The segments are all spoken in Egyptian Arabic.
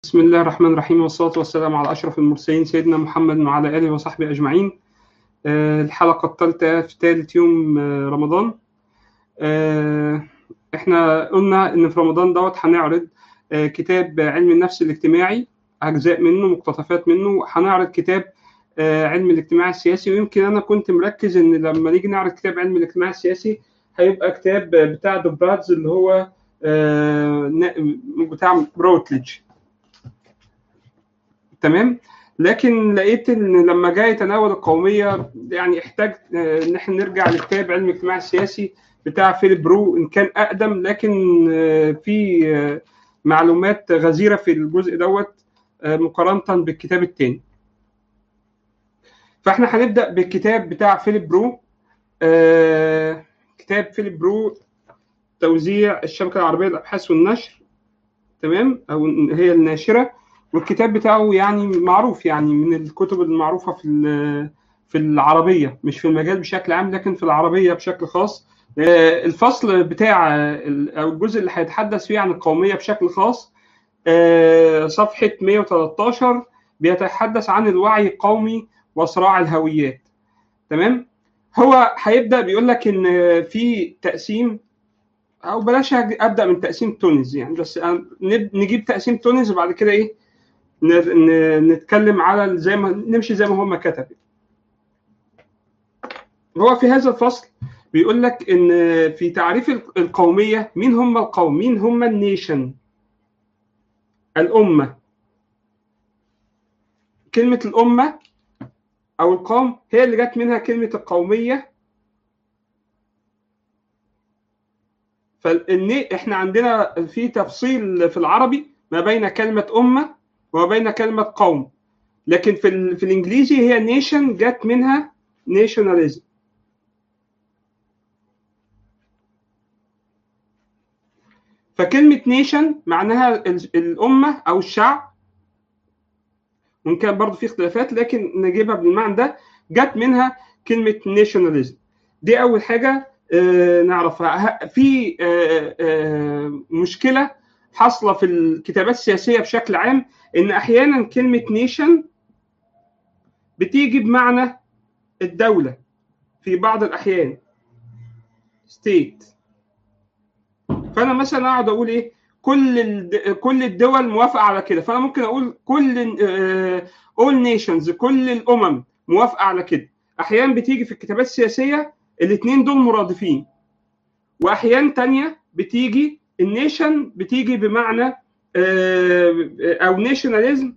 بسم الله الرحمن الرحيم والصلاة والسلام على أشرف المرسلين سيدنا محمد وعلى آله وصحبه أجمعين آه، الحلقة الثالثة في ثالث يوم آه، رمضان آه، احنا قلنا ان في رمضان دوت هنعرض آه، كتاب علم النفس الاجتماعي أجزاء منه مقتطفات منه هنعرض كتاب آه، علم الاجتماع السياسي ويمكن أنا كنت مركز إن لما نيجي نعرض كتاب علم الاجتماع السياسي هيبقى كتاب بتاع دوبراتز اللي هو آه، نا- بتاع بروتليج تمام لكن لقيت ان لما جاي يتناول القوميه يعني احتاج آه، ان احنا نرجع لكتاب علم الاجتماع السياسي بتاع فيليب برو ان كان اقدم لكن آه، في آه، معلومات غزيره في الجزء دوت آه، مقارنه بالكتاب الثاني فاحنا هنبدا بالكتاب بتاع فيليب برو آه، كتاب فيليب برو توزيع الشبكه العربيه للابحاث والنشر تمام او هي الناشره والكتاب بتاعه يعني معروف يعني من الكتب المعروفه في ال- في العربيه مش في المجال بشكل عام لكن في العربيه بشكل خاص آه، الفصل بتاع ال- او الجزء اللي هيتحدث فيه عن القوميه بشكل خاص آه، صفحه 113 بيتحدث عن الوعي القومي وصراع الهويات تمام هو هيبدا بيقول لك ان في تقسيم او بلاش أج- ابدا من تقسيم تونس يعني بس أنا نب- نجيب تقسيم تونس وبعد كده ايه ن- ن- نتكلم على زي ما نمشي زي ما هم كتب هو في هذا الفصل بيقول لك ان في تعريف الق- القوميه مين هم القوم مين هم النيشن الامه كلمه الامه او القوم هي اللي جت منها كلمه القوميه فالن احنا عندنا في تفصيل في العربي ما بين كلمه امه وما بين كلمه قوم لكن في ال... في الانجليزي هي نيشن جت منها نيشناليزم فكلمه نيشن معناها ال- الامه او الشعب وان كان برضه في اختلافات لكن نجيبها بالمعنى ده جت منها كلمه نيشناليزم دي اول حاجه آه، نعرفها ه- في آه، آه، مشكله حاصله في الكتابات السياسيه بشكل عام ان احيانا كلمه نيشن بتيجي بمعنى الدوله في بعض الاحيان ستيت فانا مثلا اقعد اقول ايه كل الد... كل الدول موافقه على كده فانا ممكن اقول كل اول نيشنز كل الامم موافقه على كده احيانا بتيجي في الكتابات السياسيه الاثنين دول مرادفين واحيان تانية بتيجي النيشن بتيجي بمعنى آه، او نيشناليزم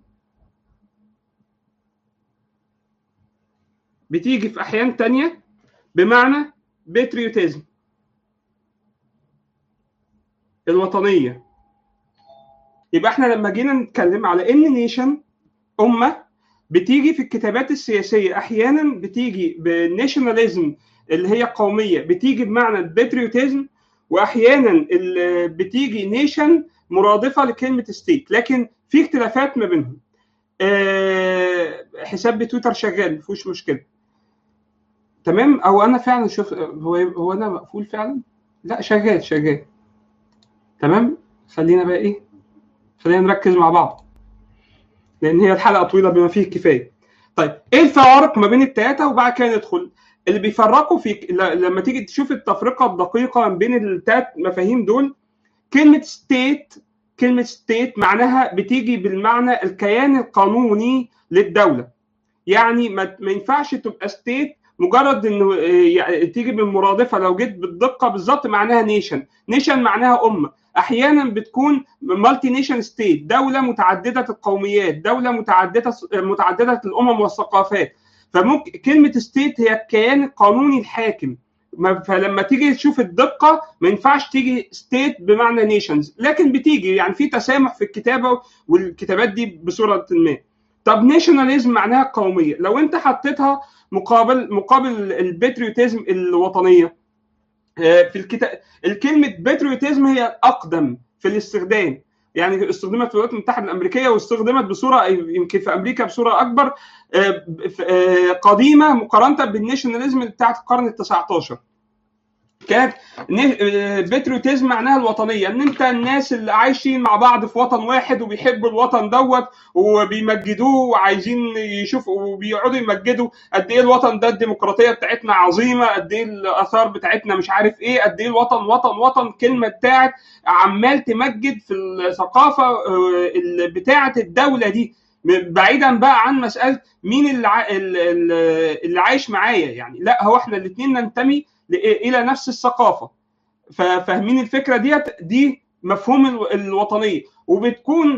بتيجي في احيان تانية بمعنى باتريوتيزم الوطنيه يبقى احنا لما جينا نتكلم على ان نيشن امه بتيجي في الكتابات السياسيه احيانا بتيجي بالناشوناليزم اللي هي قوميه بتيجي بمعنى الباتريوتيزم واحيانا ال- بتيجي نيشن مرادفه لكلمه ستيت لكن في اختلافات ما بينهم آه، حساب بتويتر شغال مفيهوش مشكله تمام او انا فعلا شوف هو هو انا مقفول فعلا لا شغال شغال تمام خلينا بقى ايه خلينا نركز مع بعض لان هي الحلقه طويله بما فيه الكفايه طيب ايه الفوارق ما بين الثلاثه وبعد كده ندخل اللي بيفرقوا في ل- لما تيجي تشوف التفرقه الدقيقه ما بين الثلاث مفاهيم دول كلمه ستيت كلمه ستيت معناها بتيجي بالمعنى الكيان القانوني للدوله يعني ما, ما ينفعش تبقى ستيت مجرد انه آه، يعني تيجي بالمرادفه لو جيت بالدقه بالظبط معناها نيشن نيشن معناها امه احيانا بتكون مالتي نيشن ستيت دوله متعدده القوميات دوله متعدده متعدده الامم والثقافات فممكن كلمه ستيت هي الكيان القانوني الحاكم ما- فلما تيجي تشوف الدقه ما ينفعش تيجي ستيت بمعنى نيشنز لكن بتيجي يعني في تسامح في الكتابه والكتابات دي بصوره ما طب ناشوناليزم معناها قوميه لو انت حطيتها مقابل مقابل الباتريوتيزم الوطنيه آه، في الكتاب الكلمه باتريوتيزم هي الاقدم في الاستخدام يعني استخدمت في الولايات المتحده الامريكيه واستخدمت بصوره يمكن في امريكا بصوره اكبر آه، ف- آه، قديمه مقارنه بالناشوناليزم بتاعت القرن ال 19 كانت بتروتيزم معناها الوطنيه ان انت الناس اللي عايشين مع بعض في وطن واحد وبيحبوا الوطن دوت وبيمجدوه وعايزين يشوفوا وبيقعدوا يمجدوا قد ايه الوطن ده الديمقراطيه بتاعتنا عظيمه قد ايه الاثار بتاعتنا مش عارف ايه قد ايه الوطن وطن وطن كلمه بتاعت عمال تمجد في الثقافه بتاعه الدوله دي بعيدا بقى عن مساله مين اللي اللي عايش معايا يعني لا هو احنا الاثنين ننتمي الى نفس الثقافه فاهمين الفكره ديت دي مفهوم الوطنيه وبتكون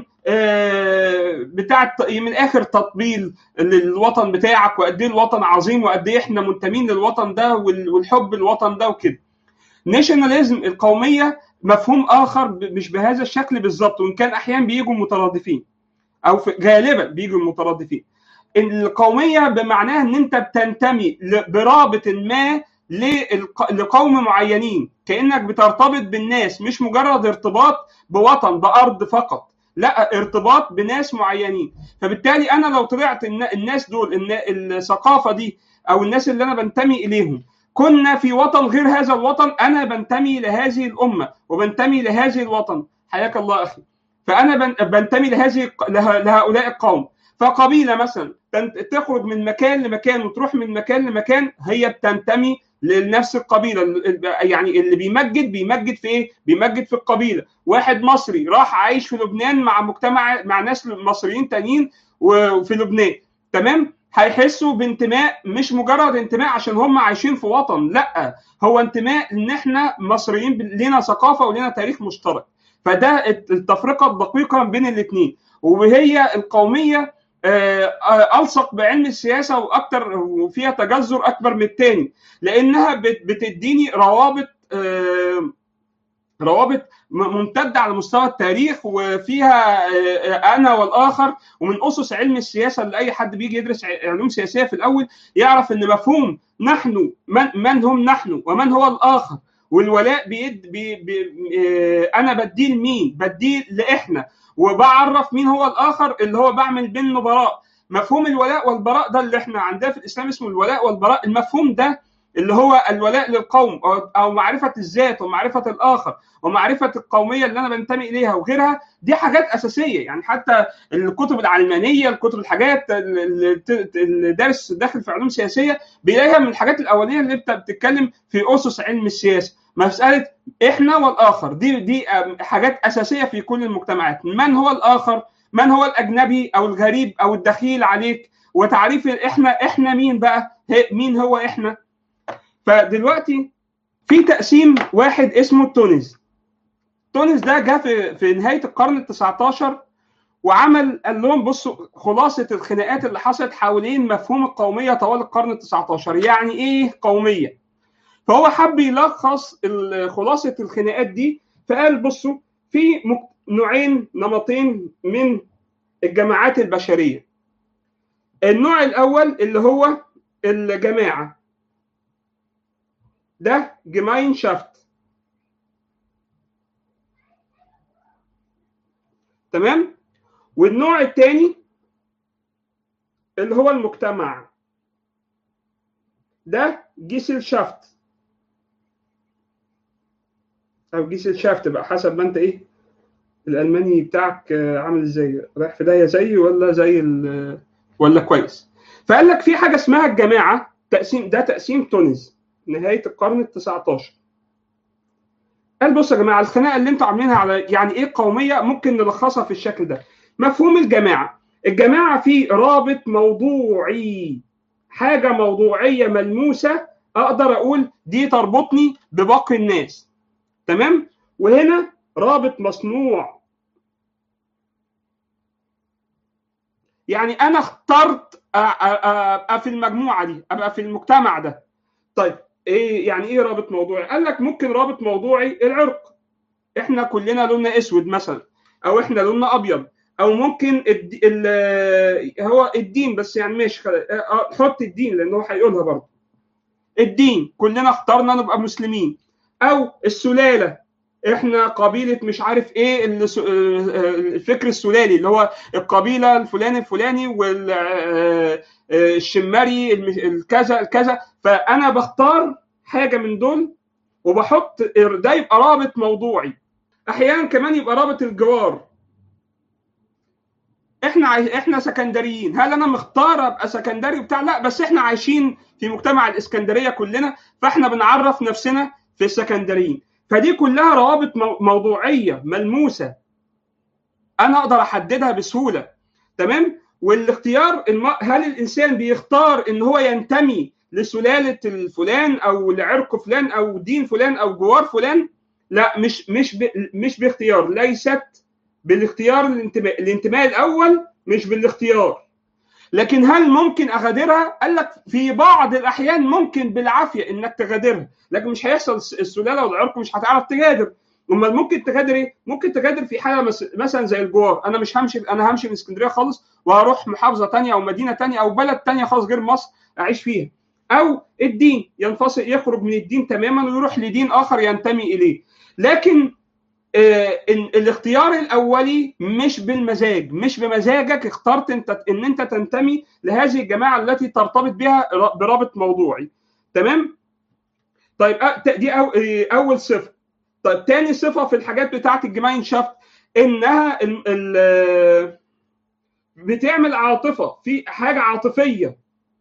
بتاعه من الاخر تطبيل للوطن بتاعك وقد ايه الوطن عظيم وقد ايه احنا منتمين للوطن ده والحب الوطن ده وكده ناشوناليزم القوميه مفهوم اخر مش بهذا الشكل بالظبط وان كان احيانا بيجوا مترادفين او غالبا بيجوا مترادفين القوميه بمعناها ان انت بتنتمي برابط ما لقوم معينين كانك بترتبط بالناس مش مجرد ارتباط بوطن بارض فقط لا ارتباط بناس معينين فبالتالي انا لو طلعت الناس دول الثقافه دي او الناس اللي انا بنتمي اليهم كنا في وطن غير هذا الوطن انا بنتمي لهذه الامه وبنتمي لهذه الوطن حياك الله اخي فانا بنتمي لهذه لهؤلاء القوم فقبيله مثلا تخرج من مكان لمكان وتروح من مكان لمكان هي بتنتمي لنفس القبيله يعني اللي بيمجد بيمجد في ايه؟ بيمجد في القبيله، واحد مصري راح عايش في لبنان مع مجتمع مع ناس مصريين تانيين وفي لبنان تمام؟ هيحسوا بانتماء مش مجرد انتماء عشان هم عايشين في وطن، لا هو انتماء ان احنا مصريين لنا ثقافه ولنا تاريخ مشترك. فده التفرقه الدقيقه بين الاثنين وهي القوميه الصق بعلم السياسه واكثر وفيها تجذر اكبر من الثاني لانها بتديني روابط روابط ممتده على مستوى التاريخ وفيها انا والاخر ومن اسس علم السياسه اللي اي حد بيجي يدرس علوم سياسيه في الاول يعرف ان مفهوم نحن من, من هم نحن ومن هو الاخر والولاء بيد بي بي انا بديه لمين؟ بديه لاحنا وبعرف مين هو الاخر اللي هو بعمل بينه براء مفهوم الولاء والبراء ده اللي احنا عندنا في الاسلام اسمه الولاء والبراء المفهوم ده اللي هو الولاء للقوم او معرفه الذات ومعرفه الاخر ومعرفه القوميه اللي انا بنتمي اليها وغيرها دي حاجات اساسيه يعني حتى الكتب العلمانيه الكتب الحاجات اللي دارس داخل في علوم سياسيه بيلاقيها من الحاجات الاوليه اللي بتتكلم في اسس علم السياسه مساله احنا والاخر دي دي حاجات اساسيه في كل المجتمعات من هو الاخر من هو الاجنبي او الغريب او الدخيل عليك وتعريف احنا احنا مين بقى مين هو احنا فدلوقتي في تقسيم واحد اسمه تونس تونس ده جه في, في نهايه القرن ال 19 وعمل قال لهم بصوا خلاصه الخناقات اللي حصلت حوالين مفهوم القوميه طوال القرن ال 19 يعني ايه قوميه فهو حب يلخص خلاصه الخناقات دي فقال بصوا في نوعين نمطين من الجماعات البشريه النوع الاول اللي هو الجماعه ده جماينشافت تمام والنوع الثاني اللي هو المجتمع ده جيسلشافت او جيسلشافت بقى حسب ما انت ايه الالماني بتاعك عامل ازاي رايح في داهيه زيي ولا زي ولا كويس فقال لك في حاجه اسمها الجماعه تقسيم ده تقسيم تونس نهايه القرن ال 19 قال بصوا يا جماعه الخناقه اللي انتوا عاملينها على يعني ايه قوميه ممكن نلخصها في الشكل ده مفهوم الجماعه الجماعه في رابط موضوعي حاجه موضوعيه ملموسه اقدر اقول دي تربطني بباقي الناس تمام وهنا رابط مصنوع يعني انا اخترت ابقى في المجموعه دي ابقى في المجتمع ده طيب ايه يعني ايه رابط موضوعي قال لك ممكن رابط موضوعي العرق احنا كلنا لوننا اسود مثلا او احنا لوننا ابيض او ممكن الد... ال... هو الدين بس يعني ماشي حط الدين لان هو هيقولها برضه الدين كلنا اخترنا نبقى مسلمين او السلاله احنا قبيله مش عارف ايه الفكر السلالي اللي هو القبيله الفلاني الفلاني والشمري الكذا الكذا فانا بختار حاجه من دول وبحط ده يبقى رابط موضوعي احيانا كمان يبقى رابط الجوار احنا عاي... احنا سكندريين هل انا مختار ابقى سكندري بتاع لا بس احنا عايشين في مجتمع الاسكندريه كلنا فاحنا بنعرف نفسنا في السكندريين فدي كلها روابط مو... موضوعيه ملموسه انا اقدر احددها بسهوله تمام والاختيار الم... هل الانسان بيختار ان هو ينتمي لسلاله الفلان او لعرق فلان او دين فلان او جوار فلان لا مش مش ب... مش باختيار ليست بالاختيار الانتماء الانتماء الاول مش بالاختيار لكن هل ممكن اغادرها قال لك في بعض الاحيان ممكن بالعافيه انك تغادرها لكن مش هيحصل السلاله والعرق مش هتعرف تغادر امال ممكن تغادر ايه ممكن تغادر في حاله مثلا زي الجوار انا مش همشي انا همشي من اسكندريه خالص وهروح محافظه تانية او مدينه تانية او بلد تانية خالص غير مصر اعيش فيها او الدين ينفصل يخرج من الدين تماما ويروح لدين اخر ينتمي اليه لكن آه الاختيار الاولي مش بالمزاج مش بمزاجك اخترت انت ان انت تنتمي لهذه الجماعه التي ترتبط بها برابط موضوعي تمام طيب دي اول صفه طيب تاني صفه في الحاجات بتاعت الجماينشافت انها ال ال بتعمل عاطفه في حاجه عاطفيه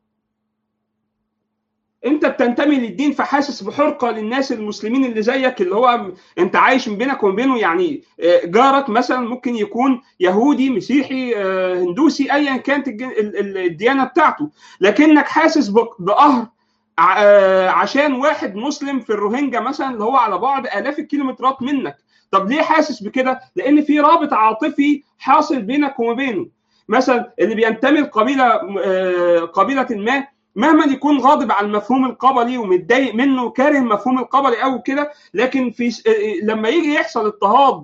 انت بتنتمي للدين فحاسس بحرقه للناس المسلمين اللي زيك اللي هو انت عايش من بينك وبين بينه يعني جارك مثلا ممكن يكون يهودي مسيحي هندوسي ايا كانت الديانه بتاعته لكنك حاسس بقهر عشان واحد مسلم في الروهينجا مثلا اللي هو على بعد الاف الكيلومترات منك طب ليه حاسس بكده لان في رابط عاطفي حاصل بينك وما بينه مثلا اللي بينتمي لقبيله قبيله ما مهما يكون غاضب على المفهوم القبلي ومتضايق منه وكاره المفهوم القبلي او كده لكن في لما يجي يحصل اضطهاد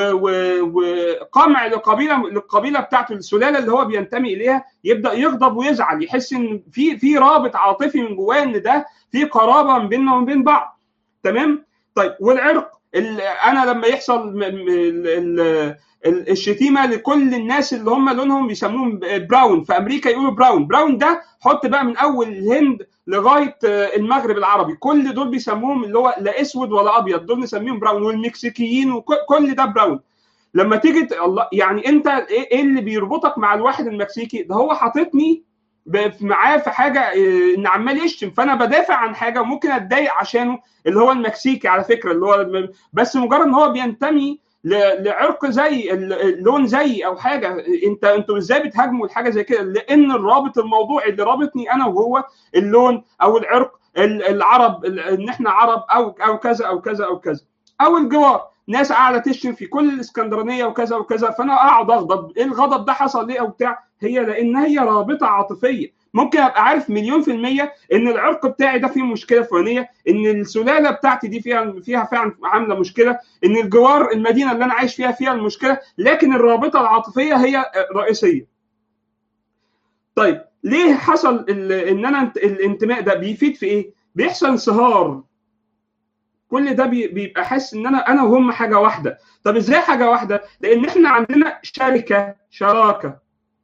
وقمع لقبيله للقبيله بتاعته السلاله اللي هو بينتمي اليها يبدا يغضب ويزعل يحس ان في في رابط عاطفي من جواه ان ده في قرابه ما بيننا وما بين بعض تمام طيب والعرق انا لما يحصل الشتيمه لكل الناس اللي هم لونهم بيسموهم براون في امريكا يقولوا براون براون ده حط بقى من اول الهند لغايه المغرب العربي كل دول بيسموهم اللي هو لا اسود ولا ابيض دول نسميهم براون والمكسيكيين وكل ده براون لما تيجي الله يعني انت ايه اللي بيربطك مع الواحد المكسيكي ده هو حاططني معاه في حاجه ان عمال يشتم فانا بدافع عن حاجه وممكن اتضايق عشانه اللي هو المكسيكي على فكره اللي هو بس مجرد ان هو بينتمي لعرق زي اللون زي او حاجه انت انتوا ازاي بتهاجموا الحاجه زي كده لان الرابط الموضوعي اللي رابطني انا وهو اللون او العرق العرب ان احنا عرب او او كذا او كذا او كذا او الجوار ناس قاعده تشتم في كل الاسكندرانيه وكذا وكذا فانا اقعد اغضب ايه الغضب ده حصل ليه او بتاع هي لان هي رابطه عاطفيه ممكن ابقى عارف مليون في الميه ان العرق بتاعي ده فيه مشكله فلانيه ان السلاله بتاعتي دي فيها فيها فعلا عامله مشكله ان الجوار المدينه اللي انا عايش فيها فيها المشكله لكن الرابطه العاطفيه هي رئيسيه طيب ليه حصل ان انا الانتماء ده بيفيد في ايه بيحصل انصهار كل ده بيبقى حاسس ان انا انا وهم حاجه واحده طب ازاي حاجه واحده لان احنا عندنا شركه شراكه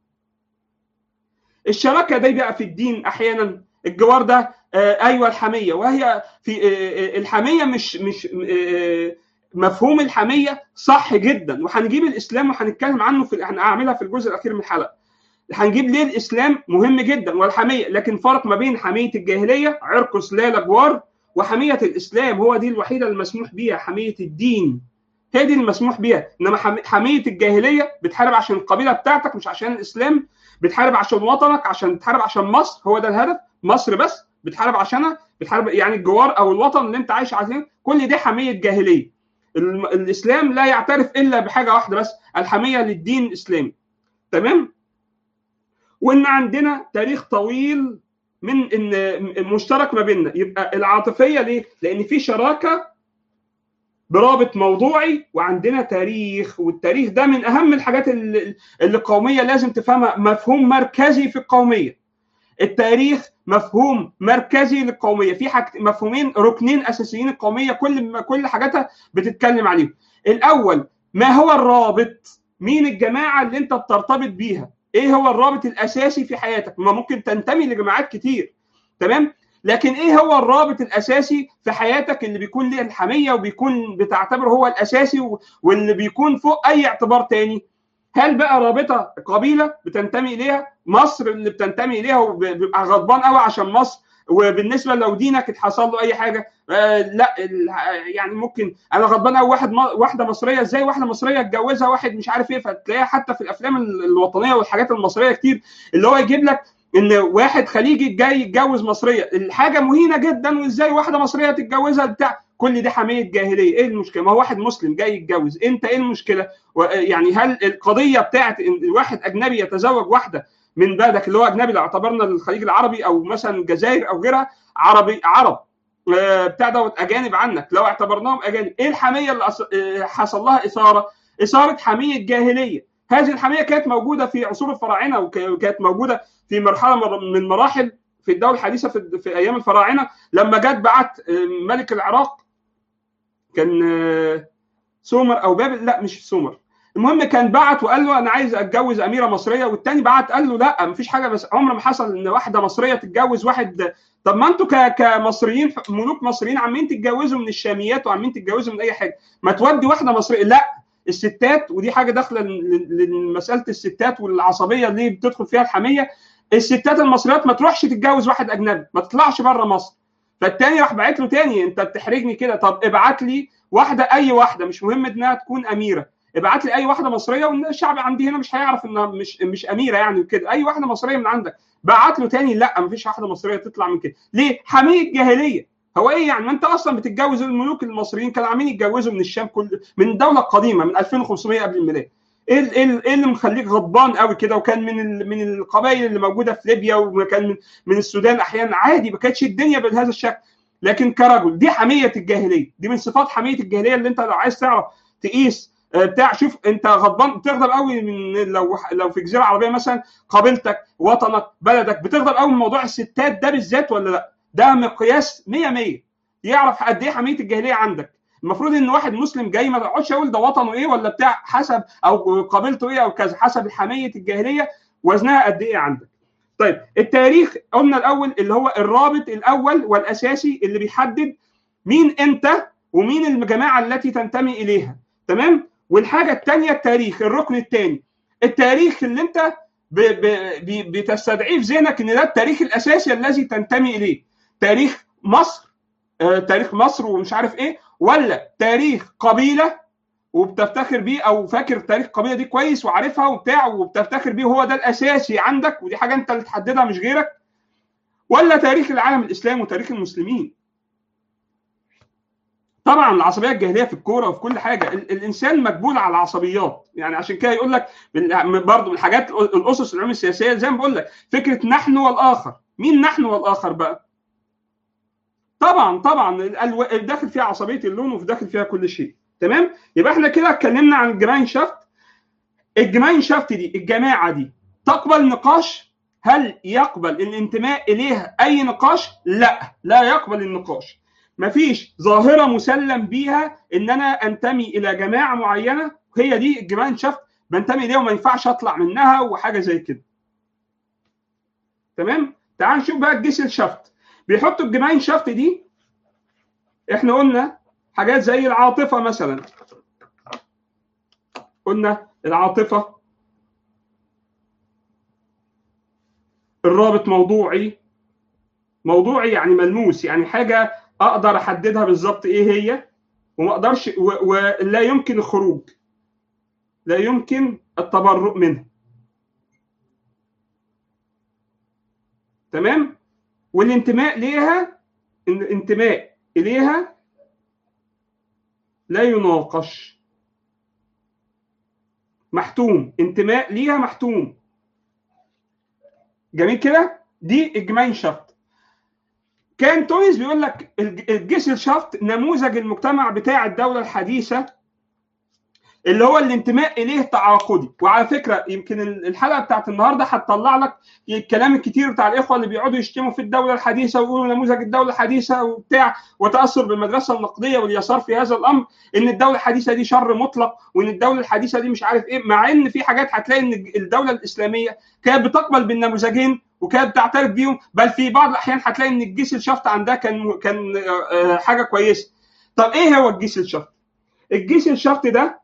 الشراكه دي بقى في الدين احيانا الجوار ده آه ايوه الحميه وهي في آه الحميه مش مش آه مفهوم الحميه صح جدا وهنجيب الاسلام وهنتكلم عنه في هنعملها في الجزء الاخير من الحلقه هنجيب ليه الاسلام مهم جدا والحميه لكن فرق ما بين حميه الجاهليه عرق سلاله جوار وحميه الاسلام هو دي الوحيده المسموح بيها حميه الدين هي دي المسموح بيها انما حميه الجاهليه بتحارب عشان القبيله بتاعتك مش عشان الاسلام بتحارب عشان وطنك عشان بتحارب عشان مصر هو ده الهدف مصر بس بتحارب عشانها بتحارب يعني الجوار او الوطن اللي انت عايش عليه كل دي حميه جاهليه الاسلام لا يعترف الا بحاجه واحده بس الحميه للدين الاسلامي تمام وان عندنا تاريخ طويل من ان مشترك ما بيننا يبقى العاطفيه ليه لان في شراكه برابط موضوعي وعندنا تاريخ والتاريخ ده من اهم الحاجات اللي القوميه لازم تفهمها مفهوم مركزي في القوميه التاريخ مفهوم مركزي للقوميه في حاجة مفهومين ركنين اساسيين القوميه كل كل حاجاتها بتتكلم عليهم الاول ما هو الرابط مين الجماعه اللي انت بترتبط بيها ايه هو الرابط الاساسي في حياتك ما ممكن تنتمي لجماعات كتير تمام لكن ايه هو الرابط الاساسي في حياتك اللي بيكون ليه الحميه وبيكون بتعتبره هو الاساسي واللي بيكون فوق اي اعتبار تاني هل بقى رابطه قبيله بتنتمي اليها مصر اللي بتنتمي اليها وبيبقى غضبان قوي عشان مصر وبالنسبه لو دينك اتحصل له اي حاجه آه لا يعني ممكن انا غضبان قوي واحد واحده مصريه ازاي واحده مصريه اتجوزها واحد مش عارف ايه فتلاقيها حتى في الافلام الوطنيه والحاجات المصريه كتير اللي هو يجيب لك ان واحد خليجي جاي يتجوز مصريه الحاجه مهينه جدا وازاي واحده مصريه تتجوزها بتاع كل دي حميه جاهليه ايه المشكله ما هو واحد مسلم جاي يتجوز انت ايه المشكله يعني هل القضيه بتاعت ان واحد اجنبي يتزوج واحده من بلدك اللي هو اجنبي لو اعتبرنا الخليج العربي او مثلا الجزائر او غيرها عربي عرب بتاع دوت اجانب عنك لو اعتبرناهم اجانب ايه الحميه اللي حصل لها اثاره اثاره حميه جاهليه هذه الحميه كانت موجوده في عصور الفراعنه وكانت موجوده في مرحله من مراحل في الدوله الحديثه في, في ايام الفراعنه لما جت بعت ملك العراق كان سومر او بابل لا مش سومر المهم كان بعت وقال له انا عايز اتجوز اميره مصريه والتاني بعت قال له لا مفيش حاجه بس عمر ما حصل ان واحده مصريه تتجوز واحد طب ما انتوا كمصريين ملوك مصريين عمالين تتجوزوا من الشاميات وعمالين تتجوزوا من اي حاجه ما تودي واحده مصريه لا الستات ودي حاجه داخله لمساله الستات والعصبيه اللي بتدخل فيها الحميه الستات المصريات ما تروحش تتجوز واحد اجنبي ما تطلعش بره مصر فالتاني راح باعت له تاني انت بتحرجني كده طب ابعت لي واحده اي واحده مش مهم انها تكون اميره ابعت لي اي واحده مصريه والشعب عندي هنا مش هيعرف انها مش مش اميره يعني وكده اي واحده مصريه من عندك بعت له تاني لا مفيش واحده مصريه تطلع من كده ليه حميه جاهليه هو ايه يعني ما انت اصلا بتتجوز الملوك المصريين كانوا عاملين يتجوزوا من الشام كل من الدوله القديمه من 2500 قبل الميلاد ايه ايه ايه اللي مخليك غضبان قوي كده وكان من ال... من القبائل اللي موجوده في ليبيا وكان من, من السودان احيانا عادي ما كانتش الدنيا بهذا الشكل لكن كرجل دي حميه الجاهليه دي من صفات حميه الجاهليه اللي انت لو عايز تعرف تقيس بتاع شوف انت غضبان بتغضب قوي من لو لو في جزيره عربيه مثلا قبيلتك وطنك بلدك بتغضب قوي من موضوع الستات ده بالذات ولا لا؟ ده مقياس 100 100 يعرف قد ايه حميه الجاهليه عندك المفروض ان واحد مسلم جاي ما تقعدش اقول ده وطنه ايه ولا بتاع حسب او قبيلته ايه او كذا حسب حميه الجاهليه وزنها قد ايه عندك طيب التاريخ قلنا الاول اللي هو الرابط الاول والاساسي اللي بيحدد مين انت ومين الجماعه التي تنتمي اليها تمام والحاجه الثانيه التاريخ الركن الثاني التاريخ اللي انت ب ب ب بتستدعيه في ذهنك ان ده التاريخ الاساسي الذي تنتمي اليه تاريخ مصر آه تاريخ مصر ومش عارف ايه ولا تاريخ قبيله وبتفتخر بيه او فاكر تاريخ القبيله دي كويس وعارفها وبتاع وبتفتخر بيه وهو ده الاساسي عندك ودي حاجه انت اللي تحددها مش غيرك ولا تاريخ العالم الاسلامي وتاريخ المسلمين طبعا العصبيه الجاهليه في الكوره وفي كل حاجه الانسان مجبول على العصبيات يعني عشان كده يقول لك برضه من الحاجات الاسس العلوم السياسيه زي ما بقول لك فكره نحن والاخر مين نحن والاخر بقى طبعا طبعا داخل فيها عصبيه اللون وفي داخل فيها كل شيء تمام يبقى احنا كده اتكلمنا عن الجماين شافت الجماين شافت دي الجماعه دي تقبل نقاش هل يقبل الانتماء اليها اي نقاش لا لا يقبل النقاش مفيش ظاهره مسلم بيها ان انا انتمي الى جماعه معينه هي دي الجماين شافت بنتمي اليها وما ينفعش اطلع منها وحاجه زي كده تمام تعال نشوف بقى الجسل شافت بيحطوا الجماين شافت دي احنا قلنا حاجات زي العاطفة مثلا قلنا العاطفة الرابط موضوعي موضوعي يعني ملموس يعني حاجة أقدر أحددها بالظبط إيه هي وما أقدرش ولا يمكن الخروج لا يمكن التبرؤ منها تمام والانتماء ليها الانتماء إليها لا يناقش محتوم انتماء ليها محتوم جميل كده دي الجماين شافت كان تونس بيقول لك الجسر شافت نموذج المجتمع بتاع الدوله الحديثه اللي هو الانتماء اليه تعاقدي وعلى فكره يمكن الحلقه بتاعت النهارده هتطلع لك الكلام الكتير بتاع الاخوه اللي بيقعدوا يشتموا في الدوله الحديثه ويقولوا نموذج الدوله الحديثه وبتاع وتاثر بالمدرسه النقديه واليسار في هذا الامر ان الدوله الحديثه دي شر مطلق وان الدوله الحديثه دي مش عارف ايه مع ان في حاجات هتلاقي ان الدوله الاسلاميه كانت بتقبل بالنموذجين وكانت بتعترف بيهم بل في بعض الاحيان هتلاقي ان الجيش الشفط عندها كان كان حاجه كويسه طب ايه هو الجيش الشفط الجيش الشفط ده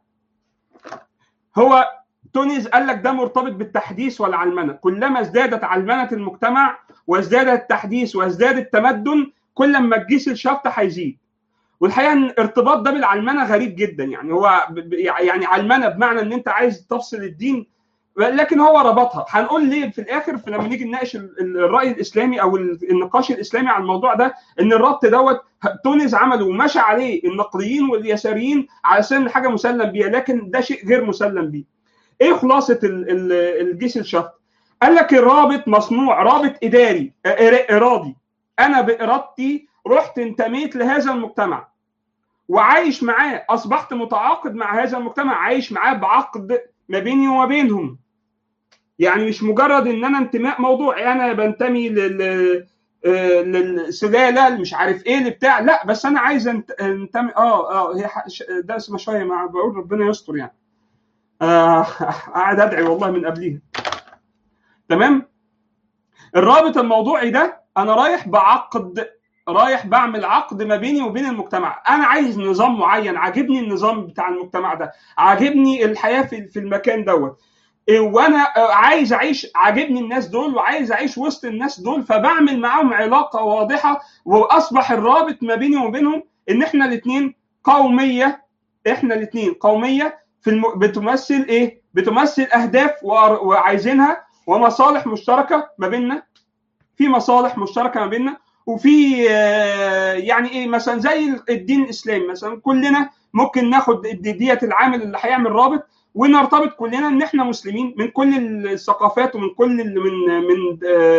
هو تونيز قال لك ده مرتبط بالتحديث والعلمنه كلما ازدادت علمنه المجتمع وازداد التحديث وازداد التمدن كل ما الجيش الشفط هيزيد والحقيقه ان الارتباط ده بالعلمنه غريب جدا يعني هو يعني علمنه بمعنى ان انت عايز تفصل الدين لكن هو ربطها هنقول ليه في الاخر في لما نيجي نناقش الراي الاسلامي او النقاش الاسلامي عن الموضوع ده ان الربط دوت تونس عمله ومشى عليه النقديين واليساريين على اساس ان حاجه مسلم بيها لكن ده شيء غير مسلم بيه. ايه خلاصه الجيش الشفط؟ قال لك الرابط مصنوع رابط اداري ارادي انا بارادتي رحت انتميت لهذا المجتمع وعايش معاه اصبحت متعاقد مع هذا المجتمع عايش معاه بعقد ما بيني وما بينهم يعني مش مجرد ان انا انتماء موضوعي انا بنتمي لل للسلاله مش عارف ايه اللي بتاع لا بس انا عايز انتمي اه اه هي ده اسمه شويه مع بقول ربنا يستر يعني آه قاعد ادعي والله من قبليها تمام الرابط الموضوعي ده انا رايح بعقد رايح بعمل عقد ما بيني وبين المجتمع انا عايز نظام معين عاجبني النظام بتاع المجتمع ده عاجبني الحياه في في المكان دوت وانا عايز اعيش عاجبني الناس دول وعايز اعيش وسط الناس دول فبعمل معاهم علاقه واضحه واصبح الرابط ما بيني وبينهم ان احنا الاثنين قوميه احنا الاثنين قوميه في الم... بتمثل ايه؟ بتمثل اهداف وعايزينها ومصالح مشتركه ما بيننا في مصالح مشتركه ما بيننا وفي يعني ايه مثلا زي الدين الاسلامي مثلا كلنا ممكن ناخد ديت العامل اللي هيعمل رابط ونرتبط كلنا ان احنا مسلمين من كل الثقافات ومن كل من من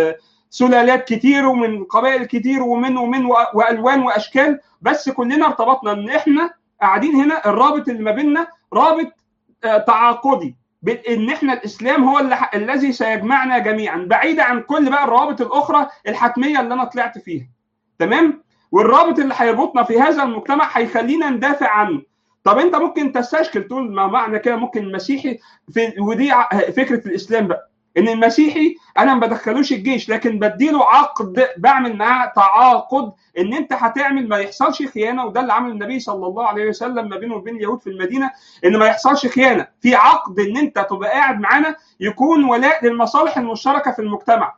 سلالات كتير ومن قبائل كتير ومن ومن والوان واشكال بس كلنا ارتبطنا ان احنا قاعدين هنا الرابط اللي ما بيننا رابط تعاقدي ان احنا الاسلام هو اللي الذي سيجمعنا جميعا بعيدا عن كل بقى الروابط الاخرى الحتميه اللي انا طلعت فيها تمام والرابط اللي هيربطنا في هذا المجتمع هيخلينا ندافع عنه طب انت ممكن تستشكل تقول ما معنى كده ممكن المسيحي في ودي فكره الاسلام بقى ان المسيحي انا ما بدخلوش الجيش لكن بديله عقد بعمل معاه تعاقد ان انت هتعمل ما يحصلش خيانه وده اللي عمل النبي صلى الله عليه وسلم ما بينه وبين اليهود في المدينه ان ما يحصلش خيانه في عقد ان انت تبقى قاعد معانا يكون ولاء للمصالح المشتركه في المجتمع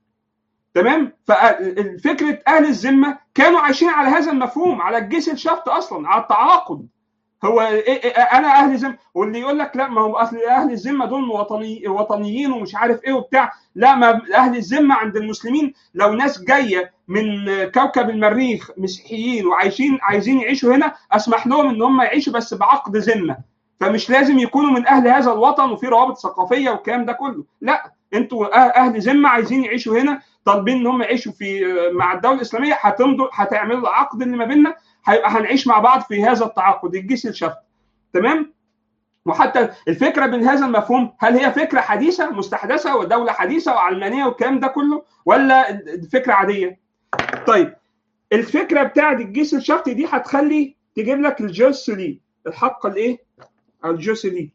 تمام ففكره اهل الذمه كانوا عايشين على هذا المفهوم على الجيش الشفط اصلا على التعاقد هو إيه إيه انا اهل ذمه واللي يقول لك لا ما هو اصل اهل الذمه دول وطني وطنيين ومش عارف ايه وبتاع لا ما اهل الذمه عند المسلمين لو ناس جايه من كوكب المريخ مسيحيين وعايشين عايزين يعيشوا هنا اسمح لهم ان هم يعيشوا بس بعقد ذمه فمش لازم يكونوا من اهل هذا الوطن وفي روابط ثقافيه والكلام ده كله لا انتوا اهل ذمه عايزين يعيشوا هنا طالبين ان هم يعيشوا في مع الدوله الاسلاميه هتمضوا هتعملوا العقد اللي ما بيننا هيبقى هنعيش مع بعض في هذا التعاقد الجيش الشفط تمام وحتى الفكره من هذا المفهوم هل هي فكره حديثه مستحدثه ودوله حديثه وعلمانيه والكلام ده كله ولا فكره عاديه طيب الفكره بتاعت الجيش الشفطي دي هتخلي تجيب لك الجوسلي الحق الايه الجوسلي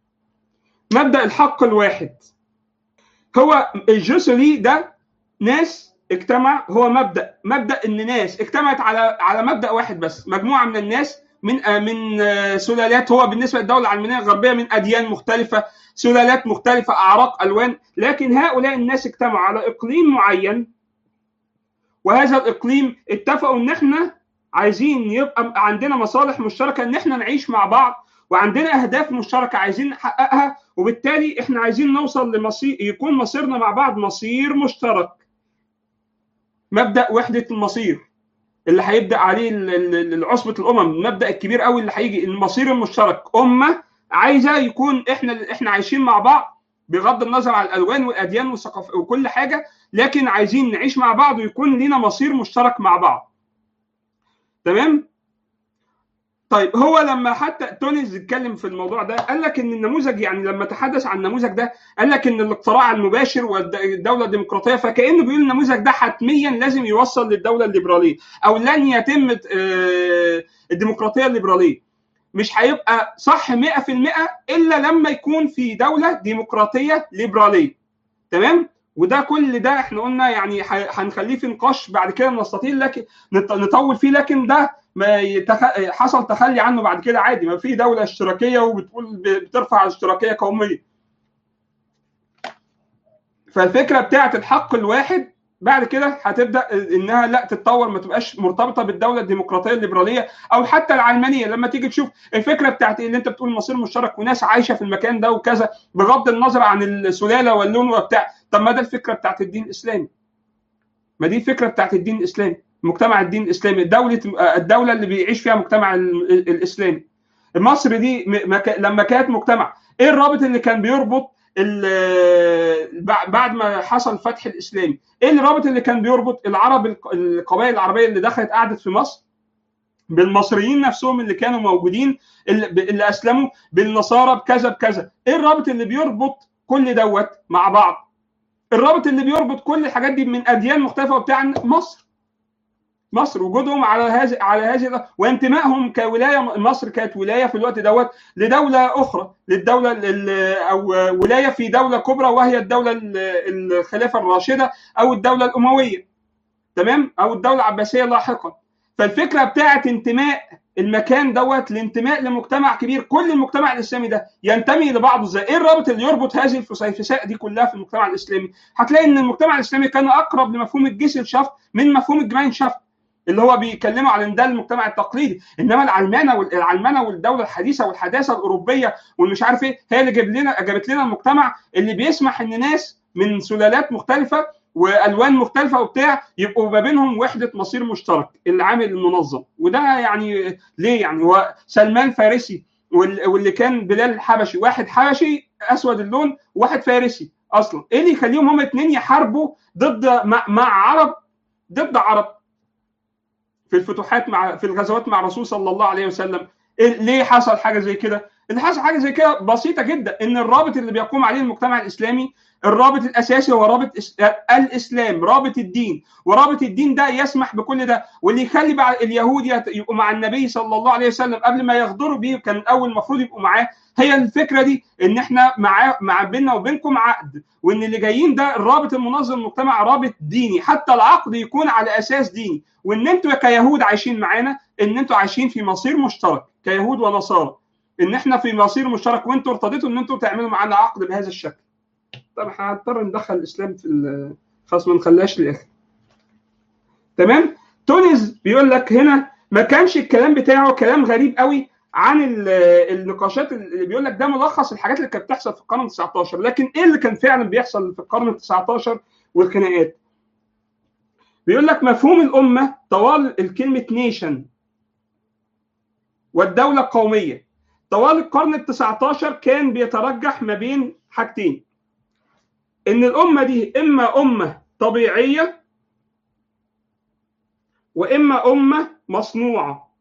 مبدا الحق الواحد هو الجوسلي ده ناس اجتمع هو مبدا مبدا ان ناس اجتمعت على على مبدا واحد بس مجموعه من الناس من من سلالات هو بالنسبه للدوله العلمانيه الغربيه من اديان مختلفه سلالات مختلفه اعراق الوان لكن هؤلاء الناس اجتمعوا على اقليم معين وهذا الاقليم اتفقوا ان احنا عايزين يبقى عندنا مصالح مشتركه ان احنا نعيش مع بعض وعندنا اهداف مشتركه عايزين نحققها وبالتالي احنا عايزين نوصل لمصير يكون مصيرنا مع بعض مصير مشترك مبدا وحده المصير اللي هيبدا عليه عصبه الامم المبدا الكبير قوي اللي هيجي المصير المشترك امه عايزه يكون احنا احنا عايشين مع بعض بغض النظر عن الالوان والاديان والثقافه وكل حاجه لكن عايزين نعيش مع بعض ويكون لينا مصير مشترك مع بعض تمام طيب هو لما حتى تونيز اتكلم في الموضوع ده قال لك ان النموذج يعني لما تحدث عن النموذج ده قال لك ان الاقتراع المباشر والدوله الديمقراطيه فكانه بيقول النموذج ده حتميا لازم يوصل للدوله الليبراليه او لن يتم الديمقراطيه الليبراليه مش هيبقى صح 100% الا لما يكون في دوله ديمقراطيه ليبراليه تمام وده كل ده احنا قلنا يعني هنخليه في نقاش بعد كده نستطيع لكن نطول فيه لكن ده ما يتخ... حصل تخلي عنه بعد كده عادي ما في دوله اشتراكيه وبتقول بترفع اشتراكيه قوميه فالفكره بتاعت الحق الواحد بعد كده هتبدا انها لا تتطور ما تبقاش مرتبطه بالدوله الديمقراطيه الليبراليه او حتى العلمانيه لما تيجي تشوف الفكره بتاعت اللي انت بتقول مصير مشترك وناس عايشه في المكان ده وكذا بغض النظر عن السلاله واللون وبتاع طب ما ده الفكره بتاعت الدين الاسلامي ما دي الفكره بتاعت الدين الاسلامي مجتمع الدين الاسلامي دوله الدوله اللي بيعيش فيها مجتمع الاسلامي مصر دي لما كانت مجتمع ايه الرابط اللي كان بيربط بعد ما حصل الفتح الاسلامي ايه الرابط اللي كان بيربط العرب القبائل العربيه اللي دخلت قعدت في مصر بالمصريين نفسهم اللي كانوا موجودين اللي, اللي اسلموا بالنصارى بكذا بكذا ايه الرابط اللي بيربط كل دوت مع بعض الرابط اللي بيربط كل الحاجات دي من اديان مختلفه وبتاع مصر مصر وجودهم على هذه على هذه وانتمائهم كولايه مصر كانت ولايه في الوقت دوت لدوله اخرى للدوله او ولايه في دوله كبرى وهي الدوله الخلافه الراشده او الدوله الامويه تمام او الدوله العباسيه لاحقا فالفكره بتاعت انتماء المكان دوت لانتماء لمجتمع كبير كل المجتمع الاسلامي ده ينتمي لبعضه ازاي ايه الرابط اللي يربط هذه الفسيفساء دي كلها في المجتمع الاسلامي هتلاقي ان المجتمع الاسلامي كان اقرب لمفهوم الجسل شفت من مفهوم الجماين شفت اللي هو بيتكلموا على ان ده المجتمع التقليدي انما العلمانه والعلمانه والدوله الحديثه والحداثه الاوروبيه والمش عارف ايه هي اللي جاب لنا جابت لنا المجتمع اللي بيسمح ان ناس من سلالات مختلفه والوان مختلفه وبتاع يبقوا ما بينهم وحده مصير مشترك العامل المنظم وده يعني ليه يعني هو سلمان فارسي واللي كان بلال الحبشي واحد حبشي اسود اللون وواحد فارسي اصلا ايه اللي يخليهم هم اثنين يحاربوا ضد مع, مع عرب ضد عرب في الفتوحات مع في الغزوات مع الرسول صلى الله عليه وسلم ليه حصل حاجه زي كده؟ اللي حصل حاجه زي كده بسيطه جدا ان الرابط اللي بيقوم عليه المجتمع الاسلامي الرابط الاساسي هو رابط الاسلام رابط الدين ورابط الدين ده يسمح بكل ده واللي يخلي بقى اليهود يبقوا مع النبي صلى الله عليه وسلم قبل ما يغدروا بيه كان الاول المفروض يبقوا معاه هي الفكره دي ان احنا مع مع بيننا وبينكم عقد وان اللي جايين ده الرابط المنظم المجتمع رابط ديني حتى العقد يكون على اساس ديني وان انتوا كيهود عايشين معانا ان انتوا عايشين في مصير مشترك كيهود ونصارى ان احنا في مصير مشترك وانتوا ارتضيتوا ان انتوا تعملوا معانا عقد بهذا الشكل طب احنا هنضطر ندخل الاسلام في خلاص ما نخليهاش للاخر تمام تونس بيقول لك هنا ما كانش الكلام بتاعه كلام غريب قوي عن النقاشات اللي بيقول لك ده ملخص الحاجات اللي كانت بتحصل في القرن ال 19 لكن ايه اللي كان فعلا بيحصل في القرن ال 19 والخناقات بيقول لك مفهوم الامه طوال الكلمه نيشن والدوله القوميه طوال القرن ال 19 كان بيترجح ما بين حاجتين ان الامه دي اما امه طبيعيه واما امه مصنوعه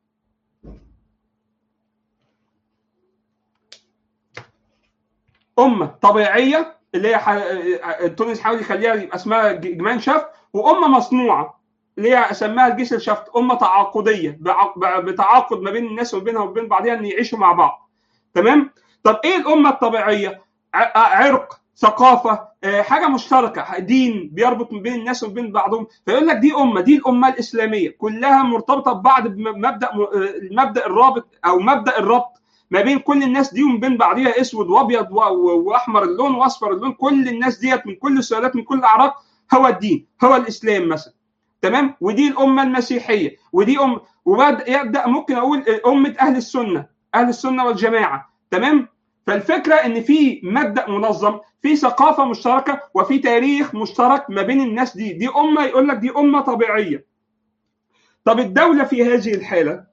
امه طبيعيه اللي هي ح... تونس حاول يخليها يبقى اسمها جمان شفت وامه مصنوعه اللي هي سماها الجسر شفت امه تعاقديه بتعاقد ما بين الناس وبينها وبين بعضها ان يعيشوا مع بعض تمام طب ايه الامه الطبيعيه عرق ثقافه حاجه مشتركه دين بيربط ما بين الناس وبين بعضهم فيقول لك دي امه دي الامه الاسلاميه كلها مرتبطه ببعض بمبدا المبدا الرابط او مبدا الربط ما بين كل الناس دي وما بين بعضها اسود وابيض واحمر اللون واصفر اللون كل الناس ديت من كل السلالات من كل الاعراق هو الدين هو الاسلام مثلا تمام ودي الامه المسيحيه ودي ام وبدا يبدا ممكن اقول امه اهل السنه اهل السنه والجماعه تمام فالفكره ان في مبدا منظم في ثقافه مشتركه وفي تاريخ مشترك ما بين الناس دي دي امه يقول لك دي امه طبيعيه طب الدوله في هذه الحاله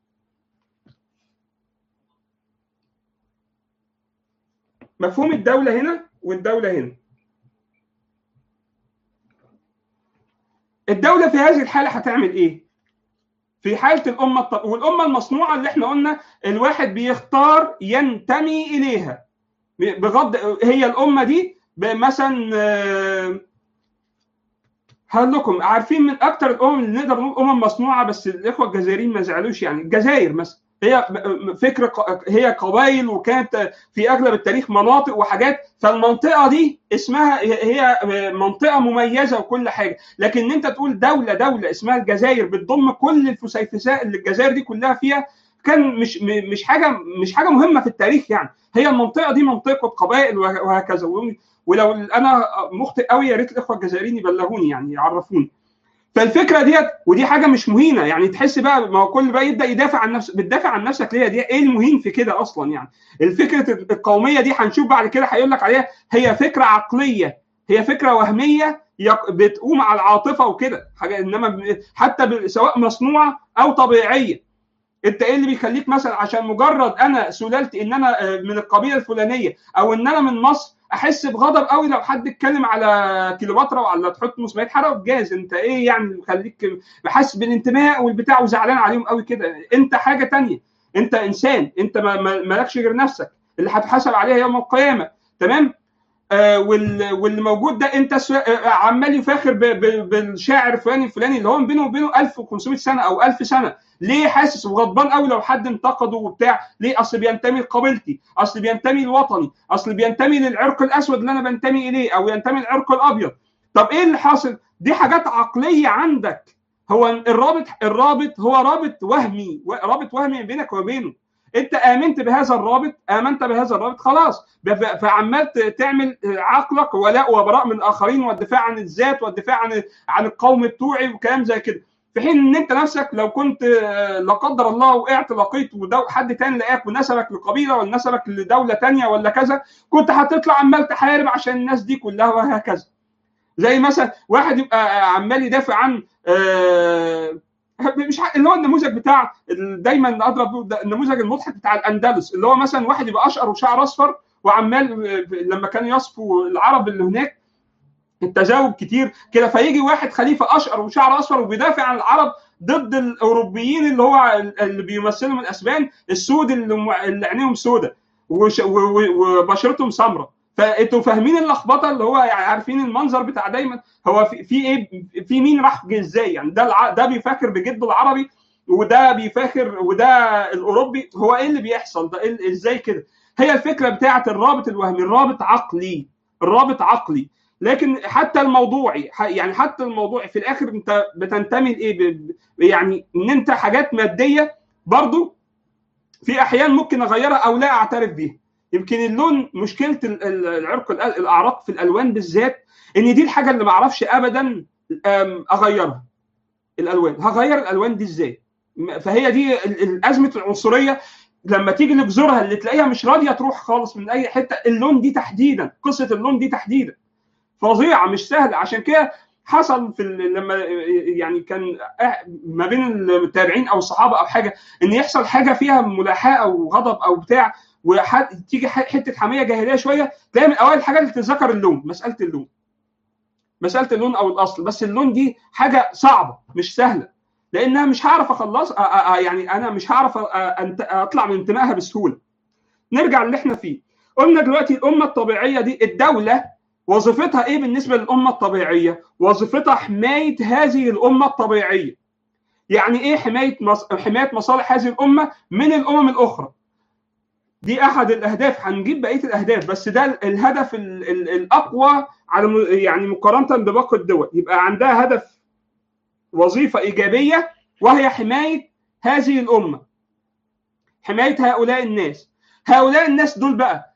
مفهوم الدوله هنا والدوله هنا الدوله في هذه الحاله هتعمل ايه في حاله الامه الط... والامه المصنوعه اللي احنا قلنا الواحد بيختار ينتمي اليها بغض هي الامه دي مثلا هقول لكم عارفين من اكتر الامم اللي نقدر نقول امم مصنوعه بس الاخوه الجزائريين ما زعلوش يعني الجزائر مثلا هي فكر هي قبائل وكانت في اغلب التاريخ مناطق وحاجات فالمنطقه دي اسمها هي منطقه مميزه وكل حاجه لكن انت تقول دوله دوله اسمها الجزائر بتضم كل الفسيفساء اللي الجزائر دي كلها فيها كان مش مش حاجه مش حاجه مهمه في التاريخ يعني هي المنطقه دي منطقه قبائل وهكذا ولو انا مخطئ قوي يا ريت الاخوه الجزائريين يبلغوني يعني يعرفوني فالفكره ديت ودي حاجه مش مهينه يعني تحس بقى ما هو كل بقى يبدا يدافع عن نفسه بتدافع عن نفسك ليه دي ايه المهين في كده اصلا يعني الفكره القوميه دي هنشوف بعد كده هيقول لك عليها هي فكره عقليه هي فكره وهميه بتقوم على العاطفه وكده حاجه انما حتى سواء مصنوعه او طبيعيه انت ايه اللي بيخليك مثلا عشان مجرد انا سلالتي ان انا من القبيله الفلانيه او ان انا من مصر احس بغضب قوي لو حد اتكلم على كليوباترا وعلى تحتمس ما يتحرقوا بجاز انت ايه يعني مخليك حاسس بالانتماء والبتاع وزعلان عليهم قوي كده انت حاجه تانية انت انسان انت مالكش غير نفسك اللي هتحاسب عليها يوم القيامه تمام آه واللي موجود ده انت عمال يفاخر بالشاعر الفلاني الفلاني اللي هو بينه وبينه 1500 سنه او 1000 سنه ليه حاسس وغضبان قوي لو حد انتقده وبتاع ليه اصل بينتمي لقبيلتي اصل بينتمي لوطني اصل بينتمي للعرق الاسود اللي انا بنتمي اليه او ينتمي للعرق الابيض طب ايه اللي حاصل دي حاجات عقليه عندك هو الرابط الرابط هو رابط وهمي رابط وهمي بينك وبينه انت امنت بهذا الرابط امنت بهذا الرابط خلاص فعمال تعمل عقلك ولاء وبراء من الاخرين والدفاع عن الذات والدفاع عن عن القوم بتوعي وكلام زي كده في حين ان انت نفسك لو كنت لا قدر الله وقعت لقيت حد تاني لقاك ونسبك لقبيله ولا نسبك لدوله تانية ولا كذا كنت هتطلع عمال تحارب عشان الناس دي كلها وهكذا زي مثلا واحد يبقى عمال يدافع عن مش اللي هو النموذج بتاع دايما اضرب النموذج المضحك بتاع الاندلس اللي هو مثلا واحد يبقى اشقر وشعر اصفر وعمال لما كانوا يصفوا العرب اللي هناك التجاوب كتير كده فيجي واحد خليفه اشقر وشعر اصفر وبيدافع عن العرب ضد الاوروبيين اللي هو اللي بيمثلهم الاسبان السود اللي, اللي عينيهم سودة وبشرتهم سمراء فانتوا فاهمين اللخبطه اللي هو يعني عارفين المنظر بتاع دايما هو في, في ايه في مين راح ازاي يعني ده الع... ده بيفكر بجده العربي وده بيفاخر وده الاوروبي هو ايه اللي بيحصل ده إيه ازاي كده هي الفكره بتاعه الرابط الوهمي الرابط عقلي الرابط عقلي لكن حتى الموضوعي يعني حتى الموضوعي في الاخر انت بتنتمي لايه يعني ان انت حاجات ماديه برضو في احيان ممكن اغيرها او لا اعترف بيها يمكن اللون مشكله العرق الاعراق في الالوان بالذات ان دي الحاجه اللي ما اعرفش ابدا اغيرها الالوان هغير الالوان دي ازاي فهي دي ازمه العنصريه لما تيجي لجذورها اللي تلاقيها مش راضيه تروح خالص من اي حته اللون دي تحديدا قصه اللون دي تحديدا فظيعه مش سهله عشان كده حصل في لما يعني كان ما بين التابعين او الصحابه او حاجه ان يحصل حاجه فيها ملاحاه او غضب او بتاع وتيجي حته حميه جاهليه شويه تلاقي من اوائل الحاجات اللي تتذكر اللون مساله اللون مساله اللون او الاصل بس اللون دي حاجه صعبه مش سهله لانها مش هعرف اخلص يعني انا مش هعرف اطلع من انتمائها بسهوله نرجع اللي احنا فيه قلنا دلوقتي الامه الطبيعيه دي الدوله وظيفتها ايه بالنسبه للامه الطبيعيه وظيفتها حمايه هذه الامه الطبيعيه يعني ايه حمايه مص... حمايه مصالح هذه الامه من الامم الاخرى دي احد الاهداف هنجيب بقيه الاهداف بس ده الهدف ال ال الاقوى على يعني مقارنه بباقي الدول يبقى عندها هدف وظيفه ايجابيه وهي حمايه هذه الامه حمايه هؤلاء الناس هؤلاء الناس دول بقى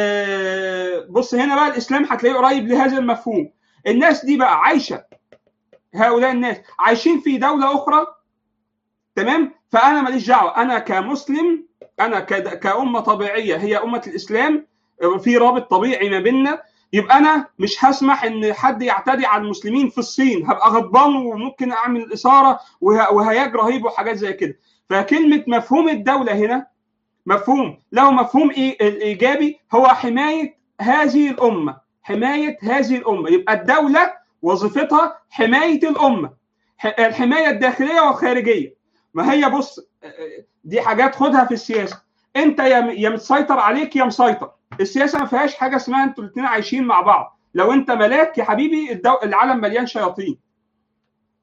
آه بص هنا بقى الاسلام هتلاقيه قريب لهذا المفهوم الناس دي بقى عايشه هؤلاء الناس عايشين في دوله اخرى تمام فانا ماليش دعوه انا كمسلم انا كامه طبيعيه هي امه الاسلام في رابط طبيعي ما بيننا يبقى انا مش هسمح ان حد يعتدي على المسلمين في الصين هبقى غضبان وممكن اعمل اثاره وهياج رهيب وحاجات زي كده فكلمه مفهوم الدوله هنا مفهوم له مفهوم إيه الايجابي هو حمايه هذه الامه حمايه هذه الامه يبقى الدوله وظيفتها حمايه الامه الحمايه الداخليه والخارجيه ما هي بص دي حاجات خدها في السياسه انت يا متسيطر عليك يا مسيطر السياسه ما فيهاش حاجه اسمها انتوا الاثنين عايشين مع بعض لو انت ملاك يا حبيبي الدو... العالم مليان شياطين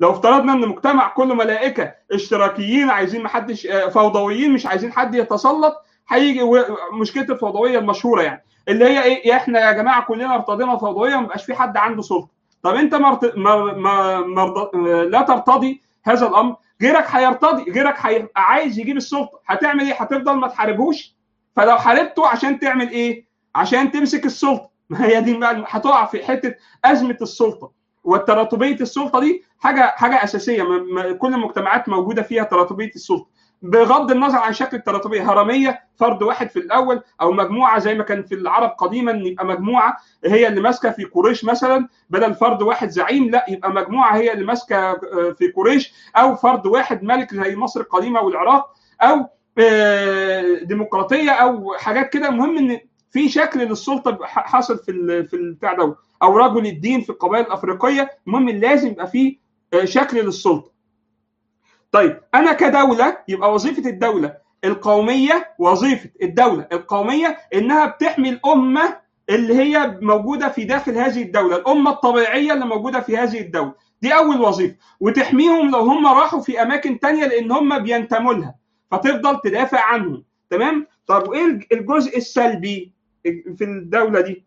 لو افترضنا ان مجتمع كله ملائكه اشتراكيين عايزين محدش فوضويين مش عايزين حد يتسلط هيجي مشكله الفوضويه المشهوره يعني اللي هي ايه احنا يا جماعه كلنا ارتضينا الفوضويه وما يبقاش في حد عنده سلطه طب انت مرت... مر... مر... لا ترتضي هذا الامر غيرك هيرتضي غيرك هيبقى عايز يجيب السلطه هتعمل ايه هتفضل ما تحاربهوش فلو حاربته عشان تعمل ايه عشان تمسك السلطه ما هي دي بقى هتقع في حته ازمه السلطه والتراتبيه السلطه دي حاجه حاجه اساسيه كل المجتمعات موجوده فيها تراتبيه السلطه بغض النظر عن شكل التراتبيه هرميه فرد واحد في الاول او مجموعه زي ما كان في العرب قديما يبقى مجموعه هي اللي ماسكه في قريش مثلا بدل فرد واحد زعيم لا يبقى مجموعه هي اللي ماسكه في قريش او فرد واحد ملك زي مصر القديمه والعراق او ديمقراطيه او حاجات كده المهم ان في شكل للسلطه حاصل في في البتاع ده او رجل الدين في القبائل الافريقيه المهم لازم يبقى في شكل للسلطه طيب انا كدوله يبقى وظيفه الدوله القوميه وظيفه الدوله القوميه انها بتحمي الامه اللي هي موجوده في داخل هذه الدوله الامه الطبيعيه اللي موجوده في هذه الدوله دي اول وظيفه وتحميهم لو هم راحوا في اماكن تانية لان هم بينتموا لها فتفضل تدافع عنهم تمام طب وايه الجزء السلبي في الدوله دي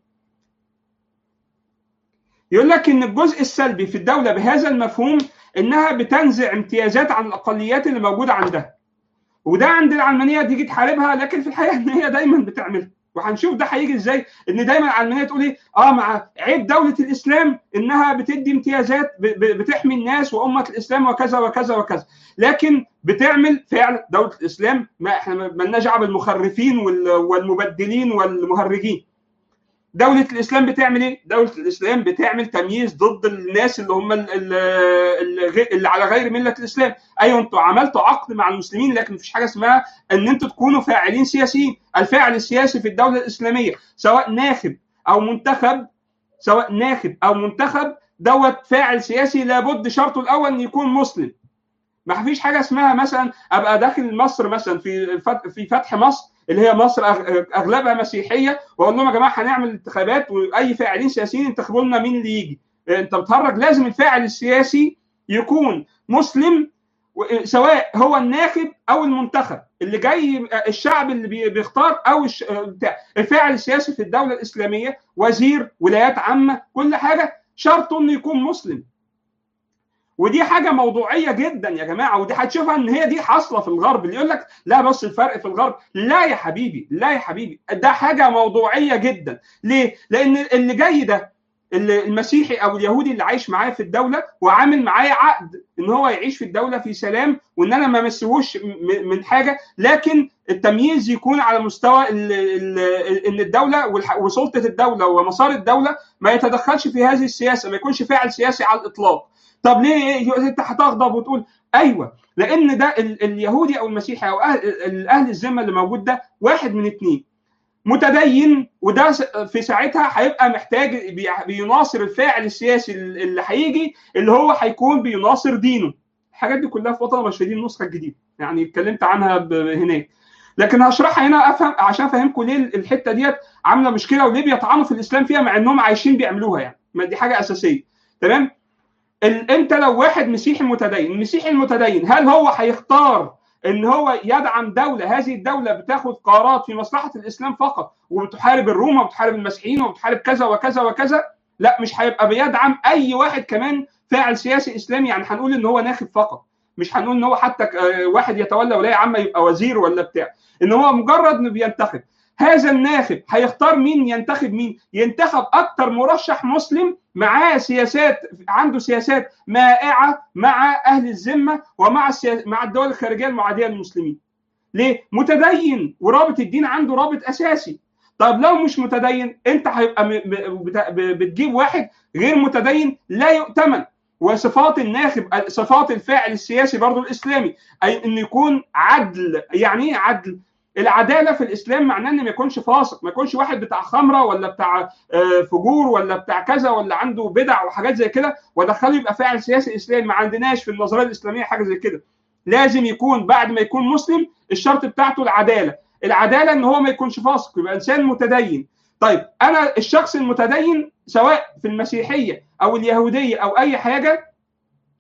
يقول لك ان الجزء السلبي في الدوله بهذا المفهوم انها بتنزع امتيازات عن الاقليات اللي موجوده عندها وده عند العلمانيه تيجي تحاربها لكن في الحقيقه ان هي دايما بتعملها وهنشوف ده هيجي ازاي ان دايما العلمانيه تقول ايه اه مع عيب دوله الاسلام انها بتدي امتيازات بتحمي الناس وامه الاسلام وكذا وكذا وكذا لكن بتعمل فعل دوله الاسلام ما احنا مالناش دعوه بالمخرفين والمبدلين والمهرجين دولة الإسلام بتعمل إيه؟ دولة الإسلام بتعمل تمييز ضد الناس اللي هم اللي على غير ملة الإسلام، أيوه أنتوا عملتوا عقد مع المسلمين لكن مفيش حاجة اسمها إن أنتوا تكونوا فاعلين سياسيين، الفاعل السياسي في الدولة الإسلامية سواء ناخب أو منتخب سواء ناخب أو منتخب دوت فاعل سياسي لابد شرطه الأول إن يكون مسلم. ما فيش حاجة اسمها مثلا أبقى داخل مصر مثلا في في فتح مصر اللي هي مصر اغلبها مسيحيه واقول لهم يا جماعه هنعمل انتخابات واي فاعلين سياسيين انتخبوا لنا مين اللي يجي انت بتهرج لازم الفاعل السياسي يكون مسلم سواء هو الناخب او المنتخب اللي جاي الشعب اللي بيختار او الفاعل السياسي في الدوله الاسلاميه وزير ولايات عامه كل حاجه شرطه انه يكون مسلم ودي حاجه موضوعيه جدا يا جماعه ودي هتشوفها ان هي دي حاصله في الغرب اللي يقول لك لا بص الفرق في الغرب لا يا حبيبي لا يا حبيبي ده حاجه موضوعيه جدا ليه لان اللي جاي ده المسيحي او اليهودي اللي عايش معايا في الدوله وعامل معايا عقد ان هو يعيش في الدوله في سلام وان انا ما امسهوش من حاجه لكن التمييز يكون على مستوى ال ال ان الدوله وسلطه الدوله ومسار الدوله ما يتدخلش في هذه السياسه ما يكونش فاعل سياسي على الاطلاق طب ليه انت هتغضب وتقول ايوه لان ده اليهودي او المسيحي او اهل اهل الذمه اللي موجود ده واحد من اثنين متدين وده في ساعتها هيبقى محتاج بيناصر الفاعل السياسي اللي هيجي اللي هو هيكون بيناصر دينه الحاجات دي كلها في وطن مشاهدين النسخه الجديده يعني اتكلمت عنها هناك لكن هشرحها هنا افهم عشان افهمكم ليه الحته ديت عامله مشكله وليه بيطعنوا في الاسلام فيها مع انهم عايشين بيعملوها يعني ما دي حاجه اساسيه تمام انت لو واحد مسيحي متدين المسيحي المتدين هل هو هيختار ان هو يدعم دوله هذه الدوله بتاخد قرارات في مصلحه الاسلام فقط وبتحارب الروم وبتحارب المسيحيين وبتحارب كذا وكذا وكذا لا مش هيبقى بيدعم اي واحد كمان فاعل سياسي اسلامي يعني هنقول ان هو ناخب فقط مش هنقول ان هو حتى واحد يتولى ولايه عامه يبقى وزير ولا بتاع ان هو مجرد انه بينتخب هذا الناخب هيختار مين ينتخب مين ينتخب اكتر مرشح مسلم معاه سياسات عنده سياسات مائعه مع اهل الذمه ومع السياس... مع الدول الخارجيه المعاديه للمسلمين ليه متدين ورابط الدين عنده رابط اساسي طب لو مش متدين انت هيبقى م... ب... بتجيب واحد غير متدين لا يؤتمن وصفات الناخب صفات الفاعل السياسي برضو الاسلامي اي انه يكون عدل يعني ايه عدل العداله في الاسلام معناه ان ما يكونش فاسق ما يكونش واحد بتاع خمره ولا بتاع فجور ولا بتاع كذا ولا عنده بدع وحاجات زي كده وادخله يبقى فاعل سياسي اسلامي ما عندناش في النظريه الاسلاميه حاجه زي كده لازم يكون بعد ما يكون مسلم الشرط بتاعته العداله العداله ان هو ما يكونش فاسق يبقى انسان متدين طيب انا الشخص المتدين سواء في المسيحيه او اليهوديه او اي حاجه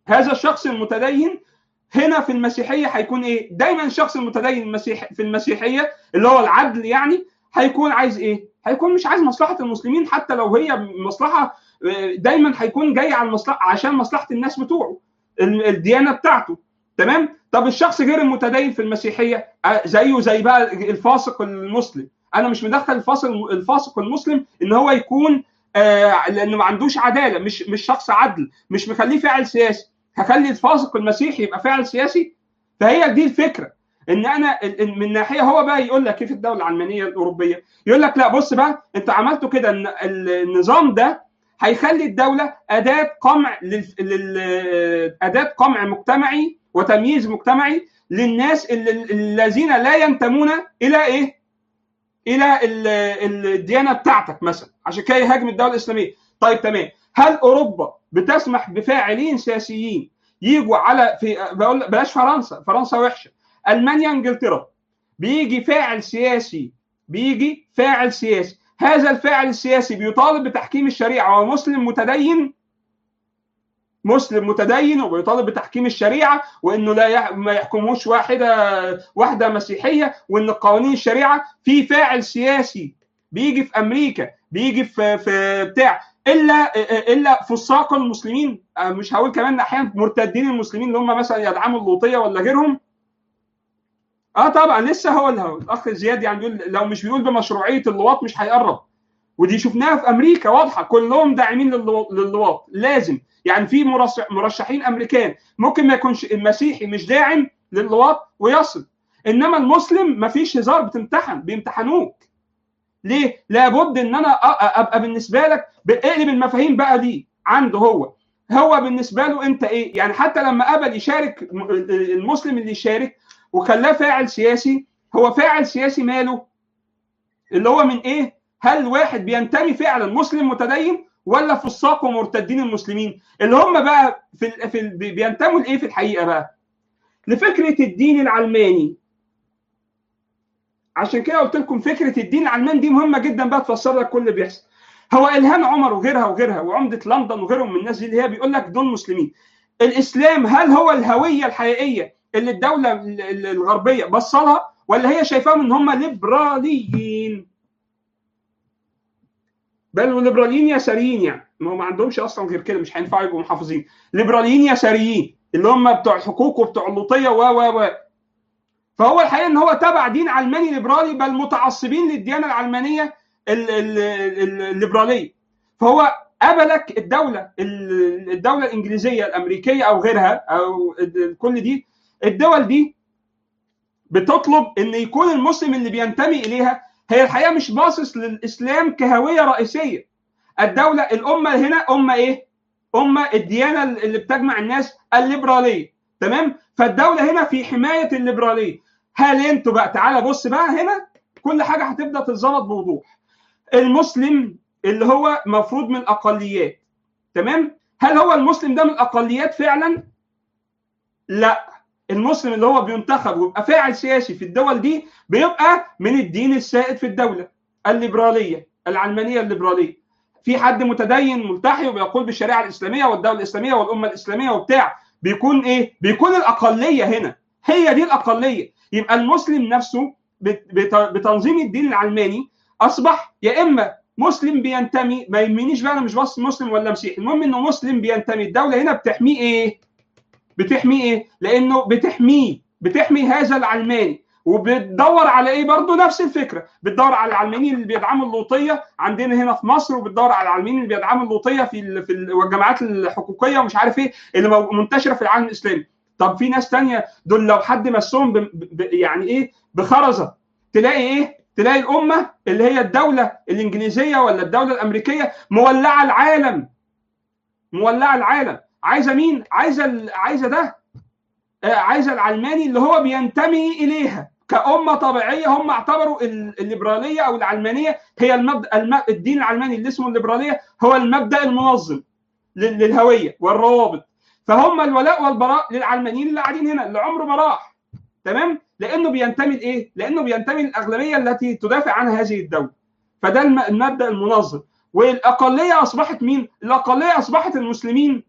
هذا الشخص المتدين هنا في المسيحيه هيكون ايه؟ دايما الشخص المتدين المسيح في المسيحيه اللي هو العدل يعني هيكون عايز ايه؟ هيكون مش عايز مصلحه المسلمين حتى لو هي مصلحه دايما هيكون جاي على المصلحه عشان مصلحه الناس بتوعه الديانه بتاعته تمام؟ طب الشخص غير المتدين في المسيحيه زيه زي بقى الفاسق المسلم انا مش مدخل الفاسق الفاسق المسلم ان هو يكون آه لانه ما عندوش عداله مش مش شخص عدل مش مخليه فاعل سياسي هخلي الفاسق المسيحي يبقى فاعل سياسي فهي دي الفكره ان انا من ناحيه هو بقى يقول لك كيف الدوله العلمانيه الاوروبيه يقول لك لا بص بقى انت عملته كده ان النظام ده هيخلي الدوله اداه قمع لل... اداه قمع مجتمعي وتمييز مجتمعي للناس الذين لا ينتمون الى ايه؟ الى الديانه بتاعتك مثلا عشان كده يهاجم الدوله الاسلاميه طيب تمام هل اوروبا بتسمح بفاعلين سياسيين يجوا على في بقول بلاش فرنسا فرنسا وحشه المانيا انجلترا بيجي فاعل سياسي بيجي فاعل سياسي هذا الفاعل السياسي بيطالب بتحكيم الشريعه ومسلم متدين مسلم متدين وبيطالب بتحكيم الشريعه وانه لا ما يحكموش واحده واحده مسيحيه وان قوانين الشريعه في فاعل سياسي بيجي في امريكا بيجي في في بتاع الا الا فساق المسلمين مش هقول كمان احيانا مرتدين المسلمين اللي هم مثلا يدعموا اللوطيه ولا غيرهم اه طبعا لسه هو الاخ زياد يعني بيقول لو مش بيقول بمشروعيه اللواط مش هيقرب ودي شفناها في امريكا واضحه كلهم داعمين للواط لازم يعني في مرشحين امريكان ممكن ما يكونش المسيحي مش داعم للواط ويصل انما المسلم ما فيش هزار بتمتحن بيمتحنوك ليه؟ لابد ان انا ابقى بالنسبه لك اقلب المفاهيم بقى دي عنده هو هو بالنسبه له انت ايه؟ يعني حتى لما قبل يشارك المسلم اللي يشارك وخلاه فاعل سياسي هو فاعل سياسي ماله؟ اللي هو من ايه؟ هل واحد بينتمي فعلا مسلم متدين ولا فساق ومرتدين المسلمين اللي هم بقى في, ال في ال بينتموا لايه في الحقيقه بقى؟ لفكره الدين العلماني عشان كده قلت لكم فكره الدين العلماني دي مهمه جدا بقى تفسر لك كل اللي بيحصل هو الهام عمر وغيرها وغيرها وعمده لندن وغيرهم من الناس دي اللي هي بيقول لك دول مسلمين الاسلام هل هو الهويه الحقيقيه اللي الدوله الغربيه بصلها ولا هي شايفاهم ان هم ليبراليين بل وليبراليين يساريين يعني ما هم ما عندهمش اصلا غير كده مش هينفعوا يبقوا محافظين ليبراليين يساريين اللي هم بتوع الحقوق وبتوع اللوطيه و و و فهو الحقيقه ان هو تبع دين علماني ليبرالي بل متعصبين للديانه العلمانيه الليبراليه فهو قبلك الدوله الدوله الانجليزيه الامريكيه او غيرها او كل دي الدول دي بتطلب ان يكون المسلم اللي بينتمي اليها هي الحقيقه مش باصص للاسلام كهويه رئيسيه الدوله الامه هنا امه ايه امه الديانه اللي بتجمع الناس الليبراليه تمام فالدوله هنا في حمايه الليبراليه هل انتوا بقى تعالى بص بقى هنا كل حاجه هتبدا تتظبط بوضوح المسلم اللي هو مفروض من الاقليات تمام هل هو المسلم ده من الاقليات فعلا لا المسلم اللي هو بينتخب ويبقى فاعل سياسي في الدول دي بيبقى من الدين السائد في الدوله الليبراليه العلمانيه الليبراليه في حد متدين ملتحي وبيقول بالشريعه الاسلاميه والدوله الاسلاميه والامه الاسلاميه وبتاع بيكون ايه بيكون الاقليه هنا هي دي الاقليه يبقى المسلم نفسه بتنظيم الدين العلماني اصبح يا اما مسلم بينتمي ما يهمنيش بقى انا مش بس مسلم ولا مسيحي المهم انه مسلم بينتمي الدوله هنا بتحميه ايه بتحميه ايه لانه بتحميه بتحمي هذا العلماني وبتدور على ايه برضه نفس الفكره بتدور على العلمانيين اللي بيدعموا اللوطيه عندنا هنا في مصر وبتدور على العلمانيين اللي بيدعموا اللوطيه في ال في الجامعات الحقوقيه ومش عارف ايه اللي منتشره في العالم الاسلامي طب في ناس تانية دول لو حد مسهم ب... ب... يعني ايه بخرزه تلاقي ايه تلاقي الامه اللي هي الدوله الانجليزيه ولا الدوله الامريكيه مولعه العالم مولعه العالم عايزه مين عايزه ال... عايزه ده آه عايزه العلماني اللي هو بينتمي اليها كأمة طبيعية هم اعتبروا الليبرالية أو العلمانية هي المبدأ الم... الدين العلماني اللي اسمه الليبرالية هو المبدأ المنظم للهوية والروابط فهم الولاء والبراء للعلمانيين اللي قاعدين هنا اللي عمره ما راح تمام لانه بينتمي لايه؟ لانه بينتمي للاغلبيه التي تدافع عن هذه الدوله فده المبدا المنظم والاقليه اصبحت مين؟ الاقليه اصبحت المسلمين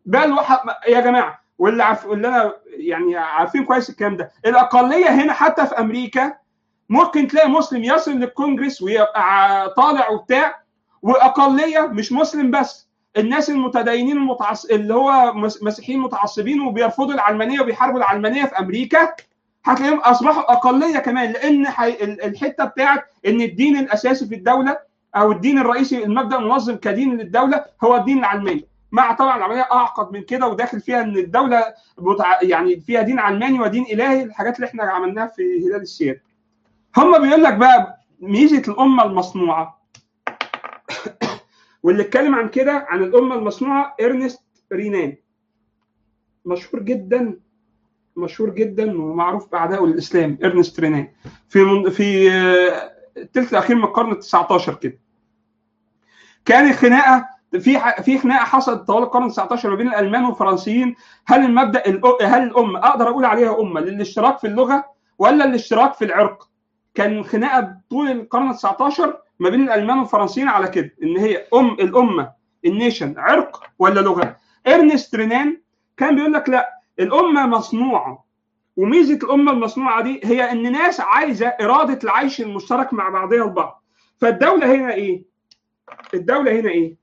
بل وح... يا جماعه واللي عارف واللي انا يعني عارفين كويس الكلام ده الاقليه هنا حتى في امريكا ممكن تلاقي مسلم يصل للكونجرس ويبقى طالع وبتاع واقليه مش مسلم بس الناس المتدينين المتعص... اللي هو مسيحيين متعصبين وبيرفضوا العلمانيه وبيحاربوا العلمانيه في امريكا هتلاقيهم اصبحوا اقليه كمان لان حي... الحته بتاعت ان الدين الاساسي في الدوله او الدين الرئيسي المبدا المنظم كدين للدوله هو الدين العلماني مع طبعا العمليه اعقد من كده وداخل فيها ان الدوله بتع... يعني فيها دين علماني ودين الهي الحاجات اللي احنا عملناها في هلال السياد هم بيقول لك بقى ميزه الامه المصنوعه واللي اتكلم عن كده عن الامه المصنوعه ارنست رينان مشهور جدا مشهور جدا ومعروف باعدائه للاسلام ارنست رينان في من في الثلث الاخير من القرن ال 19 كده كان خناقه في في خناقه حصلت طوال القرن ال 19 ما بين الالمان والفرنسيين هل المبدا هل الامه اقدر اقول عليها امه للاشتراك في اللغه ولا الاشتراك في العرق؟ كان خناقه طول القرن ال 19 ما بين الالمان والفرنسيين على كده ان هي ام الامه النيشن عرق ولا لغه؟ ارنست رينان كان بيقول لك لا الامه مصنوعه وميزه الامه المصنوعه دي هي ان ناس عايزه اراده العيش المشترك مع بعضها البعض فالدوله هنا ايه؟ الدوله هنا ايه؟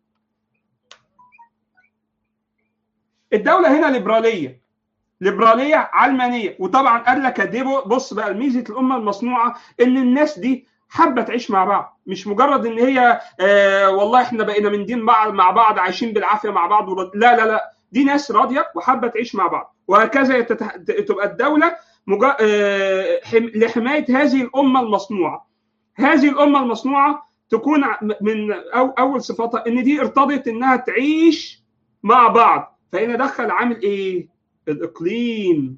الدوله هنا ليبراليه ليبراليه علمانيه وطبعا قال لك اديبو بص بقى ميزه الامه المصنوعه ان الناس دي حابه تعيش مع بعض مش مجرد ان هي آه والله احنا بقينا من دين بعض مع بعض عايشين بالعافيه مع بعض لا لا لا دي ناس راضيه وحابه تعيش مع بعض وهكذا يتتح... تبقى الدوله مجا... آه حم... لحمايه هذه الامه المصنوعه هذه الامه المصنوعه تكون من أو اول صفاتها ان دي ارتضت انها تعيش مع بعض فهنا دخل عامل ايه الاقليم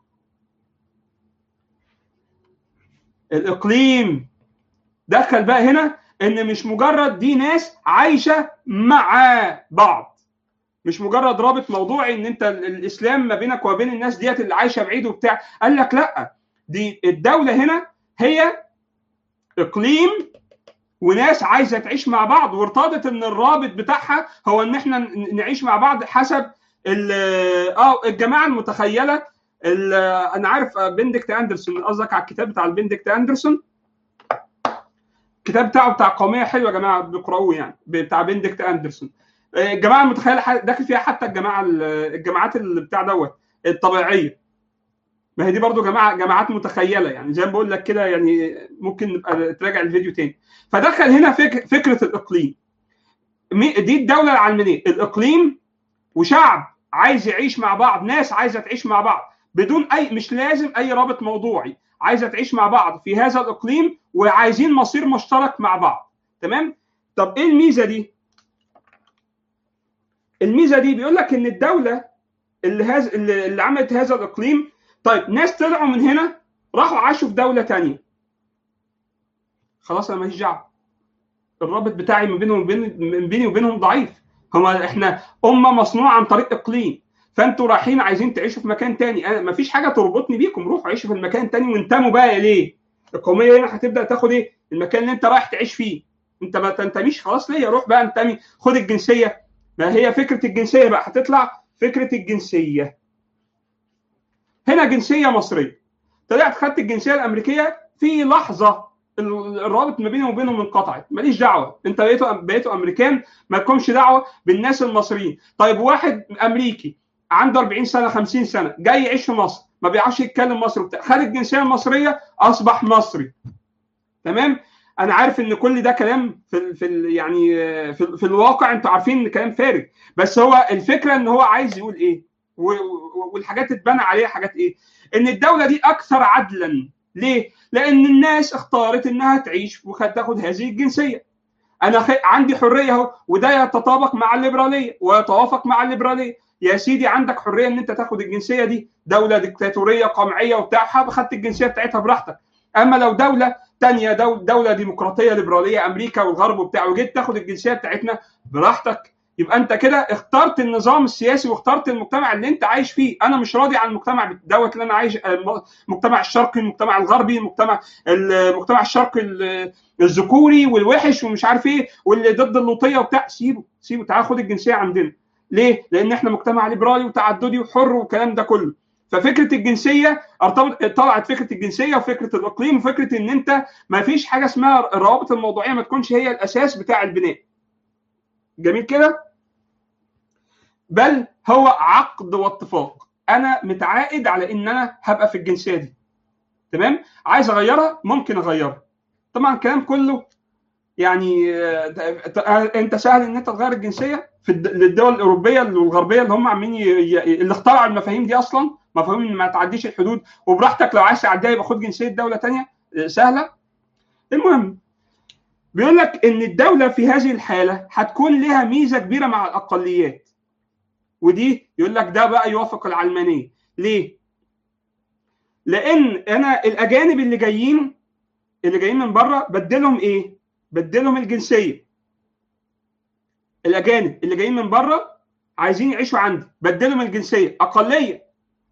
الاقليم دخل بقى هنا ان مش مجرد دي ناس عايشه مع بعض مش مجرد رابط موضوعي ان انت الاسلام ما بينك وبين الناس ديت اللي عايشه بعيد وبتاع قال لك لا دي الدوله هنا هي اقليم وناس عايزه تعيش مع بعض وارتضت ان الرابط بتاعها هو ان احنا نعيش مع بعض حسب اه الجماعه المتخيله انا عارف بندكت اندرسون قصدك على الكتاب بتاع البندكت اندرسون الكتاب بتاعه بتاع قوميه حلوه يا جماعه بيقراوه يعني بتاع بندكت اندرسون الجماعه المتخيله داخل فيها حتى الجماعه الجماعات اللي بتاع دوت الطبيعيه ما هي دي برضو جماعه جماعات متخيله يعني زي ما بقول لك كده يعني ممكن نبقى تراجع الفيديو تاني فدخل هنا فك فكره الاقليم دي الدوله العلمانيه الاقليم وشعب عايز يعيش مع بعض ناس عايزه تعيش مع بعض بدون اي مش لازم اي رابط موضوعي عايزه تعيش مع بعض في هذا الاقليم وعايزين مصير مشترك مع بعض تمام طب ايه الميزه دي الميزه دي بيقول لك ان الدوله اللي هز... اللي عملت هذا الاقليم طيب ناس طلعوا من هنا راحوا عاشوا في دوله تانية خلاص انا ماليش دعوه الرابط بتاعي ما بينهم وبين بيني وبينهم ضعيف هما احنا امه مصنوعه عن طريق اقليم فانتوا رايحين عايزين تعيشوا في مكان تاني انا ما فيش حاجه تربطني بيكم روحوا عيشوا في المكان تاني وانتموا بقى ليه القوميه هنا هتبدا تاخد ايه المكان اللي انت رايح تعيش فيه انت ما تنتميش خلاص ليا روح بقى انتمي خد الجنسيه ما هي فكره الجنسيه بقى هتطلع فكره الجنسيه هنا جنسيه مصريه طلعت خدت الجنسيه الامريكيه في لحظه الرابط ما بيني وبينهم انقطعت ماليش دعوه انت بقيتوا بقيتوا امريكان ما لكمش دعوه بالناس المصريين طيب واحد امريكي عنده 40 سنه 50 سنه جاي يعيش في مصر ما بيعرفش يتكلم مصري وبتاع خد الجنسيه المصريه اصبح مصري تمام انا عارف ان كل ده كلام في في ال يعني في, في الواقع انتوا عارفين ان كلام فارغ بس هو الفكره ان هو عايز يقول ايه والحاجات اتبنى عليها حاجات ايه ان الدوله دي اكثر عدلا ليه لان الناس اختارت انها تعيش وتاخد هذه الجنسيه انا خ... عندي حريه اهو وده يتطابق مع الليبراليه ويتوافق مع الليبراليه يا سيدي عندك حريه ان انت تاخد الجنسيه دي دوله ديكتاتوريه قمعيه وبتاع خدت الجنسيه بتاعتها براحتك اما لو دوله تانية دول دولة ديمقراطية ليبرالية أمريكا والغرب وبتاع وجيت تاخد الجنسية بتاعتنا براحتك يبقى أنت كده اخترت النظام السياسي واخترت المجتمع اللي أنت عايش فيه أنا مش راضي عن المجتمع دوت اللي أنا عايش المجتمع الشرقي المجتمع الغربي المجتمع المجتمع الشرقي الذكوري والوحش ومش عارف ايه واللي ضد اللوطيه وبتاع سيبه سيبه تعال خد الجنسيه عندنا ليه؟ لان احنا مجتمع ليبرالي وتعددي وحر والكلام ده كله ففكره الجنسيه ارتبط طلعت فكره الجنسيه وفكره الاقليم وفكره ان انت ما فيش حاجه اسمها الروابط الموضوعيه ما تكونش هي الاساس بتاع البناء جميل كده بل هو عقد واتفاق انا متعاقد على ان انا هبقى في الجنسيه دي تمام عايز اغيرها ممكن اغيرها طبعا الكلام كله يعني انت سهل ان انت تغير الجنسيه في للدول الاوروبيه والغربيه اللي هم عاملين اللي اخترعوا المفاهيم دي اصلا مفاهيم ان ما تعديش الحدود وبراحتك لو عايز تعديها يبقى خد جنسيه دوله ثانيه سهله المهم بيقول لك ان الدوله في هذه الحاله هتكون لها ميزه كبيره مع الاقليات ودي يقول لك ده بقى يوافق العلمانيه ليه لان انا الاجانب اللي جايين اللي جايين من بره بدلهم ايه بدلهم الجنسيه الاجانب اللي جايين من بره عايزين يعيشوا عندي بدلهم الجنسيه اقليه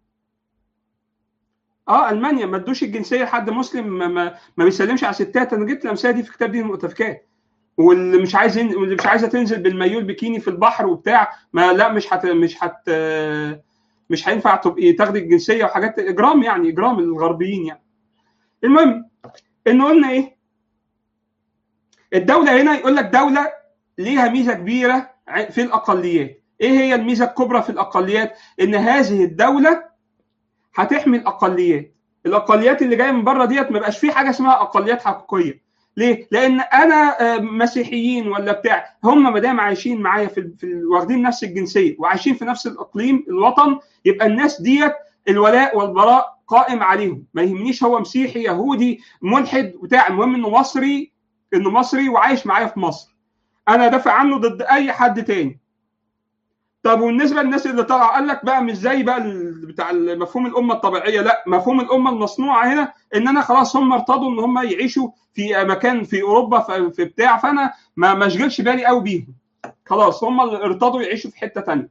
اه المانيا ما ادوش الجنسيه لحد مسلم ما, ما, ما بيسلمش على ستات انا جبت الامثله دي في كتاب دين المؤتفكات واللي مش عايز واللي مش عايزه تنزل بالمايو البكيني في البحر وبتاع ما لا مش هت مش هت مش هينفع تبقي تاخدي الجنسيه وحاجات اجرام يعني اجرام الغربيين يعني المهم ان قلنا ايه الدوله هنا يقول لك دوله ليها ميزه كبيره في الاقليات ايه هي الميزه الكبرى في الاقليات ان هذه الدوله هتحمي الاقليات الاقليات اللي جايه من بره ديت ما بقاش في حاجه اسمها اقليات حقيقيه ليه؟ لان انا مسيحيين ولا بتاع هم ما دام عايشين معايا في, في واخدين نفس الجنسيه وعايشين في نفس الاقليم الوطن يبقى الناس ديت الولاء والبراء قائم عليهم ما يهمنيش هو مسيحي يهودي ملحد بتاع المهم انه مصري انه مصري وعايش معايا في مصر انا دافع عنه ضد اي حد تاني طب وبالنسبه للناس اللي طلع قال لك بقى مش زي بقى بتاع مفهوم الامه الطبيعيه لا مفهوم الامه المصنوعه هنا ان انا خلاص هم ارتضوا ان هم يعيشوا في مكان في اوروبا في بتاع فانا ما ما اشغلش بالي قوي بيهم خلاص هم اللي ارتضوا يعيشوا في حته ثانيه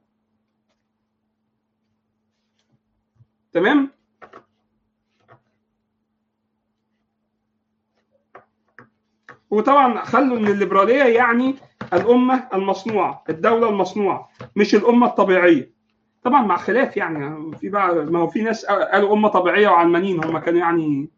تمام وطبعا خلوا ان الليبراليه يعني الامه المصنوعه الدوله المصنوعه مش الامه الطبيعيه طبعا مع خلاف يعني في بقى ما هو في ناس قالوا امه طبيعيه وعلمانيين هم كانوا يعني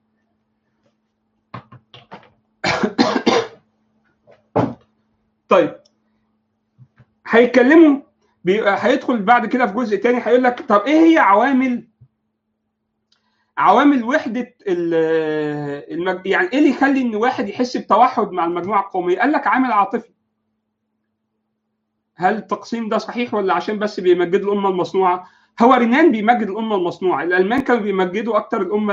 طيب هيتكلموا هيدخل بعد كده في جزء تاني هيقول لك طب ايه هي عوامل عوامل وحده المج... يعني ايه اللي يخلي ان واحد يحس بتوحد مع المجموعه القوميه؟ قال لك عامل عاطفي. هل التقسيم ده صحيح ولا عشان بس بيمجدوا الامه المصنوعه؟ هو رينان بيمجد الامه المصنوعه، الالمان كانوا بيمجدوا اكتر الامه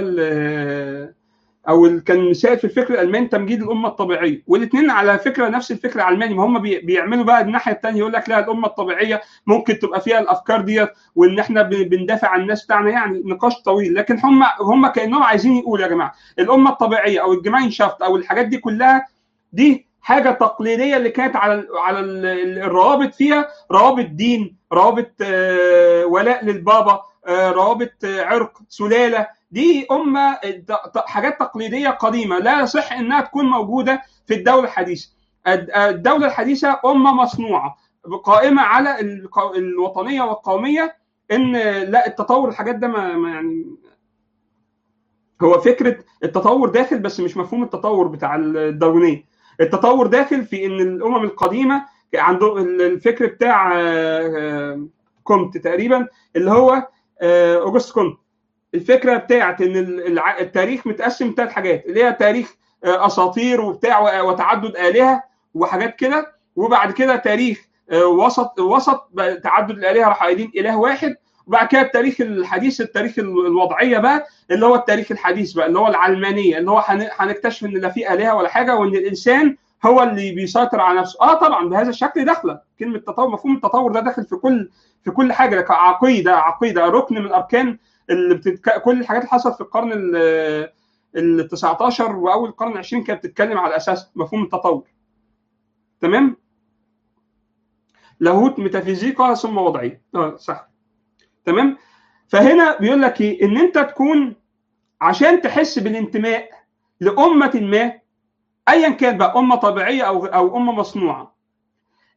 او كان سائد في الفكر الالماني تمجيد الامه الطبيعيه والاثنين على فكره نفس الفكر العلماني ما هم بيعملوا بقى الناحيه الثانيه يقول لك لا الامه الطبيعيه ممكن تبقى فيها الافكار ديت وان احنا بندافع عن الناس بتاعنا يعني نقاش طويل لكن هم هم كانهم عايزين يقولوا يا جماعه الامه الطبيعيه او الجماينشافت او الحاجات دي كلها دي حاجه تقليديه اللي كانت على على الروابط فيها روابط دين روابط ولاء للبابا روابط عرق سلاله دي امه حاجات تقليديه قديمه لا يصح انها تكون موجوده في الدوله الحديثه الدوله الحديثه امه مصنوعه قائمه على الوطنيه والقوميه ان لا التطور الحاجات ده ما يعني هو فكره التطور داخل بس مش مفهوم التطور بتاع الداروينيه التطور داخل في ان الامم القديمه عنده الفكر بتاع كومت تقريبا اللي هو اوجست كومت الفكره بتاعت ان التاريخ متقسم ثلاث حاجات اللي هي تاريخ اساطير وبتاع وتعدد الهه وحاجات كده وبعد كده تاريخ وسط وسط تعدد الالهه راح قايلين اله واحد وبعد كده التاريخ الحديث التاريخ الوضعيه بقى اللي هو التاريخ الحديث بقى اللي هو العلمانيه اللي هو هنكتشف ان لا في الهه ولا حاجه وان الانسان هو اللي بيسيطر على نفسه اه طبعا بهذا الشكل داخله كلمه تطور مفهوم التطور ده داخل في كل في كل حاجه كعقيده عقيده ركن من اركان اللي بتتك... كل الحاجات اللي حصلت في القرن ال 19 واول القرن ال 20 كانت بتتكلم على اساس مفهوم التطور تمام لاهوت ميتافيزيقا ثم وضعيه اه صح تمام فهنا بيقول لك ايه ان انت تكون عشان تحس بالانتماء لامه ما ايا كان بقى امه طبيعيه او او امه مصنوعه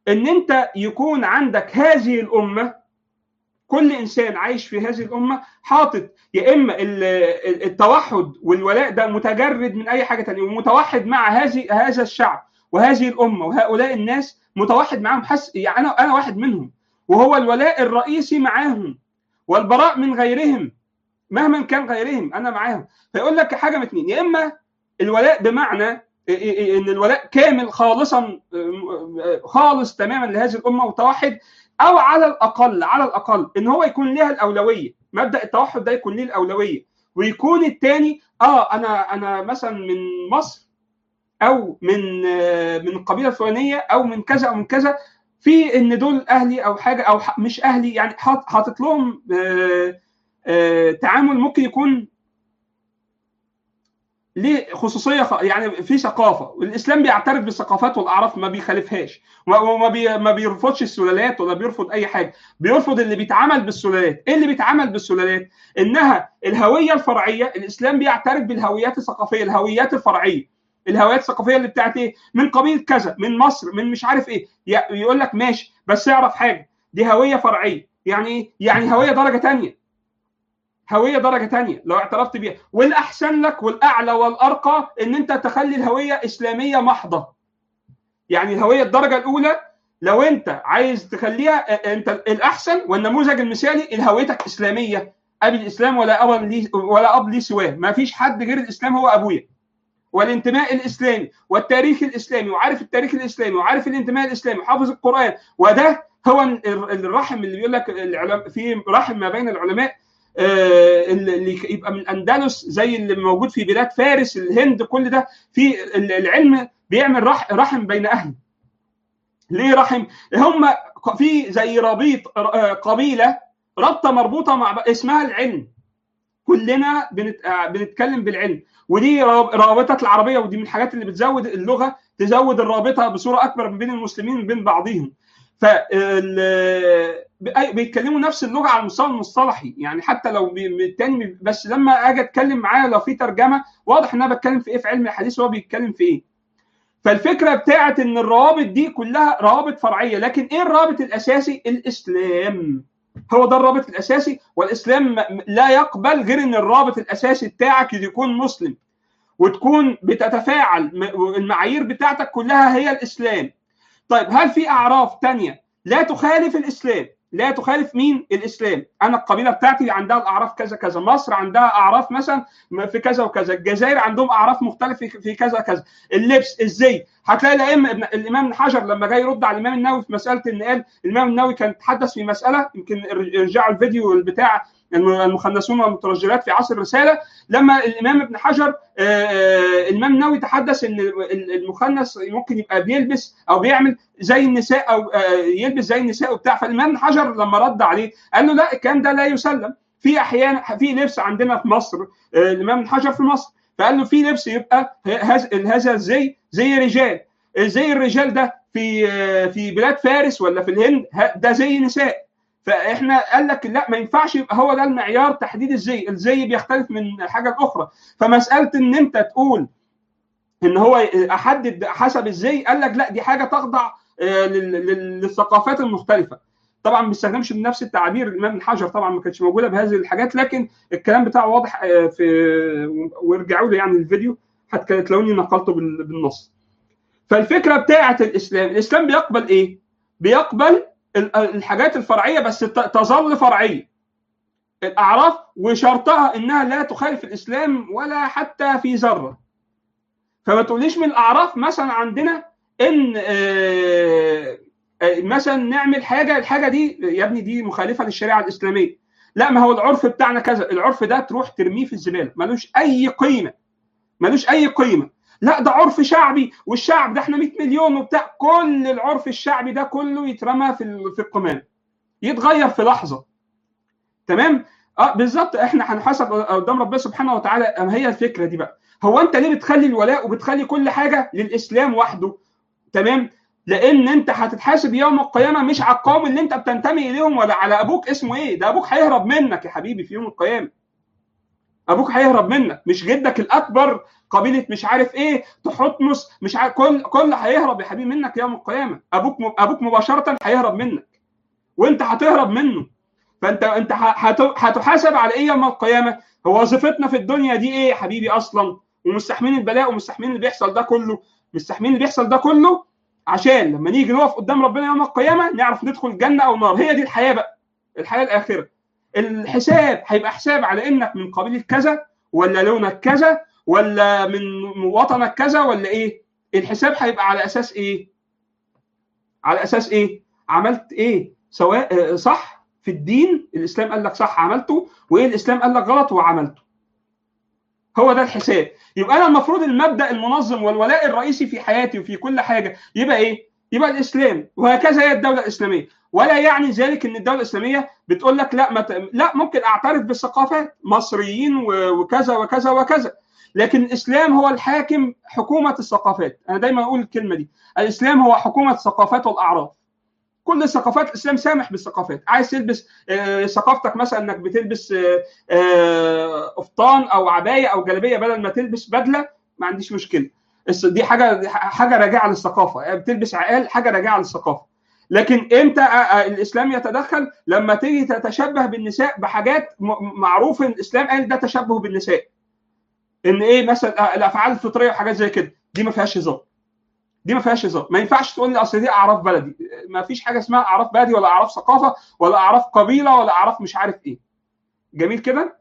ان انت يكون عندك هذه الامه كل انسان عايش في هذه الامه حاطط يا اما التوحد والولاء ده متجرد من اي حاجه ثانيه ومتوحد مع هذه هذا الشعب وهذه الامه وهؤلاء الناس متوحد معاهم حس يعني انا انا واحد منهم وهو الولاء الرئيسي معاهم والبراء من غيرهم مهما كان غيرهم انا معاهم فيقول لك حاجه من اثنين يا اما الولاء بمعنى ان الولاء كامل خالصا خالص تماما لهذه الامه متوحد او على الاقل على الاقل ان هو يكون لها الاولويه مبدا التوحد ده يكون ليه الاولويه ويكون الثاني اه انا انا مثلا من مصر او من من القبيله الفلانيه او من كذا او من كذا في ان دول اهلي او حاجه او مش اهلي يعني حاطط لهم آه آه تعامل ممكن يكون ليه خصوصيه يعني في ثقافه الاسلام بيعترف بالثقافات والاعراف ما بيخالفهاش وما بي ما بيرفضش السلالات ولا بيرفض اي حاجه بيرفض اللي بيتعمل بالسلالات ايه اللي بيتعمل بالسلالات انها الهويه الفرعيه الاسلام بيعترف بالهويات الثقافيه الهويات الفرعيه الهويات الثقافيه اللي بتاعت ايه من قبيله كذا من مصر من مش عارف ايه يقول لك ماشي بس اعرف حاجه دي هويه فرعيه يعني ايه يعني هويه درجه ثانيه هويه درجه تانية لو اعترفت بيها والاحسن لك والاعلى والارقى ان انت تخلي الهويه اسلاميه محضه يعني الهويه الدرجه الاولى لو انت عايز تخليها انت الاحسن والنموذج المثالي الهويتك اسلاميه ابي الاسلام ولا اب لي ولا اب لي سواه ما فيش حد غير الاسلام هو ابويا والانتماء الاسلامي والتاريخ الاسلامي وعارف التاريخ الاسلامي وعارف الانتماء الاسلامي وحافظ القران وده هو الرحم اللي بيقول لك في رحم ما بين العلماء اللي يبقى من الاندلس زي اللي موجود في بلاد فارس الهند كل ده في العلم بيعمل رحم بين اهل ليه رحم هم في زي ربيط قبيله رابطه مربوطه مع اسمها العلم كلنا بنتكلم بالعلم ودي رابطه العربيه ودي من الحاجات اللي بتزود اللغه تزود الرابطه بصوره اكبر بين المسلمين وبين بعضهم ف بيتكلموا نفس اللغه على المستوى المصطلحي يعني حتى لو التاني بس لما اجي اتكلم معاه لو في ترجمه واضح ان انا بتكلم في ايه في علم الحديث وهو بيتكلم في ايه فالفكره بتاعت ان الروابط دي كلها روابط فرعيه لكن ايه الرابط الاساسي الاسلام هو ده الرابط الاساسي والاسلام لا يقبل غير ان الرابط الاساسي بتاعك يكون مسلم وتكون بتتفاعل المعايير بتاعتك كلها هي الاسلام طيب هل في اعراف تانية لا تخالف الاسلام لا تخالف مين الاسلام انا القبيله بتاعتي عندها الاعراف كذا كذا مصر عندها اعراف مثلا في كذا وكذا الجزائر عندهم اعراف مختلفه في كذا كذا اللبس ازاي هتلاقي الائمه الامام ابن حجر لما جاي يرد على الامام النووي في مساله ان قال الامام النووي كان تحدث في مساله يمكن ارجعوا الفيديو بتاع المخنثون والمترجلات في عصر الرساله لما الامام ابن حجر الامام النووي تحدث ان المخنث ممكن يبقى بيلبس او بيعمل زي النساء او يلبس زي النساء وبتاع فالامام ابن حجر لما رد عليه قال له لا الكلام ده لا يسلم في احيانا في لبس عندنا في مصر الامام ابن حجر في مصر فقال له في لبس يبقى هذا الزي زي رجال زي الرجال ده في في بلاد فارس ولا في الهند ده زي نساء فاحنا قال لك لا ما ينفعش يبقى هو ده المعيار تحديد الزي الزي بيختلف من حاجه لاخرى فمساله ان انت تقول ان هو احدد حسب الزي قال لك لا دي حاجه تخضع للثقافات المختلفه طبعا ما بيستخدمش بنفس التعابير الامام الحجر طبعا ما كانتش موجوده بهذه الحاجات لكن الكلام بتاعه واضح في وارجعوا له يعني الفيديو هتلاقوني نقلته بالنص فالفكره بتاعه الاسلام الاسلام بيقبل ايه بيقبل الحاجات الفرعيه بس تظل فرعيه الاعراف وشرطها انها لا تخالف الاسلام ولا حتى في ذره فما تقوليش من الاعراف مثلا عندنا ان مثلا نعمل حاجه الحاجه دي يا ابني دي مخالفه للشريعه الاسلاميه لا ما هو العرف بتاعنا كذا العرف ده تروح ترميه في الزباله ملوش اي قيمه ملوش اي قيمه لا ده عرف شعبي والشعب ده احنا 100 مليون وبتاع كل العرف الشعبي ده كله يترمى في في القمامه يتغير في لحظه تمام اه بالظبط احنا هنحاسب قدام ربنا سبحانه وتعالى هي الفكره دي بقى هو انت ليه بتخلي الولاء وبتخلي كل حاجه للاسلام وحده تمام لان انت هتتحاسب يوم القيامه مش على القوم اللي انت بتنتمي اليهم ولا على ابوك اسمه ايه ده ابوك هيهرب منك يا حبيبي في يوم القيامه ابوك هيهرب منك مش جدك الاكبر قبيله مش عارف ايه تحتمس مش عارف كل كل هيهرب يا حبيبي منك يوم القيامه ابوك ابوك مباشره هيهرب منك وانت هتهرب منه فانت انت هتحاسب على ايه يوم القيامه هو وظيفتنا في الدنيا دي ايه يا حبيبي اصلا ومستحملين البلاء ومستحملين اللي بيحصل ده كله مستحملين اللي بيحصل ده كله عشان لما نيجي نقف قدام ربنا يوم القيامه نعرف ندخل الجنه او النار هي دي الحياه بقى الحياه الاخره الحساب هيبقى حساب على انك من قبيله كذا ولا لونك كذا ولا من وطنك كذا ولا ايه الحساب هيبقى على اساس ايه على اساس ايه عملت ايه سواء صح في الدين الاسلام قال لك صح عملته وايه الاسلام قال لك غلط وعملته هو ده الحساب يبقى انا المفروض المبدا المنظم والولاء الرئيسي في حياتي وفي كل حاجه يبقى ايه يبقى الاسلام وهكذا هي الدوله الاسلاميه ولا يعني ذلك ان الدوله الاسلاميه بتقول لك لا مت... لا ممكن اعترف بالثقافات مصريين وكذا وكذا وكذا لكن الاسلام هو الحاكم حكومه الثقافات انا دايما اقول الكلمه دي الاسلام هو حكومه الثقافات والاعراف كل الثقافات الاسلام سامح بالثقافات عايز تلبس آه ثقافتك مثلا انك بتلبس آه آه قفطان او عبايه او جلابيه بدل ما تلبس بدله ما عنديش مشكله دي حاجه حاجه راجعه للثقافه يعني بتلبس عقال حاجه راجعه للثقافه لكن امتى الاسلام يتدخل لما تيجي تتشبه بالنساء بحاجات معروف ان الاسلام قال ده تشبه بالنساء ان ايه مثلا الافعال الفطريه وحاجات زي كده دي ما فيهاش هزار دي ما فيهاش هزار ما ينفعش تقول لي اصل دي اعراف بلدي ما فيش حاجه اسمها اعراف بلدي ولا اعراف ثقافه ولا اعراف قبيله ولا اعراف مش عارف ايه جميل كده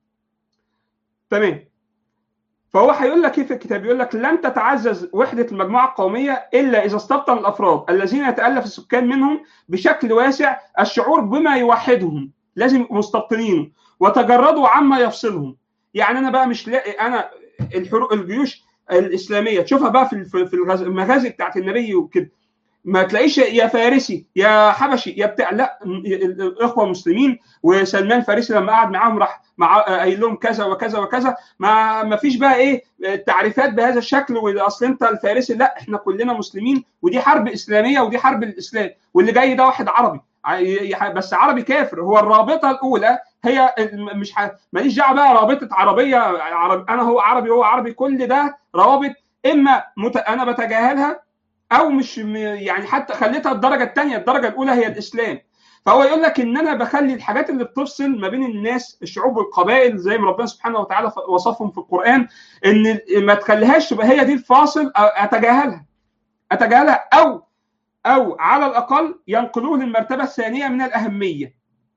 تمام فهو هيقول لك ايه في الكتاب يقول لك لن تتعزز وحده المجموعه القوميه الا اذا استبطن الافراد الذين يتالف السكان منهم بشكل واسع الشعور بما يوحدهم لازم يبقوا مستبطنينه وتجردوا عما يفصلهم يعني انا بقى مش لاقي انا الحروب الجيوش الاسلاميه تشوفها بقى في في المغازي بتاعت النبي وكده ما تلاقيش يا فارسي يا حبشي يا بتاع لا الاخوه المسلمين وسلمان الفارسي لما قعد معاهم راح مع قايل لهم كذا وكذا وكذا ما ما فيش بقى ايه تعريفات بهذا الشكل واصل انت الفارسي لا احنا كلنا مسلمين ودي حرب اسلاميه ودي حرب الاسلام واللي جاي ده واحد عربي بس عربي كافر هو الرابطه الاولى هي مش ح... ماليش دعوه بقى رابطه عربيه عرب... انا هو عربي هو عربي كل ده روابط اما مت... انا بتجاهلها او مش يعني حتى خليتها الدرجه الثانيه الدرجه الاولى هي الاسلام فهو يقول لك ان انا بخلي الحاجات اللي بتفصل ما بين الناس الشعوب والقبائل زي ما ربنا سبحانه وتعالى وصفهم في القران ان ما تخليهاش تبقى هي دي الفاصل اتجاهلها اتجاهلها او او على الاقل ينقلوه للمرتبه الثانيه من الاهميه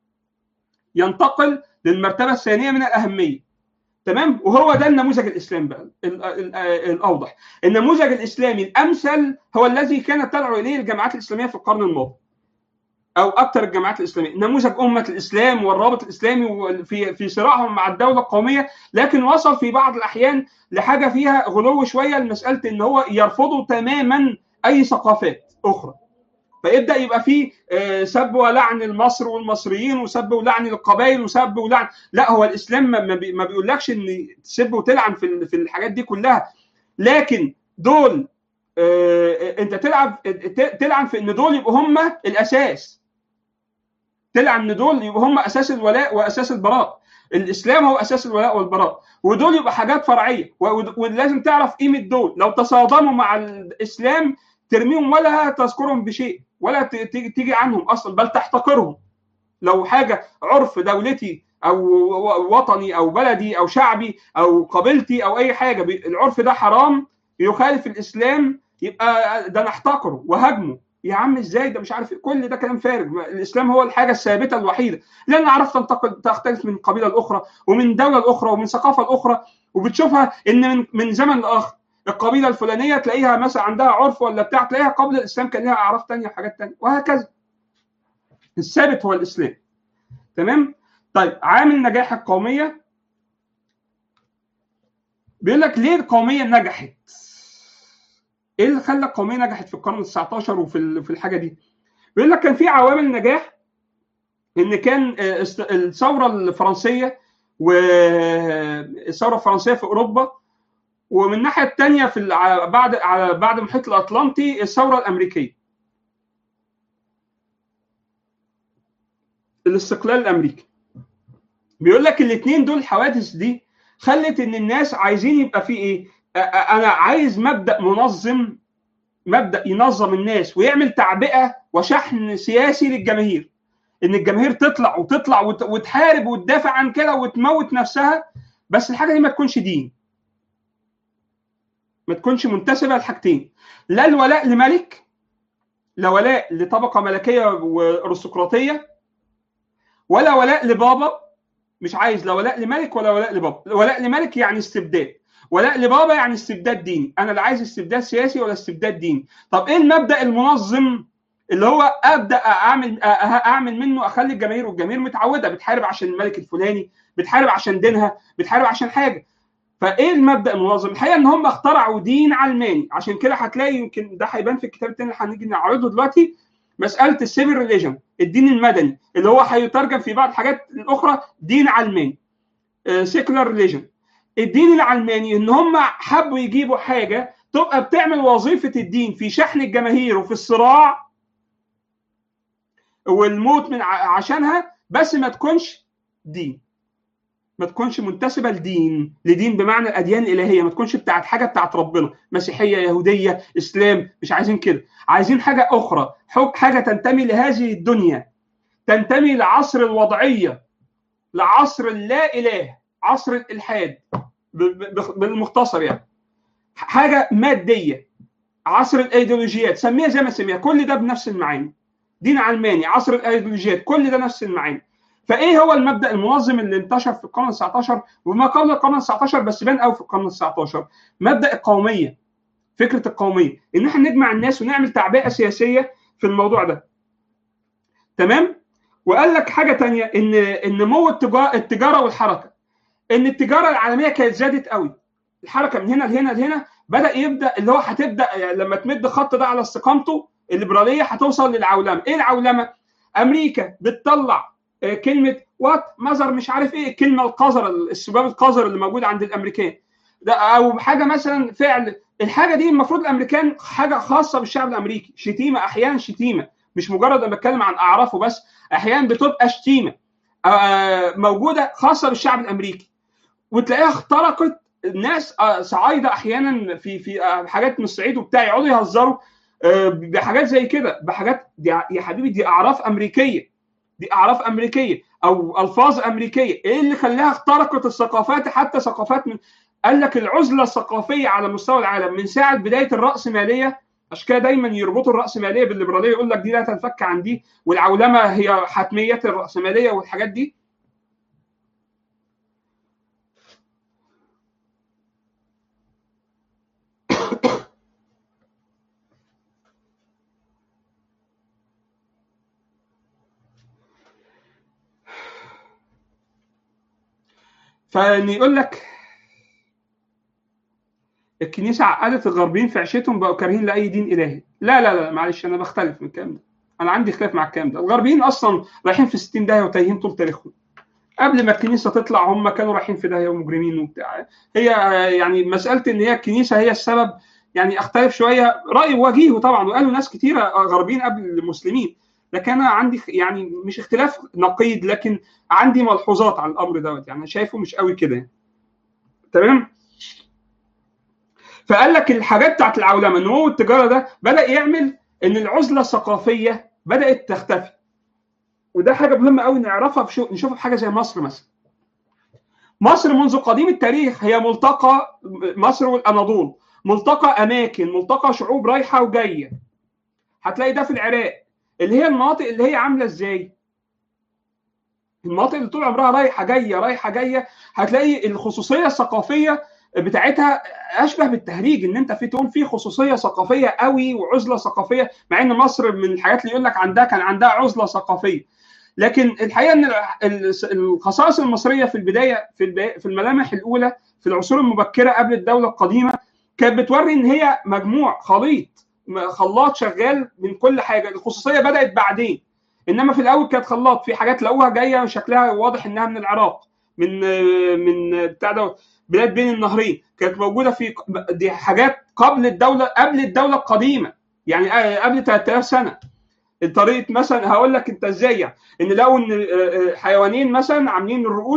ينتقل للمرتبه الثانيه من الاهميه تمام وهو ده النموذج الاسلامي بقى الاوضح النموذج الاسلامي الامثل هو الذي كانت تدعو اليه الجماعات الاسلاميه في القرن الماضي او اكثر الجماعات الاسلاميه نموذج امه الاسلام والرابط الاسلامي في في صراعهم مع الدوله القوميه لكن وصل في بعض الاحيان لحاجه فيها غلو شويه لمساله ان هو يرفضوا تماما اي ثقافات اخرى فيبدا يبقى في سب ولعن لمصر والمصريين وسب ولعن للقبائل وسب ولعن لا هو الاسلام ما بيقولكش ان تسب وتلعن في في الحاجات دي كلها لكن دول انت تلعب تلعن في ان دول يبقوا هم الاساس تلعن ان دول يبقوا هم اساس الولاء واساس البراء الاسلام هو اساس الولاء والبراء ودول يبقى حاجات فرعيه ولازم تعرف قيمه دول لو تصادموا مع الاسلام ترميهم ولا تذكرهم بشيء ولا تيجي عنهم اصلا بل تحتقرهم لو حاجه عرف دولتي او وطني او بلدي او شعبي او قبيلتي او اي حاجه العرف ده حرام يخالف الاسلام يبقى ده نحتقره وهاجمه يا عم ازاي ده مش عارف كل ده كلام فارغ الاسلام هو الحاجه الثابته الوحيده لان عرفت تنتقل تختلف من قبيله الاخرى ومن دوله الاخرى ومن ثقافه الاخرى وبتشوفها ان من, من زمن لاخر القبيله الفلانيه تلاقيها مثلا عندها عرف ولا بتاع تلاقيها قبل الاسلام كان لها اعراف ثانيه وحاجات ثانيه وهكذا الثابت هو الاسلام تمام طيب عامل نجاح القوميه بيقول لك ليه القوميه نجحت ايه اللي خلى القوميه نجحت في القرن ال 19 وفي في الحاجه دي بيقول لك كان في عوامل نجاح ان كان الثوره الفرنسيه والثوره الفرنسيه في اوروبا ومن الناحيه الثانيه في بعد على بعد المحيط الاطلنطي الثوره الامريكيه الاستقلال الامريكي بيقول لك الاثنين دول الحوادث دي خلت ان الناس عايزين يبقى في ايه انا عايز مبدا منظم مبدا ينظم الناس ويعمل تعبئه وشحن سياسي للجماهير ان الجماهير تطلع وتطلع وتحارب وتدافع عن كده وتموت نفسها بس الحاجه دي ما تكونش دين ما تكونش منتسبه لحاجتين لا الولاء لملك لا ولاء لطبقه ملكيه وارستقراطيه ولا ولاء لبابا مش عايز لا ولاء لملك ولا ولاء لبابا ولاء لملك يعني استبداد ولاء لبابا يعني استبداد ديني انا لا عايز استبداد سياسي ولا استبداد ديني طب ايه المبدا المنظم اللي هو ابدا اعمل اعمل منه اخلي الجماهير والجماهير متعوده بتحارب عشان الملك الفلاني بتحارب عشان دينها بتحارب عشان حاجه فايه المبدا المنظم الحقيقه ان هم اخترعوا دين علماني عشان كده هتلاقي يمكن ده هيبان في الكتاب الثاني اللي هنيجي نعرضه دلوقتي مساله السيفل ريليجن الدين المدني اللي هو هيترجم في بعض الحاجات الاخرى دين علماني سيكولار ريليجن الدين العلماني ان هم حبوا يجيبوا حاجه تبقى بتعمل وظيفه الدين في شحن الجماهير وفي الصراع والموت من عشانها بس ما تكونش دين ما تكونش منتسبه لدين لدين بمعنى الاديان الالهيه ما تكونش بتاعت حاجه بتاعت ربنا مسيحيه يهوديه اسلام مش عايزين كده عايزين حاجه اخرى حاجه تنتمي لهذه الدنيا تنتمي لعصر الوضعيه لعصر اللا اله عصر الالحاد بالمختصر يعني حاجه ماديه عصر الايديولوجيات سميها زي ما سميها كل ده بنفس المعاني دين علماني عصر الايديولوجيات كل ده نفس المعاني فايه هو المبدا المنظم اللي انتشر في القرن ال 19 وما قبل القرن ال 19 بس بان قوي في القرن ال 19 مبدا القوميه فكره القوميه ان احنا نجمع الناس ونعمل تعبئه سياسيه في الموضوع ده تمام وقال لك حاجه تانية ان ان نمو التجاره والحركه ان التجاره العالميه كانت زادت قوي الحركه من هنا لهنا لهنا بدا يبدا اللي هو هتبدا يعني لما تمد الخط ده على استقامته الليبراليه هتوصل للعولمه ايه العولمه امريكا بتطلع كلمه وات مزر مش عارف ايه الكلمه القذره السباب القذر اللي موجود عند الامريكان ده او حاجه مثلا فعل الحاجه دي المفروض الامريكان حاجه خاصه بالشعب الامريكي شتيمه احيانا شتيمه مش مجرد انا بتكلم عن اعرافه بس احيانا بتبقى شتيمه موجوده خاصه بالشعب الامريكي وتلاقيها اخترقت ناس صعايده احيانا في في حاجات من الصعيد وبتاع يقعدوا يهزروا بحاجات زي كده بحاجات دي يا حبيبي دي اعراف امريكيه دي اعراف امريكيه او الفاظ امريكيه ايه اللي خلاها اخترقت الثقافات حتى ثقافات من قال لك العزله الثقافيه على مستوى العالم من ساعه بدايه الراسماليه عشان كده دايما يربطوا الراسماليه بالليبراليه يقول لك دي لا تنفك عن دي والعولمه هي حتميات الراسماليه والحاجات دي فان يقول لك الكنيسه عقدت الغربيين في عيشتهم بقوا كارهين لاي دين الهي لا لا لا معلش انا بختلف من الكلام ده انا عندي خلاف مع الكلام ده الغربيين اصلا رايحين في 60 داهيه وتايهين طول تاريخهم قبل ما الكنيسه تطلع هم كانوا رايحين في داهيه ومجرمين وبتاع هي يعني مساله ان هي الكنيسه هي السبب يعني اختلف شويه راي وجيه طبعا وقالوا ناس كثيره غربيين قبل المسلمين لكن انا عندي يعني مش اختلاف نقيض لكن عندي ملحوظات على الامر دوت يعني شايفه مش قوي كده تمام فقال لك الحاجات بتاعت العولمه نمو التجاره ده بدا يعمل ان العزله الثقافيه بدات تختفي وده حاجه مهمه قوي نعرفها في نشوفها في حاجه زي مصر مثلا مصر منذ قديم التاريخ هي ملتقى مصر والاناضول ملتقى اماكن ملتقى شعوب رايحه وجايه هتلاقي ده في العراق اللي هي المناطق اللي هي عامله ازاي المناطق اللي طول عمرها رايحه جايه رايحه جايه هتلاقي الخصوصيه الثقافيه بتاعتها اشبه بالتهريج ان انت في تقول في خصوصيه ثقافيه قوي وعزله ثقافيه مع ان مصر من الحاجات اللي يقول لك عندها كان عندها عزله ثقافيه لكن الحقيقه ان الخصائص المصريه في البدايه في في الملامح الاولى في العصور المبكره قبل الدوله القديمه كانت بتوري ان هي مجموع خليط خلاط شغال من كل حاجه الخصوصيه بدات بعدين انما في الاول كانت خلاط في حاجات لقوها جايه شكلها واضح انها من العراق من من بتاع ده بلاد بين النهرين كانت موجوده في دي حاجات قبل الدوله قبل الدوله القديمه يعني قبل 3000 سنه طريقه مثلا هقول لك انت ازاي يعني ان لقوا ان حيوانين مثلا عاملين الرؤوس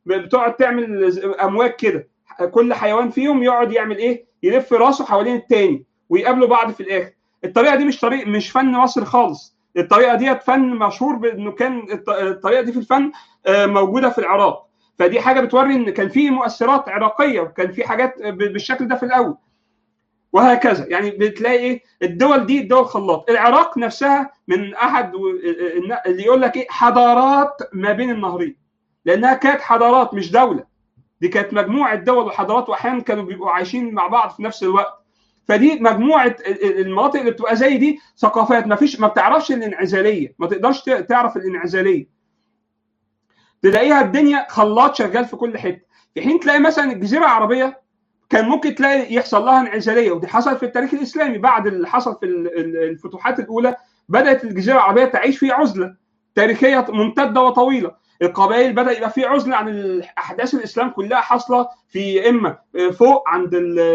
بتقعد تعمل امواج كده كل حيوان فيهم يقعد يعمل ايه يلف راسه حوالين التاني ويقابلوا بعض في الاخر الطريقه دي مش طريق مش فن مصري خالص الطريقه ديت فن مشهور بانه كان الطريقه دي في الفن موجوده في العراق فدي حاجه بتوري ان كان في مؤثرات عراقيه وكان في حاجات بالشكل ده في الاول وهكذا يعني بتلاقي ايه الدول دي دول خلاط العراق نفسها من احد اللي يقول لك ايه حضارات ما بين النهرين لانها كانت حضارات مش دوله دي كانت مجموعه دول وحضارات واحيانا كانوا بيبقوا عايشين مع بعض في نفس الوقت فدي مجموعه المناطق اللي بتبقى زي دي ثقافات ما فيش ما بتعرفش الانعزاليه ما تقدرش تعرف الانعزاليه تلاقيها الدنيا خلاط شغال في كل حته في حين تلاقي مثلا الجزيره العربيه كان ممكن تلاقي يحصل لها انعزاليه ودي حصلت في التاريخ الاسلامي بعد اللي حصل في الفتوحات الاولى بدات الجزيره العربيه تعيش في عزله تاريخيه ممتده وطويله القبائل بدا يبقى في عزله عن الاحداث الاسلام كلها حاصله في اما فوق عند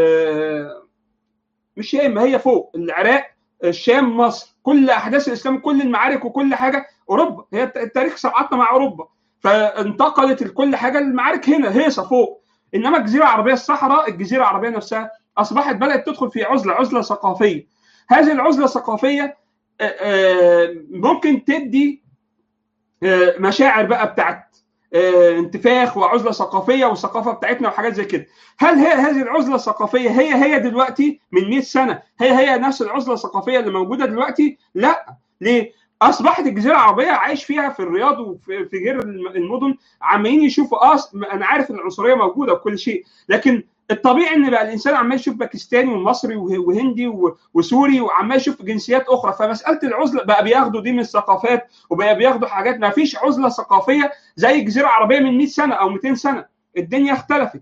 مش يا اما هي فوق العراق الشام مصر كل احداث الاسلام كل المعارك وكل حاجه اوروبا هي التاريخ صعدنا مع اوروبا فانتقلت كل حاجه المعارك هنا هيصه فوق انما الجزيره العربيه الصحراء الجزيره العربيه نفسها اصبحت بدات تدخل في عزله عزله ثقافيه هذه العزله الثقافيه ممكن تدي مشاعر بقى بتاعت انتفاخ وعزله ثقافيه والثقافه بتاعتنا وحاجات زي كده هل هي هذه العزله الثقافيه هي هي دلوقتي من 100 سنه هي هي نفس العزله الثقافيه اللي موجوده دلوقتي لا ليه اصبحت الجزيره العربيه عايش فيها في الرياض وفي غير المدن عمالين يشوفوا اه انا عارف ان العنصريه موجوده وكل شيء لكن الطبيعي ان بقى الانسان عمال يشوف باكستاني ومصري وهندي وسوري وعمال يشوف جنسيات اخرى فمساله العزله بقى بياخدوا دي من الثقافات وبقى بياخدوا حاجات ما فيش عزله ثقافيه زي الجزيره العربيه من 100 سنه او 200 سنه الدنيا اختلفت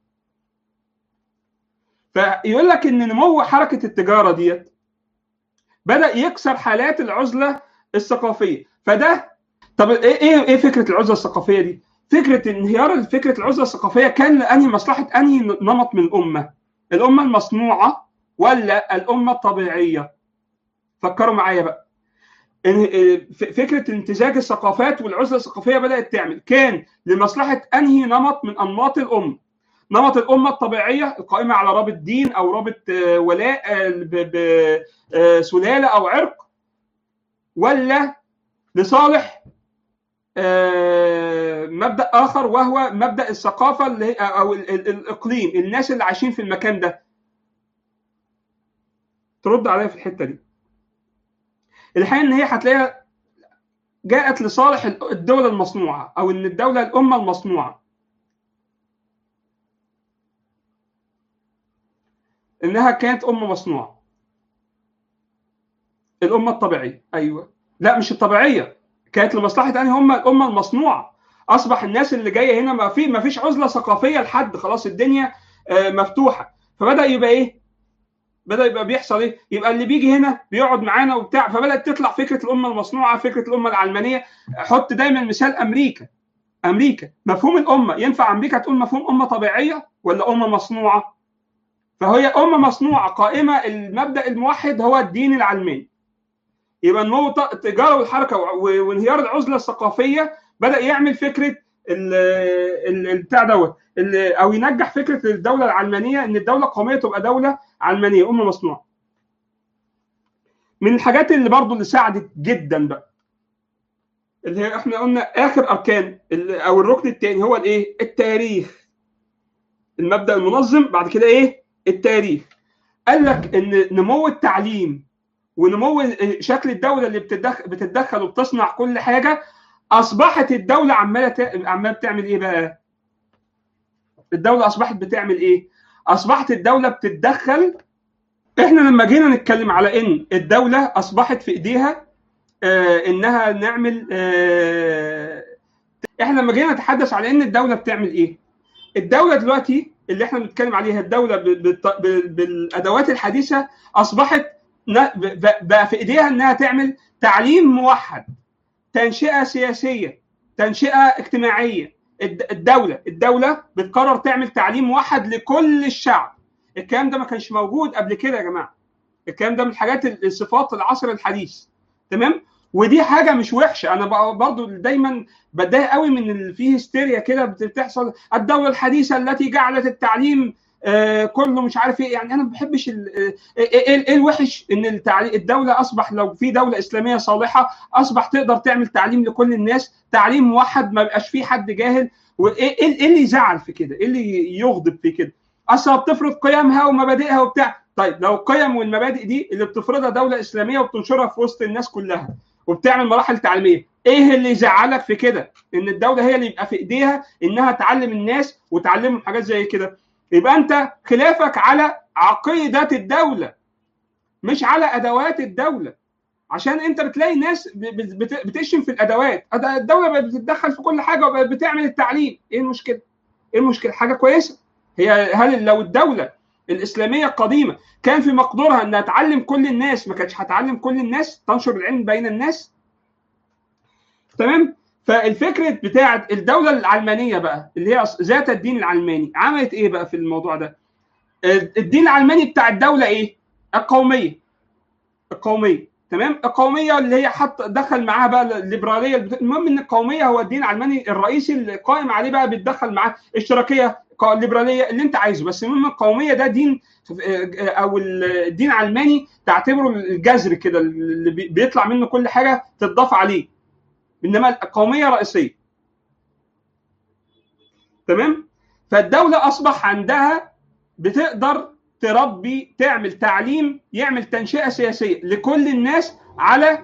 فيقول لك ان نمو حركه التجاره ديت بدا يكسر حالات العزله الثقافيه فده طب ايه ايه ايه فكره العزله الثقافيه دي؟ فكره انهيار فكره العزله الثقافيه كان لانهي مصلحه انهي نمط من الامه؟ الامه المصنوعه ولا الامه الطبيعيه؟ فكروا معايا بقى. فكره امتزاج الثقافات والعزله الثقافيه بدات تعمل كان لمصلحه انهي نمط من انماط الامه؟ نمط الامه الطبيعيه القائمه على رابط دين او رابط ولاء بسلاله او عرق ولا لصالح مبدا اخر وهو مبدا الثقافه اللي او الاقليم الناس اللي عايشين في المكان ده ترد عليا في الحته دي الحقيقه ان هي هتلاقيها جاءت لصالح الدوله المصنوعه او ان الدوله الامه المصنوعه انها كانت امه مصنوعه الامه الطبيعيه ايوه لا مش الطبيعيه كانت لمصلحه انهي هم الامه المصنوعه اصبح الناس اللي جايه هنا ما في ما فيش عزله ثقافيه لحد خلاص الدنيا مفتوحه فبدا يبقى ايه بدا يبقى بيحصل ايه يبقى اللي بيجي هنا بيقعد معانا وبتاع فبدات تطلع فكره الامه المصنوعه فكره الامه العلمانيه حط دايما مثال امريكا امريكا مفهوم الامه ينفع امريكا تقول مفهوم امه طبيعيه ولا امه مصنوعه فهي امه مصنوعه قائمه المبدا الموحد هو الدين العلماني يبقى نمو التجاره والحركه وانهيار العزله الثقافيه بدا يعمل فكره البتاع دوت او ينجح فكره الدوله العلمانيه ان الدوله القوميه تبقى دوله علمانيه امه مصنوعه. من الحاجات اللي برضو اللي ساعدت جدا بقى اللي هي احنا قلنا اخر اركان او الركن الثاني هو الايه؟ التاريخ. المبدا المنظم بعد كده ايه؟ التاريخ. قال لك ان نمو التعليم ونمو شكل الدوله اللي بتتدخل, بتتدخل وبتصنع كل حاجه اصبحت الدوله عماله عماله بتعمل ايه بقى؟ الدوله اصبحت بتعمل ايه؟ اصبحت الدوله بتتدخل احنا لما جينا نتكلم على ان الدوله اصبحت في ايديها آه انها نعمل آه احنا لما جينا نتحدث على ان الدوله بتعمل ايه؟ الدوله دلوقتي اللي احنا بنتكلم عليها الدوله بالادوات الحديثه اصبحت بقى في ايديها انها تعمل تعليم موحد تنشئه سياسيه تنشئه اجتماعيه الدوله الدوله بتقرر تعمل تعليم موحد لكل الشعب الكلام ده ما كانش موجود قبل كده يا جماعه الكلام ده من الحاجات الصفات العصر الحديث تمام ودي حاجه مش وحشه انا برضو دايما بتضايق قوي من اللي فيه هستيريا كده بتحصل الدوله الحديثه التي جعلت التعليم آه كله مش عارف ايه يعني انا ما بحبش ايه ايه الوحش ان التعليم الدوله اصبح لو في دوله اسلاميه صالحه اصبح تقدر تعمل تعليم لكل الناس تعليم موحد ما بيبقاش فيه حد جاهل وايه ايه اللي يزعل في كده؟ ايه اللي يغضب في كده؟ اصلا بتفرض قيمها ومبادئها وبتاع طيب لو القيم والمبادئ دي اللي بتفرضها دوله اسلاميه وبتنشرها في وسط الناس كلها وبتعمل مراحل تعليميه ايه اللي يزعلك في كده ان الدوله هي اللي يبقى في ايديها انها تعلم الناس وتعلمهم حاجات زي كده يبقى انت خلافك على عقيده الدوله مش على ادوات الدوله عشان انت بتلاقي ناس بتشتم في الادوات الدوله بقت بتتدخل في كل حاجه وبقت بتعمل التعليم ايه المشكله ايه المشكله حاجه كويسه هي هل لو الدوله الاسلاميه القديمه كان في مقدورها انها تعلم كل الناس ما كانتش هتعلم كل الناس تنشر العلم بين الناس تمام فالفكره بتاعه الدوله العلمانيه بقى اللي هي ذات الدين العلماني عملت ايه بقى في الموضوع ده الدين العلماني بتاع الدوله ايه القوميه القوميه تمام القوميه اللي هي حط دخل معاها بقى الليبراليه المهم ان القوميه هو الدين العلماني الرئيسي اللي قائم عليه بقى بيتدخل معاه اشتراكيه الليبراليه اللي انت عايزه بس المهم القوميه ده دين او الدين العلماني تعتبره الجذر كده اللي بيطلع منه كل حاجه تضاف عليه انما القوميه رئيسيه تمام فالدوله اصبح عندها بتقدر تربي تعمل تعليم يعمل تنشئه سياسيه لكل الناس على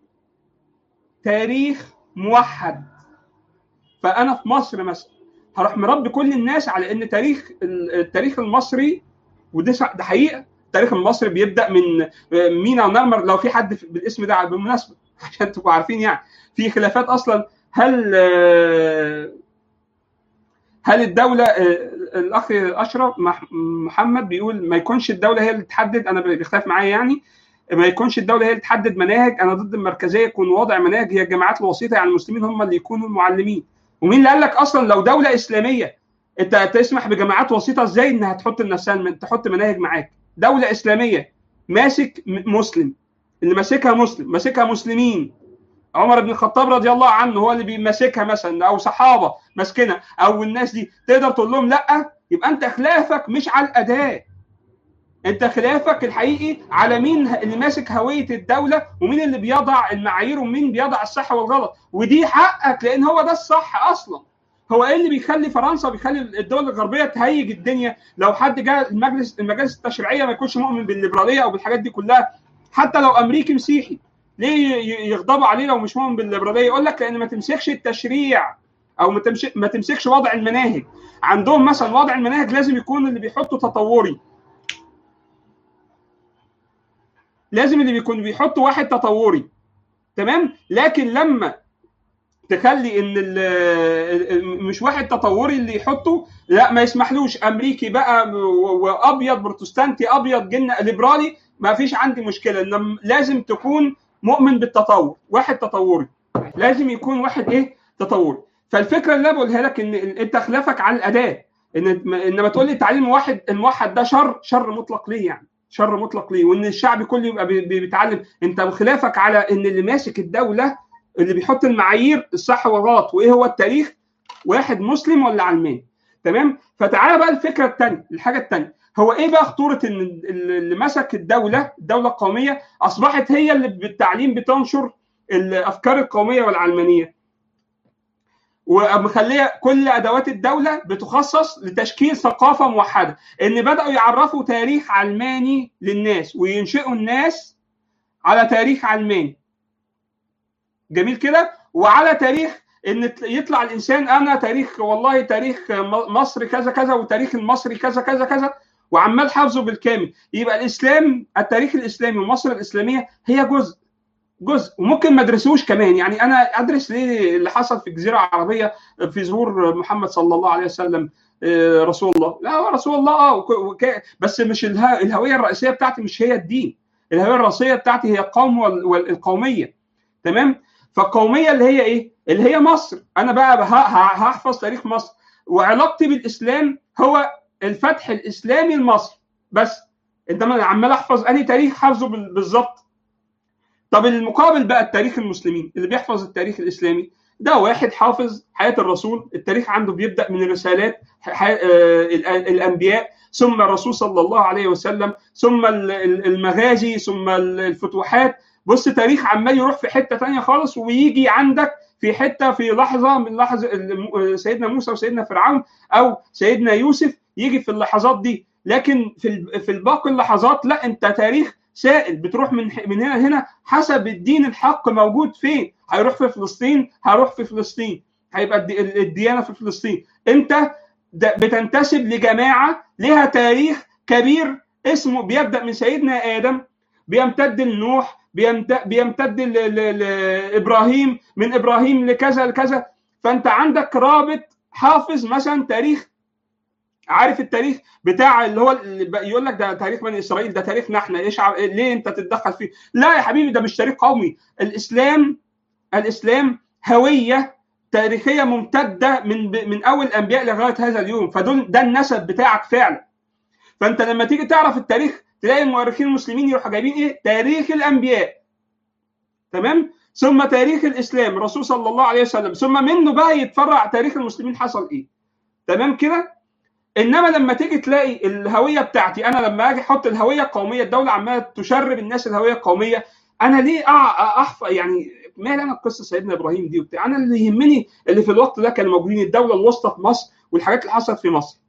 تاريخ موحد فانا في مصر مثلا هروح مربي كل الناس على ان تاريخ التاريخ المصري وده ده حقيقه التاريخ المصري بيبدا من مينا ونرمر لو في حد بالاسم ده بالمناسبه عشان تبقوا عارفين يعني في خلافات اصلا هل هل الدوله الاخ اشرف محمد بيقول ما يكونش الدوله هي اللي تحدد انا بيختلف معايا يعني ما يكونش الدوله هي اللي تحدد مناهج انا ضد المركزيه يكون وضع مناهج هي الجامعات الوسيطه يعني المسلمين هم اللي يكونوا المعلمين ومين اللي قال لك اصلا لو دوله اسلاميه انت تسمح بجامعات وسيطه ازاي انها تحط لنفسها تحط مناهج معاك دوله اسلاميه ماسك مسلم اللي ماسكها مسلم ماسكها مسلمين عمر بن الخطاب رضي الله عنه هو اللي بيمسكها مثلا او صحابه ماسكينها او الناس دي تقدر تقول لهم لا يبقى انت خلافك مش على الاداه انت خلافك الحقيقي على مين اللي ماسك هويه الدوله ومين اللي بيضع المعايير ومين بيضع الصح والغلط ودي حقك لان هو ده الصح اصلا هو ايه اللي بيخلي فرنسا بيخلي الدول الغربيه تهيج الدنيا لو حد جاء المجلس المجالس التشريعيه ما يكونش مؤمن بالليبراليه او بالحاجات دي كلها حتى لو امريكي مسيحي ليه يغضبوا عليه لو مش مؤمن بالليبراليه يقول لك لان ما تمسكش التشريع او ما تمسك ما تمسكش وضع المناهج عندهم مثلا وضع المناهج لازم يكون اللي بيحطه تطوري لازم اللي بيكون بيحط واحد تطوري تمام لكن لما تخلي ان مش واحد تطوري اللي يحطه لا ما يسمحلوش امريكي بقى وابيض بروتستانتي ابيض جن ليبرالي ما فيش عندي مشكله ان لازم تكون مؤمن بالتطور واحد تطوري لازم يكون واحد ايه تطوري فالفكره اللي انا بقولها لك ان انت خلافك على الاداه ان انما تقول لي التعليم الموحد الموحد ده شر شر مطلق ليه يعني شر مطلق ليه وان الشعب كله يبقى بيتعلم انت خلافك على ان اللي ماسك الدوله اللي بيحط المعايير الصح والغلط وايه هو التاريخ واحد مسلم ولا علماني تمام فتعالى بقى الفكره الثانيه الحاجه الثانيه هو ايه بقى خطوره ان اللي مسك الدوله الدوله القوميه اصبحت هي اللي بالتعليم بتنشر الافكار القوميه والعلمانيه ومخليه كل ادوات الدوله بتخصص لتشكيل ثقافه موحده ان بداوا يعرفوا تاريخ علماني للناس وينشئوا الناس على تاريخ علماني جميل كده وعلى تاريخ ان يطلع الانسان انا تاريخ والله تاريخ مصر كذا كذا وتاريخ المصري كذا كذا كذا وعمال حافظه بالكامل يبقى الاسلام التاريخ الاسلامي ومصر الاسلاميه هي جزء جزء وممكن ما ادرسوش كمان يعني انا ادرس ليه اللي حصل في الجزيره العربيه في ظهور محمد صلى الله عليه وسلم رسول الله لا هو رسول الله اه بس مش الهويه الرئيسيه بتاعتي مش هي الدين الهويه الرئيسيه بتاعتي هي القوم والقوميه تمام فالقوميه اللي هي ايه اللي هي مصر انا بقى هحفظ تاريخ مصر وعلاقتي بالاسلام هو الفتح الاسلامي لمصر بس انت عمال احفظ انهي تاريخ حافظه بالظبط طب المقابل بقى التاريخ المسلمين اللي بيحفظ التاريخ الاسلامي ده واحد حافظ حياه الرسول التاريخ عنده بيبدا من الرسالات الانبياء ثم الرسول صلى الله عليه وسلم ثم المغازي ثم الفتوحات بص تاريخ عمال يروح في حته ثانيه خالص ويجي عندك في حته في لحظه من لحظه سيدنا موسى وسيدنا فرعون او سيدنا يوسف يجي في اللحظات دي لكن في في الباقي اللحظات لا انت تاريخ سائل بتروح من من هنا هنا حسب الدين الحق موجود فين هيروح في فلسطين هروح في فلسطين هيبقى الديانه في فلسطين انت بتنتسب لجماعه لها تاريخ كبير اسمه بيبدا من سيدنا ادم بيمتد لنوح بيمتد لابراهيم من ابراهيم لكذا لكذا فانت عندك رابط حافظ مثلا تاريخ عارف التاريخ بتاع اللي هو اللي يقول لك ده تاريخ بني اسرائيل ده تاريخنا احنا ايش ع... ليه انت تتدخل فيه؟ لا يا حبيبي ده مش تاريخ قومي، الاسلام الاسلام هويه تاريخيه ممتده من من اول الانبياء لغايه هذا اليوم، فدول ده النسب بتاعك فعلا. فانت لما تيجي تعرف التاريخ تلاقي المؤرخين المسلمين يروحوا جايبين ايه؟ تاريخ الانبياء. تمام؟ ثم تاريخ الاسلام الرسول صلى الله عليه وسلم، ثم منه بقى يتفرع تاريخ المسلمين حصل ايه؟ تمام كده؟ انما لما تيجي تلاقي الهويه بتاعتي انا لما اجي احط الهويه القوميه الدوله عماله تشرب الناس الهويه القوميه انا ليه احفظ يعني مال انا قصه سيدنا ابراهيم دي وبتاع انا اللي يهمني اللي في الوقت ده كانوا موجودين الدوله الوسطى في مصر والحاجات اللي حصلت في مصر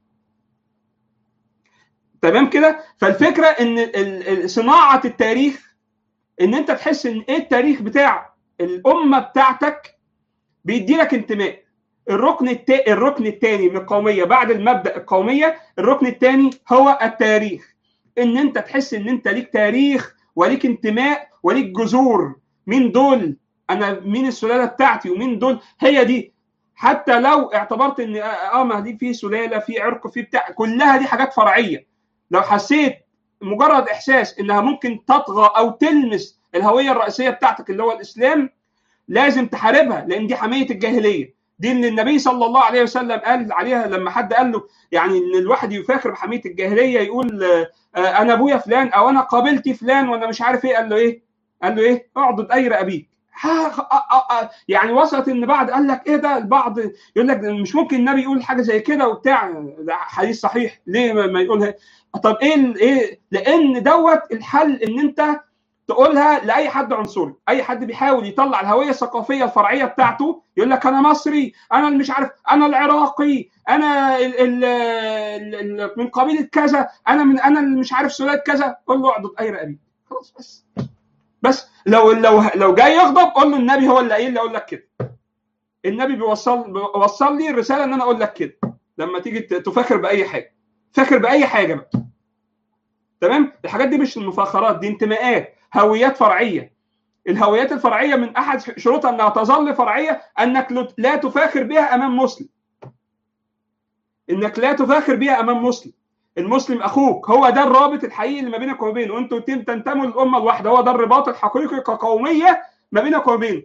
تمام كده فالفكره ان صناعه التاريخ ان انت تحس ان ايه التاريخ بتاع الامه بتاعتك بيدي لك انتماء الركن التا... الركن الثاني من القوميه بعد المبدا القوميه الركن الثاني هو التاريخ ان انت تحس ان انت ليك تاريخ وليك انتماء وليك جذور مين دول انا مين السلاله بتاعتي ومين دول هي دي حتى لو اعتبرت ان اه ما دي في سلاله في عرق في بتاع كلها دي حاجات فرعيه لو حسيت مجرد احساس انها ممكن تطغى او تلمس الهويه الرئيسيه بتاعتك اللي هو الاسلام لازم تحاربها لان دي حميه الجاهليه دي اللي النبي صلى الله عليه وسلم قال عليها لما حد قال له يعني ان الواحد يفاخر بحميه الجاهليه يقول انا ابويا فلان او انا قابلتي فلان وانا مش عارف ايه قال له ايه؟ قال له ايه؟ اعضد اي ابيك يعني وصلت ان بعض قال لك ايه ده البعض يقول لك مش ممكن النبي يقول حاجه زي كده وبتاع ده حديث صحيح ليه ما يقولها طب ايه ايه لان دوت الحل ان انت تقولها لاي حد عنصري اي حد بيحاول يطلع الهويه الثقافيه الفرعيه بتاعته يقول لك انا مصري انا اللي مش عارف انا العراقي انا ال ال ال من قبيله كذا انا من انا اللي مش عارف سلاله كذا قول له اعضد اي رقبي خلاص بس بس لو لو لو جاي يغضب قول له النبي هو اللي قايل لي اقول لك كده النبي بيوصل بيوصل لي الرساله ان انا اقول لك كده لما تيجي تفاخر باي حاجه فاخر باي حاجه بقى تمام الحاجات دي مش المفاخرات دي انتماءات هويات فرعيه الهويات الفرعيه من احد شروطها انها تظل فرعيه انك لا تفاخر بها امام مسلم انك لا تفاخر بها امام مسلم المسلم اخوك هو ده الرابط الحقيقي اللي ما بينك وما بينه وانتوا تنتموا للامه الواحده هو ده الرباط الحقيقي كقوميه ما بينك وما بينه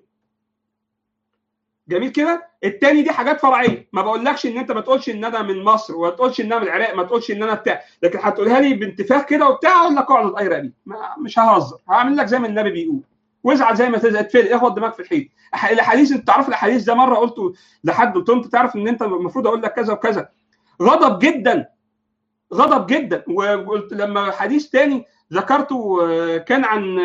جميل كده التاني دي حاجات فرعيه ما بقولكش ان انت ما تقولش ان انا من مصر وما تقولش ان انا من العراق ما تقولش ان انا بتاع لكن هتقولها لي بانتفاخ كده وبتاع اقول لك اقعد اي رقبي مش ههزر هعمل لك زي ما النبي بيقول وازعل زي ما تتفل اخبط دماغك في الحيط الاحاديث انت تعرف الاحاديث ده مره قلت لحد قلت له انت تعرف ان انت المفروض اقول لك كذا وكذا غضب جدا غضب جدا وقلت لما حديث تاني ذكرته كان عن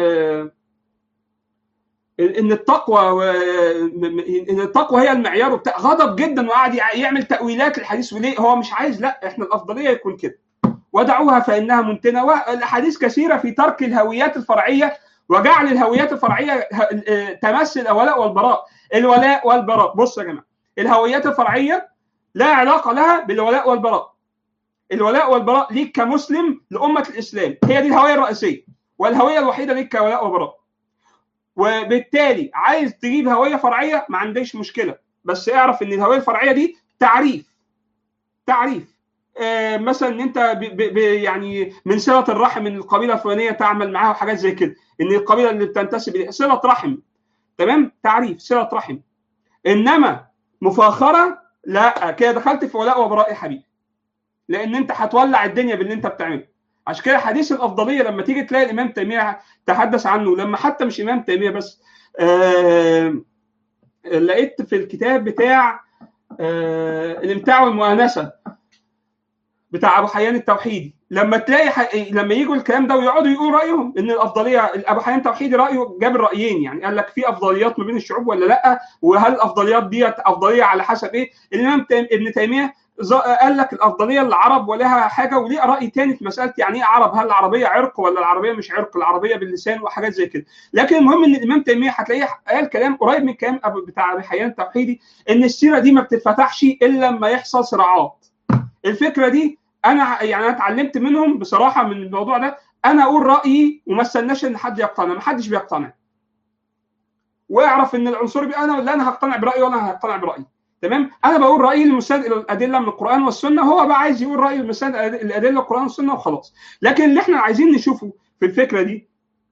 ان التقوى ان التقوى هي المعيار وبتاع غضب جدا وقعد يعمل تاويلات للحديث وليه هو مش عايز لا احنا الافضليه يكون كده ودعوها فانها منتنه والاحاديث كثيره في ترك الهويات الفرعيه وجعل الهويات الفرعيه تمثل الولاء والبراء الولاء والبراء بص يا جماعه الهويات الفرعيه لا علاقه لها بالولاء والبراء الولاء والبراء ليك كمسلم لامه الاسلام هي دي الهويه الرئيسيه والهويه الوحيده ليك كولاء وبراء وبالتالي عايز تجيب هويه فرعيه ما عنديش مشكله بس اعرف ان الهويه الفرعيه دي تعريف تعريف آه مثلا ان انت ب ب ب يعني من صله الرحم من القبيله الفلانيه تعمل معاها وحاجات زي كده ان القبيله اللي بتنتسب اليها صله رحم تمام تعريف صله رحم انما مفاخره لا كده دخلت في ولاء وبراء يا حبيبي لان انت هتولع الدنيا باللي انت بتعمله عشان كده حديث الافضليه لما تيجي تلاقي الامام تيميه تحدث عنه لما حتى مش امام تيميه بس آه لقيت في الكتاب بتاع آه الامتاع والمؤانسه بتاع ابو حيان التوحيدي لما تلاقي ح... لما يجوا الكلام ده ويقعدوا يقولوا رايهم ان الافضليه ابو حيان التوحيدي رايه جاب الرايين يعني قال لك في افضليات ما بين الشعوب ولا لا وهل الافضليات ديت افضليه على حسب ايه الامام ابن تيميه قال لك الافضليه للعرب ولها حاجه وليه راي تاني في مساله يعني ايه عرب هل العربيه عرق ولا العربيه مش عرق العربيه باللسان وحاجات زي كده لكن المهم ان الامام تيميه هتلاقيه قال كلام قريب من كلام بتاع ابي حيان التوحيدي ان السيره دي ما بتتفتحش الا لما يحصل صراعات الفكره دي انا يعني انا اتعلمت منهم بصراحه من الموضوع ده انا اقول رايي وما استناش ان حد يقتنع ما حدش بيقتنع واعرف ان العنصري بي انا لا انا هقتنع برايي ولا هقتنع برايي تمام انا بقول رايي المستند الى الادله من القران والسنه هو بقى عايز يقول رايه المستند الادله من القران والسنه وخلاص لكن اللي احنا عايزين نشوفه في الفكره دي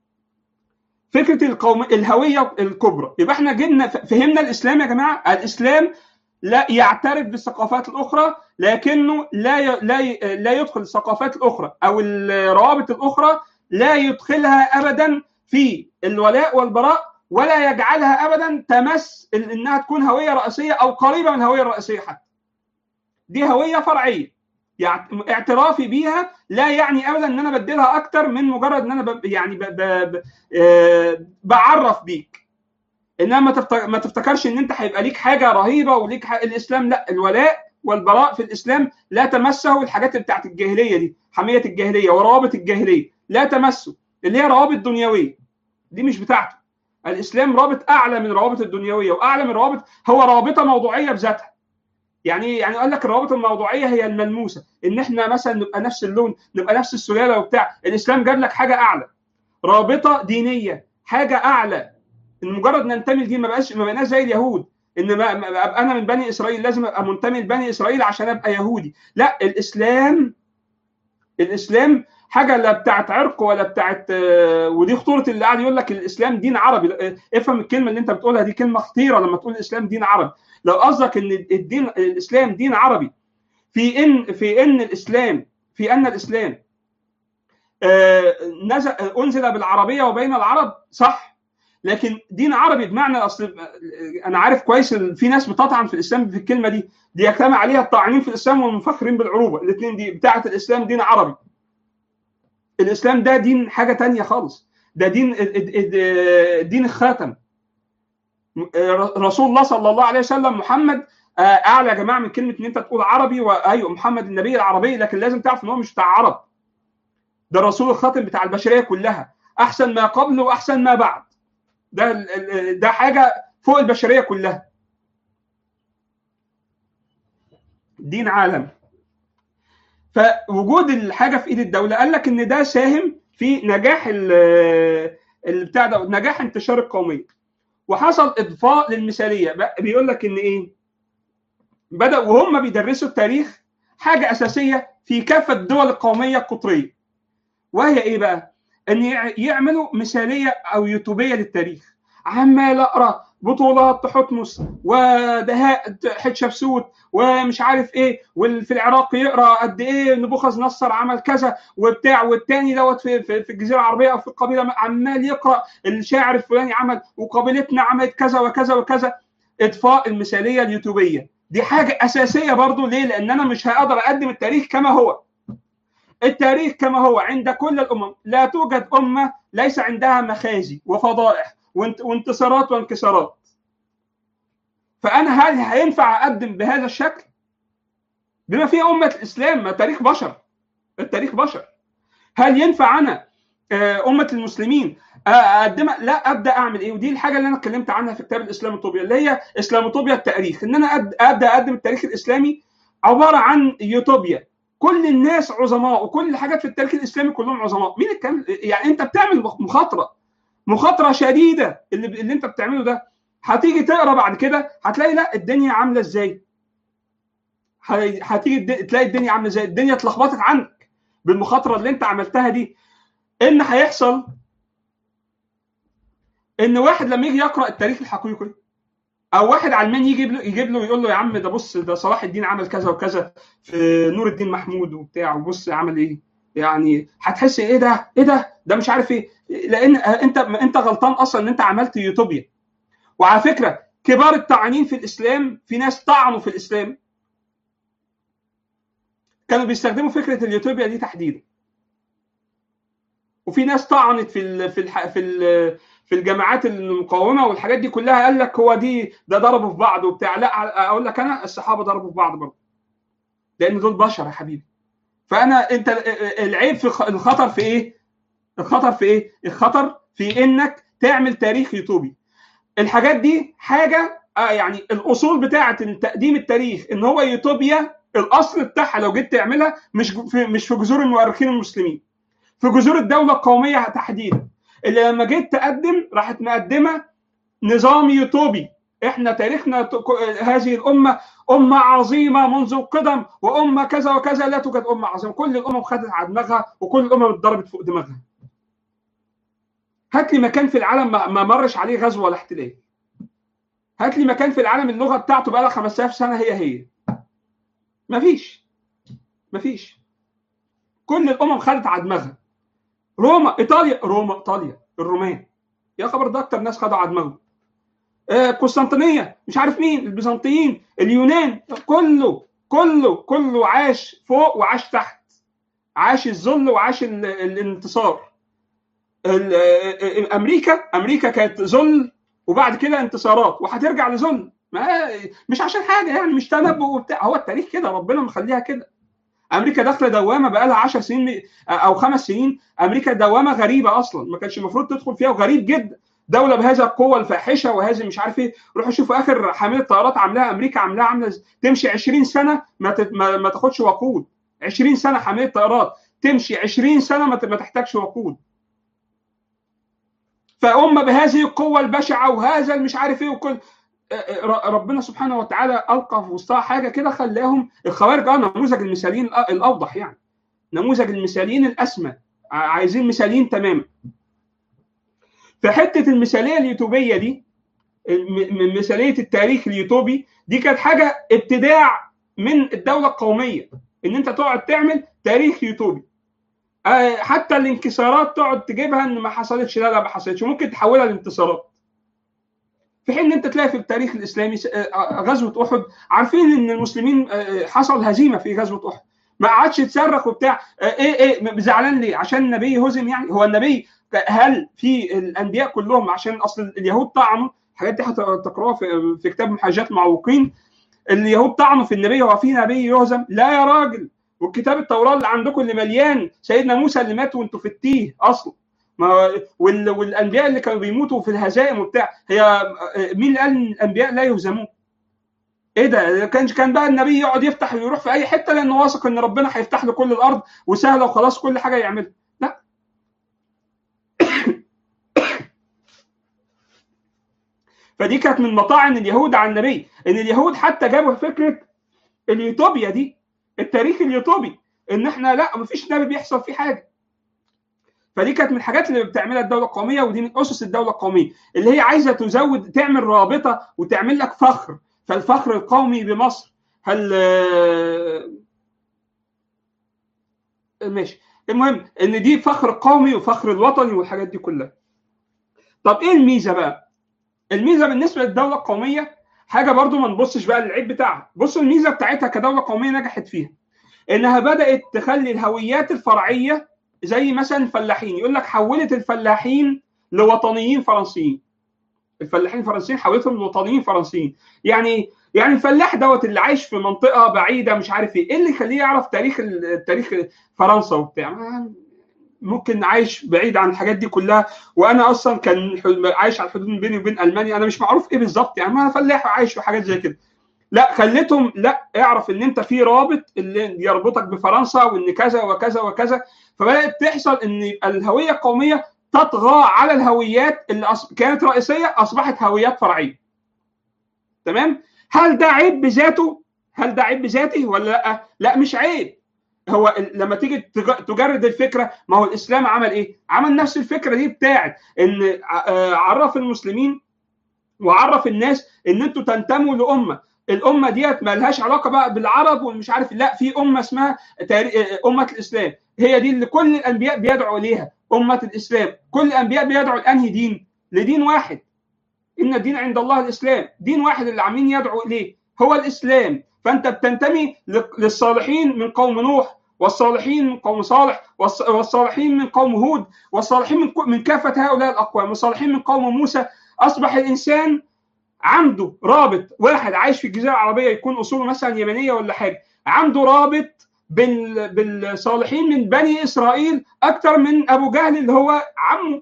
فكره القوم الهويه الكبرى يبقى احنا جبنا فهمنا الاسلام يا جماعه الاسلام لا يعترف بالثقافات الاخرى لكنه لا ي... لا ي... لا يدخل الثقافات الاخرى او الروابط الاخرى لا يدخلها ابدا في الولاء والبراء ولا يجعلها ابدا تمس انها تكون هويه رئيسيه او قريبه من الهويه الرئيسيه حتى. دي هويه فرعيه. يعني اعترافي بيها لا يعني ابدا ان انا بديلها اكتر من مجرد ان انا ب... يعني ب... ب... ب... آه... بعرف بيك. انما ما تفتكرش ان انت هيبقى ليك حاجه رهيبه وليك حاجة الاسلام لا الولاء والبراء في الاسلام لا تمسه الحاجات بتاعت الجاهليه دي حميه الجاهليه وروابط الجاهليه لا تمسه اللي هي روابط دنيويه دي مش بتاعته الاسلام رابط اعلى من روابط الدنيويه واعلى من روابط هو رابطه موضوعيه بذاتها يعني يعني قال لك الروابط الموضوعيه هي الملموسه ان احنا مثلا نبقى نفس اللون نبقى نفس السلاله وبتاع الاسلام جاب لك حاجه اعلى رابطه دينيه حاجه اعلى ان مجرد ننتمي لدين ما بقاش ما بقناش زي اليهود ان ما ابقى انا من بني اسرائيل لازم ابقى منتمي لبني اسرائيل عشان ابقى يهودي لا الاسلام الاسلام حاجه لا بتاعت عرق ولا بتاعت ودي خطوره اللي قاعد يقول لك الاسلام دين عربي افهم الكلمه اللي انت بتقولها دي كلمه خطيره لما تقول الاسلام دين عربي لو قصدك ان الدين الاسلام دين عربي في ان في ان الاسلام في ان الاسلام نزل انزل بالعربيه وبين العرب صح لكن دين عربي بمعنى اصل انا عارف كويس في ناس بتطعن في الاسلام في الكلمه دي دي يجتمع عليها الطاعنين في الاسلام والمفخرين بالعروبه الاثنين دي بتاعه الاسلام دين عربي الاسلام ده دين حاجه تانية خالص ده دين دين الخاتم رسول الله صلى الله عليه وسلم محمد اعلى يا جماعه من كلمه ان انت تقول عربي وايوه محمد النبي العربي لكن لازم تعرف ان هو مش بتاع عرب ده الرسول الخاتم بتاع البشريه كلها احسن ما قبل واحسن ما بعد ده ده حاجه فوق البشريه كلها دين عالم فوجود الحاجه في ايد الدوله قال لك ان ده ساهم في نجاح بتاع ده نجاح انتشار القوميه وحصل اضفاء للمثاليه بيقول لك ان ايه بدا وهم بيدرسوا التاريخ حاجه اساسيه في كافه الدول القوميه القطريه وهي ايه بقى ان يعملوا مثاليه او يوتوبيه للتاريخ عمال اقرا بطولات تحتمس ودهاء حتشبسوت ومش عارف ايه وفي العراق يقرا قد ايه نبوخذ نصر عمل كذا وبتاع والتاني دوت في, في, في الجزيره العربيه او في القبيله عمال يقرا الشاعر الفلاني عمل وقبيلتنا عملت كذا وكذا وكذا اطفاء المثاليه اليوتوبيه دي حاجه اساسيه برضو ليه؟ لان انا مش هقدر اقدم التاريخ كما هو التاريخ كما هو عند كل الامم لا توجد امه ليس عندها مخازي وفضائح وانتصارات وانكسارات فانا هل هينفع اقدم بهذا الشكل بما فيه امه الاسلام ما تاريخ بشر التاريخ بشر هل ينفع انا امه المسلمين اقدمها لا ابدا اعمل ايه ودي الحاجه اللي انا اتكلمت عنها في كتاب الاسلاموطوبيا اللي هي اسلاموطوبيا التاريخ ان انا ابدا اقدم التاريخ الاسلامي عباره عن يوتوبيا كل الناس عظماء وكل الحاجات في التاريخ الاسلامي كلهم عظماء مين الكلام يعني انت بتعمل مخاطره مخاطره شديده اللي, اللي انت بتعمله ده هتيجي تقرا بعد كده هتلاقي لا الدنيا عامله ازاي هتيجي تلاقي الدنيا عامله ازاي الدنيا اتلخبطت عنك بالمخاطره اللي انت عملتها دي ان هيحصل ان واحد لما يجي يقرا التاريخ الحقيقي او واحد علماني يجيب له يجيب له يقول له يا عم ده بص ده صلاح الدين عمل كذا وكذا في نور الدين محمود وبتاع وبص عمل ايه يعني هتحس ايه ده ايه ده ده مش عارف ايه لان انت انت غلطان اصلا ان انت عملت يوتوبيا وعلى فكره كبار الطاعنين في الاسلام في ناس طعنوا في الاسلام كانوا بيستخدموا فكره اليوتوبيا دي تحديدا وفي ناس طعنت في ال في ال في ال في الجماعات المقاومه والحاجات دي كلها قال لك هو دي ده ضربوا في بعض وبتاع لا اقول لك انا الصحابه ضربوا في بعض برضه لان دول بشر يا حبيبي فانا انت العيب في الخطر في ايه؟ الخطر في ايه؟ الخطر في انك تعمل تاريخ يوتيوبي الحاجات دي حاجه آه يعني الاصول بتاعه تقديم التاريخ ان هو يوتوبيا الاصل بتاعها لو جيت تعملها مش في مش في جذور المؤرخين المسلمين في جذور الدوله القوميه تحديدا اللي لما جيت تقدم راحت مقدمه نظام يوتوبي احنا تاريخنا هذه الامه امه عظيمه منذ القدم وامه كذا وكذا لا توجد امه عظيمه كل الامم خدت على دماغها وكل الامم اتضربت فوق دماغها هات لي مكان في العالم ما مرش عليه غزو ولا احتلال هات لي مكان في العالم اللغه بتاعته بقى لها 5000 سنه هي هي مفيش مفيش كل الامم خدت على دماغها روما ايطاليا روما ايطاليا الرومان يا خبر ده اكتر ناس خدوا على دماغهم آه قسطنطينيه مش عارف مين البيزنطيين اليونان كله كله كله عاش فوق وعاش تحت عاش الذل وعاش الانتصار امريكا امريكا كانت ذل وبعد كده انتصارات وهترجع لذل ما مش عشان حاجه يعني مش تنبؤ وبتاع هو التاريخ كده ربنا مخليها كده امريكا داخله دوامه بقى لها 10 سنين او خمس سنين امريكا دوامه غريبه اصلا ما كانش المفروض تدخل فيها وغريب جدا دوله بهذا القوه الفاحشه وهذه مش عارف ايه روحوا شوفوا اخر حامله طيارات عاملاها امريكا عاملاها عامله تمشي 20 سنه ما, تت... ما... ما تاخدش وقود 20 سنه حامله طيارات تمشي 20 سنه ما, ت... ما تحتاجش وقود فأمة بهذه القوة البشعة وهذا مش عارف ايه وكل ربنا سبحانه وتعالى ألقى في وسطها حاجة كده خلاهم الخوارج اه نموذج المثاليين الأوضح يعني نموذج المثاليين الأسمى عايزين مثاليين تماما فحتة المثالية اليوتوبية دي مثالية التاريخ اليوتوبي دي كانت حاجة ابتداع من الدولة القومية إن أنت تقعد تعمل تاريخ يوتوبي حتى الانكسارات تقعد تجيبها ان ما حصلتش لا لا ما حصلتش ممكن تحولها لانتصارات في حين ان انت تلاقي في التاريخ الاسلامي غزوه احد عارفين ان المسلمين حصل هزيمه في غزوه احد ما قعدش تصرخ وبتاع ايه ايه زعلان ليه عشان النبي هزم يعني هو النبي هل في الانبياء كلهم عشان اصل اليهود طعنوا الحاجات دي هتقراها في, في كتاب محاجات معوقين اليهود طعنوا في النبي هو في نبي يهزم لا يا راجل والكتاب التوراه اللي عندكم اللي مليان سيدنا موسى اللي مات وانتوا في التيه اصلا ما وال... والانبياء اللي كانوا بيموتوا في الهزائم وبتاع هي مين اللي قال ان الانبياء لا يهزمون؟ ايه ده؟ كان كان بقى النبي يقعد يفتح ويروح في اي حته لانه واثق ان ربنا هيفتح له كل الارض وسهله وخلاص كل حاجه يعملها. لا. فدي كانت من مطاعن اليهود على النبي ان اليهود حتى جابوا فكره اليوتوبيا دي التاريخ اليوتوبي ان احنا لا مفيش نبي بيحصل فيه حاجه فدي كانت من الحاجات اللي بتعملها الدوله القوميه ودي من اسس الدوله القوميه اللي هي عايزه تزود تعمل رابطه وتعمل لك فخر فالفخر القومي بمصر هل ماشي المهم ان دي فخر قومي وفخر الوطني والحاجات دي كلها طب ايه الميزه بقى الميزه بالنسبه للدوله القوميه حاجه برضو ما نبصش بقى للعيب بتاعها بصوا الميزه بتاعتها كدوله قوميه نجحت فيها انها بدات تخلي الهويات الفرعيه زي مثلا الفلاحين يقول لك حولت الفلاحين لوطنيين فرنسيين الفلاحين الفرنسيين حولتهم لوطنيين فرنسيين يعني يعني الفلاح دوت اللي عايش في منطقه بعيده مش عارف ايه ايه اللي يخليه يعرف تاريخ تاريخ فرنسا وبتاع ممكن عايش بعيد عن الحاجات دي كلها وانا اصلا كان عايش على الحدود بيني وبين المانيا انا مش معروف ايه بالظبط يعني ما فلاح عايش في حاجات زي كده لا خليتهم لا اعرف ان انت في رابط اللي يربطك بفرنسا وان كذا وكذا وكذا فبدات تحصل ان الهويه القوميه تطغى على الهويات اللي كانت رئيسيه اصبحت هويات فرعيه تمام هل ده عيب بذاته هل ده عيب بذاته ولا لا لا مش عيب هو لما تيجي تجرد الفكره ما هو الاسلام عمل ايه عمل نفس الفكره دي بتاعت ان عرف المسلمين وعرف الناس ان انتوا تنتموا لامه الامه ديت ما لهاش علاقه بقى بالعرب ومش عارف لا في امه اسمها امه الاسلام هي دي اللي كل الانبياء بيدعوا اليها امه الاسلام كل الانبياء بيدعوا لانهي دين لدين واحد ان الدين عند الله الاسلام دين واحد اللي عاملين يدعوا اليه هو الاسلام فانت بتنتمي للصالحين من قوم نوح والصالحين من قوم صالح والصالحين من قوم هود والصالحين من من كافه هؤلاء الاقوام والصالحين من قوم موسى اصبح الانسان عنده رابط واحد عايش في الجزيره العربيه يكون اصوله مثلا يمنيه ولا حاجه عنده رابط بال... بالصالحين من بني اسرائيل اكثر من ابو جهل اللي هو عمه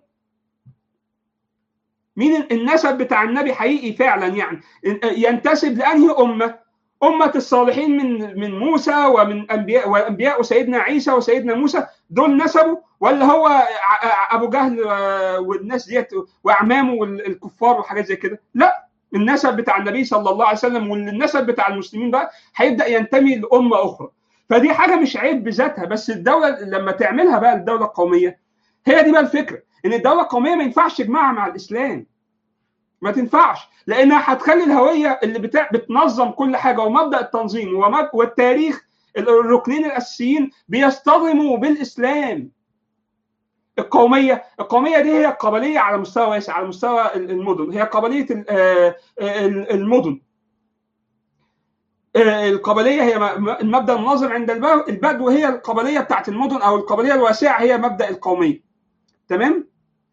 مين النسب بتاع النبي حقيقي فعلا يعني ينتسب لانهي امه أمة الصالحين من من موسى ومن أنبياء وأنبياء سيدنا عيسى وسيدنا موسى دول نسبوا ولا هو أبو جهل والناس ديت وأعمامه والكفار وحاجات زي كده؟ لا النسب بتاع النبي صلى الله عليه وسلم والنسب بتاع المسلمين بقى هيبدأ ينتمي لأمة أخرى فدي حاجة مش عيب بذاتها بس الدولة لما تعملها بقى الدولة القومية هي دي بقى الفكرة إن الدولة القومية ما ينفعش تجمعها مع الإسلام ما تنفعش لانها هتخلي الهويه اللي بتاع بتنظم كل حاجه ومبدا التنظيم والتاريخ الركنين الاساسيين بيصطدموا بالاسلام القوميه القوميه دي هي القبليه على مستوى واسع على مستوى المدن هي قبليه المدن القبليه هي المبدا الناظم عند البدو هي القبليه بتاعت المدن او القبليه الواسعه هي مبدا القوميه تمام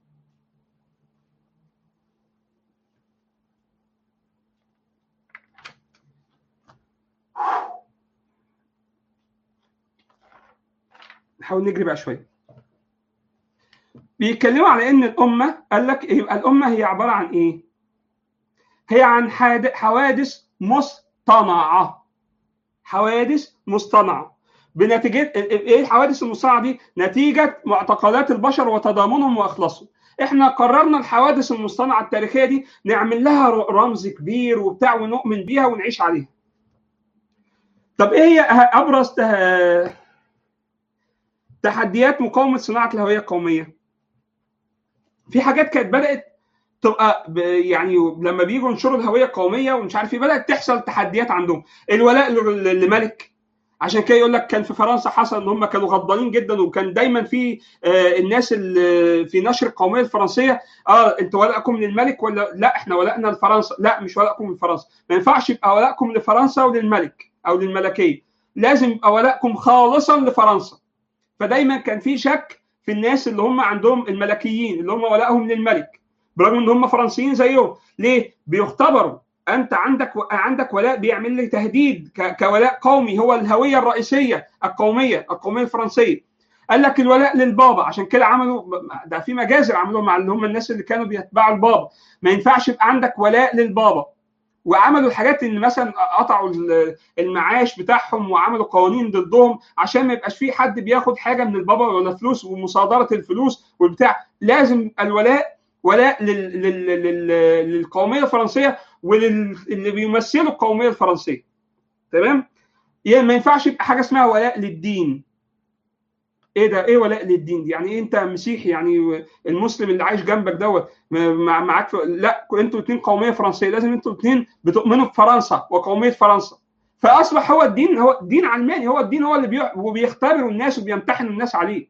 نحاول نجري بقى شويه بيتكلموا على ان الامه قال لك يبقى الامه هي عباره عن ايه؟ هي عن حوادث مصطنعه حوادث مصطنعه بنتيجه ايه الحوادث المصطنعه دي؟ نتيجه معتقدات البشر وتضامنهم واخلاصهم احنا قررنا الحوادث المصطنعه التاريخيه دي نعمل لها رمز كبير وبتاع ونؤمن بيها ونعيش عليها. طب ايه هي ابرز تحديات مقاومه صناعه الهويه القوميه في حاجات كانت بدات تبقى يعني لما بييجوا ينشروا الهويه القوميه ومش عارف ايه بدات تحصل تحديات عندهم الولاء لملك عشان كده يقول لك كان في فرنسا حصل ان هم كانوا غضبانين جدا وكان دايما في آه الناس اللي في نشر القوميه الفرنسيه اه انتوا ولائكم للملك ولا لا احنا ولائنا لفرنسا لا مش ولائكم لفرنسا ما ينفعش يبقى ولائكم لفرنسا وللملك او للملكيه لازم يبقى ولائكم خالصا لفرنسا فدايما كان في شك في الناس اللي هم عندهم الملكيين اللي هم ولائهم للملك برغم ان هم فرنسيين زيهم ليه بيختبروا انت عندك عندك ولاء بيعمل لي تهديد كولاء قومي هو الهويه الرئيسيه القوميه القوميه الفرنسيه قال لك الولاء للبابا عشان كده عملوا ده في مجازر عملوا مع اللي هم الناس اللي كانوا بيتبعوا البابا ما ينفعش يبقى عندك ولاء للبابا وعملوا الحاجات ان مثلا قطعوا المعاش بتاعهم وعملوا قوانين ضدهم عشان ما يبقاش في حد بياخد حاجه من البابا ولا فلوس ومصادره الفلوس والبتاع لازم الولاء ولاء لل... لل... لل... للقوميه الفرنسيه وللي بيمثلوا القوميه الفرنسيه تمام يعني ما ينفعش يبقى حاجه اسمها ولاء للدين ايه ده ايه ولاء للدين دي يعني إيه انت مسيحي يعني المسلم اللي عايش جنبك دوت معاك لا انتوا الاثنين قوميه فرنسيه لازم انتوا الاثنين بتؤمنوا بفرنسا وقوميه فرنسا فاصبح هو الدين هو الدين علماني هو الدين هو اللي بي... وبيختبروا الناس وبيمتحنوا الناس عليه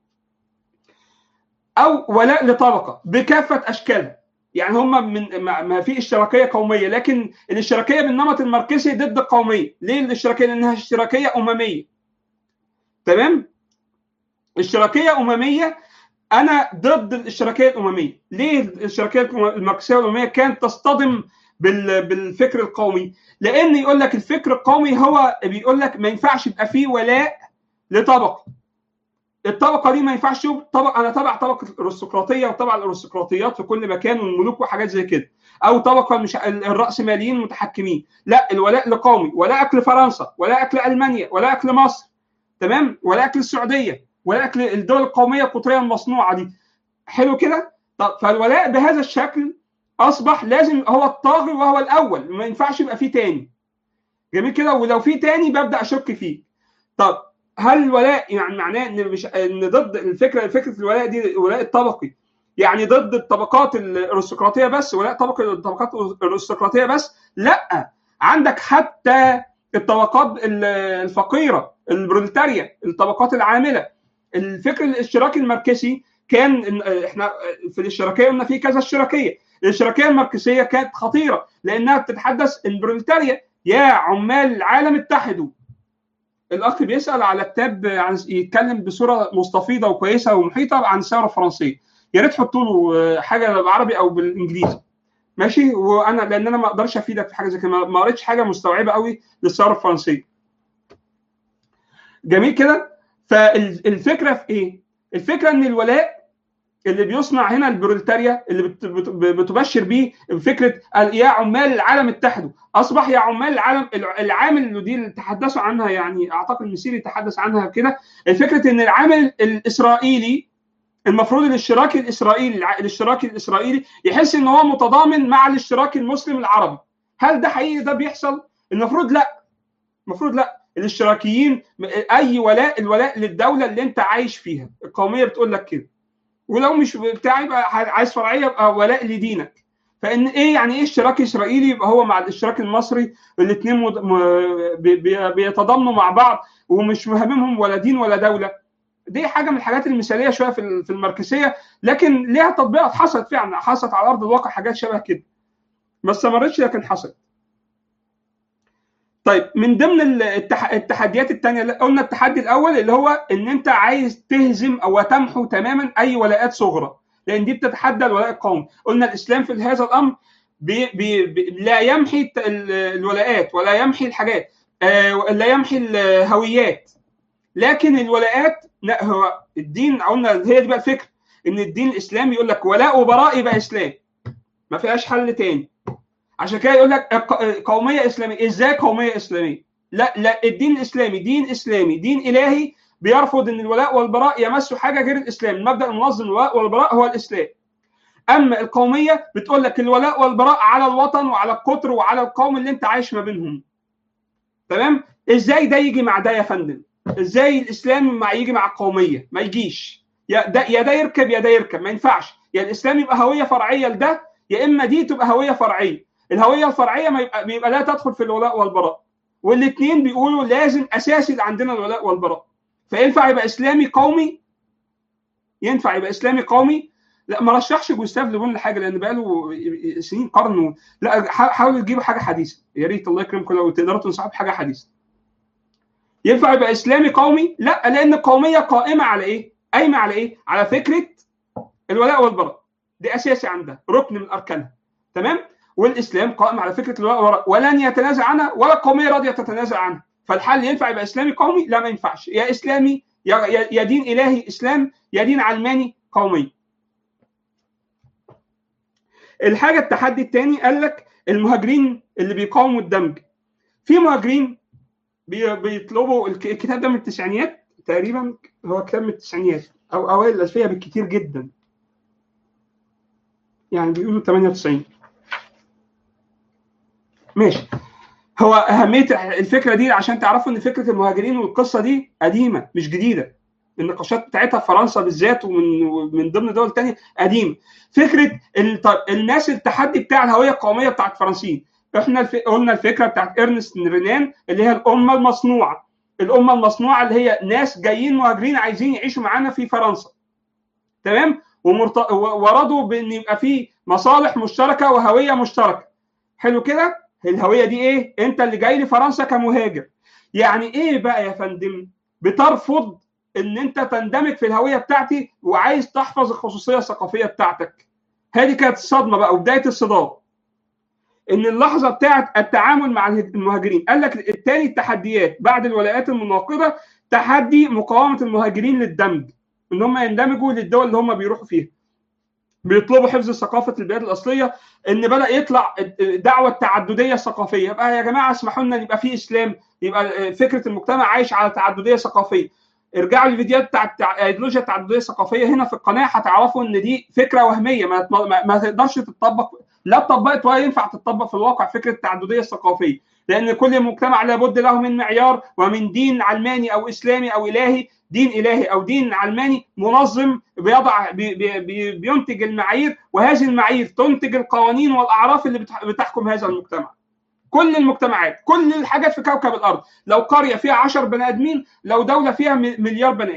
او ولاء لطبقه بكافه اشكالها يعني هم من ما في اشتراكيه قوميه لكن الاشتراكيه بالنمط الماركسي ضد القوميه ليه الاشتراكيه لانها اشتراكيه امميه تمام اشتراكيه امميه انا ضد الاشتراكيه الامميه ليه الاشتراكيه الماركسيه الامميه كانت تصطدم بالفكر القومي لان يقول لك الفكر القومي هو بيقول لك ما ينفعش يبقى فيه ولاء لطبقه الطبقه دي ما ينفعش طبق انا تبع طبقه الارستقراطيه وطبع الارستقراطيات في كل مكان والملوك وحاجات زي كده او طبقه مش الراسماليين متحكمين لا الولاء لقومي ولاءك لفرنسا ولاءك لالمانيا ولاءك لمصر تمام ولاءك للسعوديه ولاءك للدول القوميه القطريه المصنوعه دي حلو كده طب فالولاء بهذا الشكل اصبح لازم هو الطاغي وهو الاول ما ينفعش يبقى فيه تاني جميل كده ولو في تاني ببدا اشك فيه طب هل الولاء يعني معناه ان مش ان ضد الفكره فكره الولاء دي الولاء الطبقي يعني ضد الطبقات الارستقراطيه بس ولاء طبقه الطبقات الارستقراطيه بس لا عندك حتى الطبقات الفقيره البروليتاريا الطبقات العامله الفكر الاشتراكي الماركسي كان احنا في الاشتراكيه قلنا في كذا اشتراكيه الاشتراكيه الماركسيه كانت خطيره لانها بتتحدث البروليتاريا يا عمال العالم اتحدوا الاخ بيسال على كتاب عن يتكلم بصوره مستفيضه وكويسه ومحيطه عن الثوره الفرنسيه يا ريت تحطوا له حاجه بالعربي او بالانجليزي ماشي وانا لان انا ما اقدرش افيدك في حاجه زي كده ما قريتش حاجه مستوعبه قوي للثوره الفرنسيه جميل كده فالفكره في ايه الفكره ان الولاء اللي بيصنع هنا البروليتاريا اللي بتبشر بيه فكره يا عمال العالم اتحدوا اصبح يا عمال العالم العامل اللي دي اللي تحدثوا عنها يعني اعتقد المسيري تحدث عنها كده فكره ان العامل الاسرائيلي المفروض الاشتراكي الاسرائيلي الاشتراكي الاسرائيلي يحس ان هو متضامن مع الاشتراكي المسلم العربي هل ده حقيقي ده بيحصل المفروض لا المفروض لا الاشتراكيين اي ولاء الولاء للدوله اللي انت عايش فيها القوميه بتقول لك كده ولو مش بتاعي يبقى عايز فرعيه يبقى ولاء لدينك فان ايه يعني ايه اشتراك اسرائيلي يبقى هو مع الاشتراك المصري الاثنين مد... م... بي... بيتضامنوا مع بعض ومش مهمهم ولا دين ولا دوله دي حاجه من الحاجات المثاليه شويه في في الماركسيه لكن ليها تطبيقات حصلت فعلا حصلت على ارض الواقع حاجات شبه كده ما استمرتش لكن حصلت طيب من ضمن التح... التحديات الثانيه قلنا التحدي الاول اللي هو ان انت عايز تهزم او تمحو تماما اي ولاءات صغرى لان دي بتتحدى الولاء القومي قلنا الاسلام في هذا الامر بي بي بي لا يمحي الولاءات ولا يمحي الحاجات آه لا يمحي الهويات لكن الولاءات لا هو الدين قلنا هي دي بقى الفكره ان الدين الاسلامي يقول لك ولاء وبراء يبقى اسلام ما فيهاش حل تاني عشان كده يقول لك قوميه اسلاميه ازاي قوميه اسلاميه لا لا الدين الاسلامي دين اسلامي دين الهي بيرفض ان الولاء والبراء يمسوا حاجه غير الاسلام المبدا المنظم الولاء والبراء هو الاسلام اما القوميه بتقول لك الولاء والبراء على الوطن وعلى القطر وعلى القوم اللي انت عايش ما بينهم تمام ازاي ده يجي مع ده يا فندم ازاي الاسلام مع يجي مع القوميه ما يجيش يا ده يا ده يركب يا ده يركب ما ينفعش يا يعني الاسلام يبقى هويه فرعيه لده يا اما دي تبقى هويه فرعيه الهويه الفرعيه ما يبقى, بيبقى لا تدخل في الولاء والبراء والاثنين بيقولوا لازم اساسي عندنا الولاء والبراء فينفع يبقى اسلامي قومي ينفع يبقى اسلامي قومي لا ما رشحش جوستاف لبون لحاجه لان بقاله سنين قرن و... لا حاولوا تجيبوا حاجه حديثه يا ريت الله يكرمكم لو تقدروا تنصحوا بحاجه حديثه ينفع يبقى اسلامي قومي لا لان القوميه قائمه على ايه قايمه على ايه على فكره الولاء والبراء دي اساسي عندها ركن من اركانها تمام والاسلام قائم على فكره الولاء والبراء ولن يتنازع عنها ولا القوميه راضيه تتنازع عنها فالحل ينفع يبقى اسلامي قومي لا ما ينفعش يا اسلامي يا, يا دين الهي اسلام يا دين علماني قومي الحاجه التحدي الثاني قال لك المهاجرين اللي بيقاوموا الدمج في مهاجرين بيطلبوا الكتاب ده من التسعينيات تقريبا هو كتاب من التسعينيات او اوائل الالفيه بالكتير جدا يعني بيقولوا 98 ماشي هو اهميه الفكره دي عشان تعرفوا ان فكره المهاجرين والقصه دي قديمه مش جديده النقاشات بتاعتها في فرنسا بالذات ومن من ضمن دول تانية قديمه فكره الناس التحدي بتاع الهويه القوميه بتاعت الفرنسيين احنا الف... قلنا الفكره بتاعت ارنست رينان اللي هي الامه المصنوعه الامه المصنوعه اللي هي ناس جايين مهاجرين عايزين يعيشوا معانا في فرنسا تمام ومرت... ورضوا بان يبقى في مصالح مشتركه وهويه مشتركه حلو كده الهويه دي ايه انت اللي جاي لي فرنسا كمهاجر يعني ايه بقى يا فندم بترفض ان انت تندمج في الهويه بتاعتي وعايز تحفظ الخصوصيه الثقافيه بتاعتك هذه كانت الصدمه بقى وبدايه الصدام ان اللحظه بتاعت التعامل مع المهاجرين قال لك الثاني التحديات بعد الولايات المناقضه تحدي مقاومه المهاجرين للدمج ان هم يندمجوا للدول اللي هم بيروحوا فيها بيطلبوا حفظ ثقافه البلاد الاصليه ان بدا يطلع دعوه التعدديه الثقافيه يبقى يا جماعه اسمحوا لنا يبقى في اسلام يبقى فكره المجتمع عايش على تعدديه ثقافيه ارجعوا للفيديوهات بتاعت ايديولوجيا التعدديه الثقافيه هنا في القناه هتعرفوا ان دي فكره وهميه ما, ما, ما تقدرش تطبق لا اتطبقت ولا ينفع تطبق في الواقع فكره التعدديه الثقافيه لان كل مجتمع لابد له من معيار ومن دين علماني او اسلامي او الهي دين الهي او دين علماني منظم بيضع بي بي بينتج المعايير وهذه المعايير تنتج القوانين والاعراف اللي بتحكم هذا المجتمع كل المجتمعات كل الحاجات في كوكب الارض لو قريه فيها 10 بني ادمين لو دوله فيها مليار بني ادم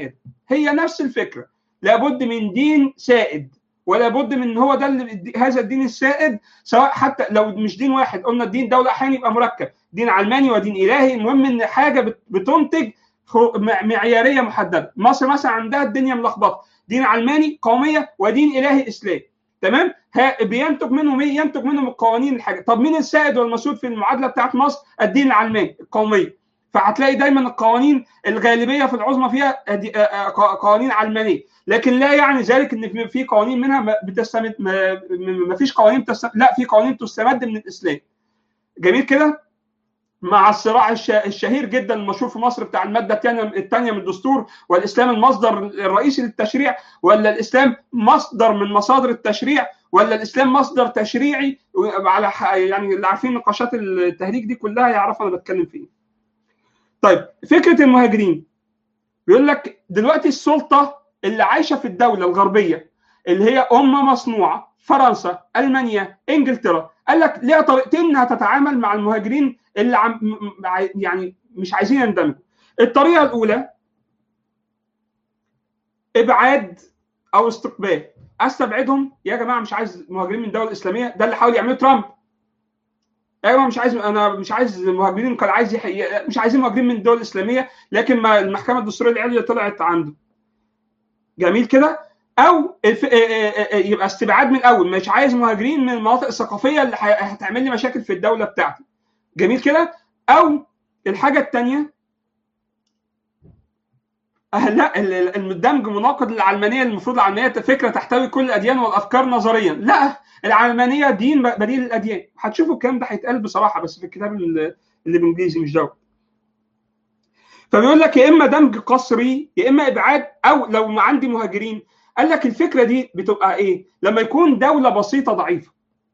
هي نفس الفكره لابد من دين سائد ولا بد من ان هو ده اللي هذا الدين السائد سواء حتى لو مش دين واحد قلنا الدين دوله احيانا يبقى مركب دين علماني ودين الهي المهم ان حاجه بتنتج معياريه محدده مصر مثلا عندها الدنيا ملخبطه دين علماني قوميه ودين الهي اسلامي تمام بينتج منهم ايه ينتج منهم القوانين الحاجه طب مين السائد والمسؤول في المعادله بتاعت مصر الدين العلماني القوميه فهتلاقي دايما القوانين الغالبيه في العظمى فيها قوانين علمانيه لكن لا يعني ذلك ان في قوانين منها بتستمد ما فيش قوانين بتستمد لا في قوانين تستمد من الاسلام جميل كده مع الصراع الشهير جدا المشهور في مصر بتاع الماده الثانيه من الدستور والاسلام المصدر الرئيسي للتشريع ولا الاسلام مصدر من مصادر التشريع ولا الاسلام مصدر تشريعي على يعني اللي عارفين نقاشات التهريج دي كلها يعرفوا انا بتكلم فيه. طيب فكره المهاجرين بيقول لك دلوقتي السلطه اللي عايشه في الدوله الغربيه اللي هي امه مصنوعه فرنسا المانيا انجلترا قال لك ليها طريقتين انها تتعامل مع المهاجرين اللي عم يعني مش عايزين يندمجوا الطريقه الاولى ابعاد او استقبال استبعدهم يا جماعه مش عايز مهاجرين من الدول الاسلاميه ده اللي حاول يعمله ترامب يا جماعه مش عايز انا مش عايز مهاجرين كان عايز يحي... مش عايزين مهاجرين من الدول الاسلاميه لكن ما المحكمه الدستوريه العليا طلعت عنده جميل كده او يبقى استبعاد من الاول مش عايز مهاجرين من المناطق الثقافيه اللي هتعمل لي مشاكل في الدوله بتاعتي جميل كده او الحاجه الثانيه لا الدمج مناقض للعلمانيه المفروض العلمانيه فكره تحتوي كل الاديان والافكار نظريا لا العلمانيه دين بديل الاديان هتشوفوا الكلام ده هيتقال بصراحه بس في الكتاب اللي بالانجليزي مش دوت فبيقول لك يا اما دمج قسري يا اما ابعاد او لو ما عندي مهاجرين قال لك الفكره دي بتبقى ايه لما يكون دوله بسيطه ضعيفه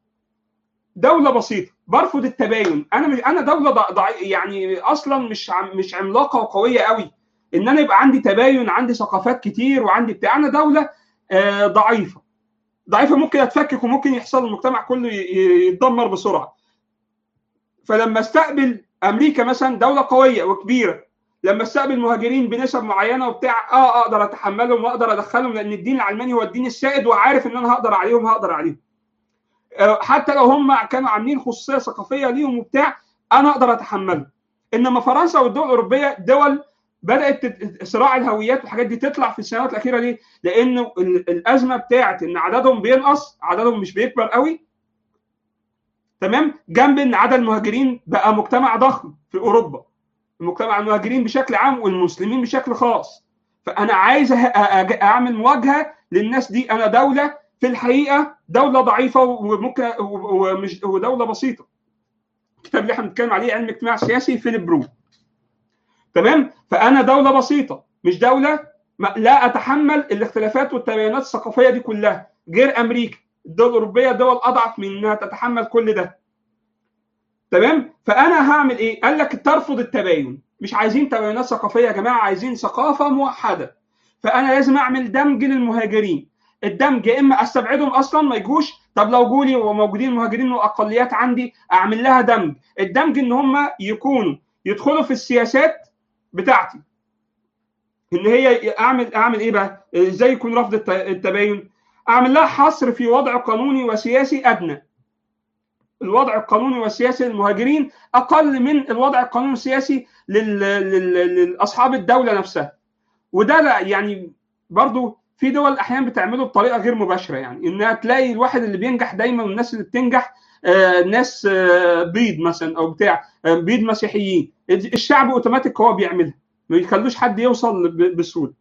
دوله بسيطه برفض التباين انا مش انا دوله ضعيفه يعني اصلا مش عم مش عملاقه وقويه قوي ان انا يبقى عندي تباين عندي ثقافات كتير وعندي بتاع انا دوله آه ضعيفه ضعيفه ممكن اتفكك وممكن يحصل المجتمع كله يتدمر بسرعه فلما استقبل امريكا مثلا دوله قويه وكبيره لما استقبل مهاجرين بنسب معينه وبتاع اه اقدر اتحملهم واقدر ادخلهم لان الدين العلماني هو الدين السائد وعارف ان انا هقدر عليهم هقدر عليهم آه حتى لو هم كانوا عاملين خصوصيه ثقافيه ليهم وبتاع انا اقدر اتحملهم انما فرنسا والدول الاوروبيه دول بدات صراع الهويات والحاجات دي تطلع في السنوات الاخيره ليه؟ لانه الازمه بتاعت ان عددهم بينقص عددهم مش بيكبر قوي تمام جنب ان عدد المهاجرين بقى مجتمع ضخم في اوروبا المجتمع المهاجرين بشكل عام والمسلمين بشكل خاص فانا عايز اعمل مواجهه للناس دي انا دوله في الحقيقه دوله ضعيفه وممكن ومش ودوله بسيطه الكتاب اللي احنا بنتكلم عليه علم الاجتماع السياسي فيليب برو تمام فانا دوله بسيطه مش دوله لا اتحمل الاختلافات والتباينات الثقافيه دي كلها غير امريكا الدول الاوروبيه دول اضعف من انها تتحمل كل ده تمام فانا هعمل ايه قال لك ترفض التباين مش عايزين تباينات ثقافيه يا جماعه عايزين ثقافه موحده فانا لازم اعمل دمج للمهاجرين الدمج يا اما استبعدهم اصلا ما يجوش طب لو جولي وموجودين مهاجرين واقليات عندي اعمل لها دمج الدمج ان هم يكونوا يدخلوا في السياسات بتاعتي ان هي اعمل اعمل ايه بقى ازاي يكون رفض التباين اعمل لها حصر في وضع قانوني وسياسي ادنى الوضع القانوني والسياسي للمهاجرين اقل من الوضع القانوني والسياسي لاصحاب الدوله نفسها وده يعني برضو في دول احيانا بتعمله بطريقه غير مباشره يعني انها تلاقي الواحد اللي بينجح دايما والناس اللي بتنجح آه ناس آه بيض مثلا او بتاع آه بيض مسيحيين الشعب اوتوماتيك هو بيعملها ما يخلوش حد يوصل بسهوله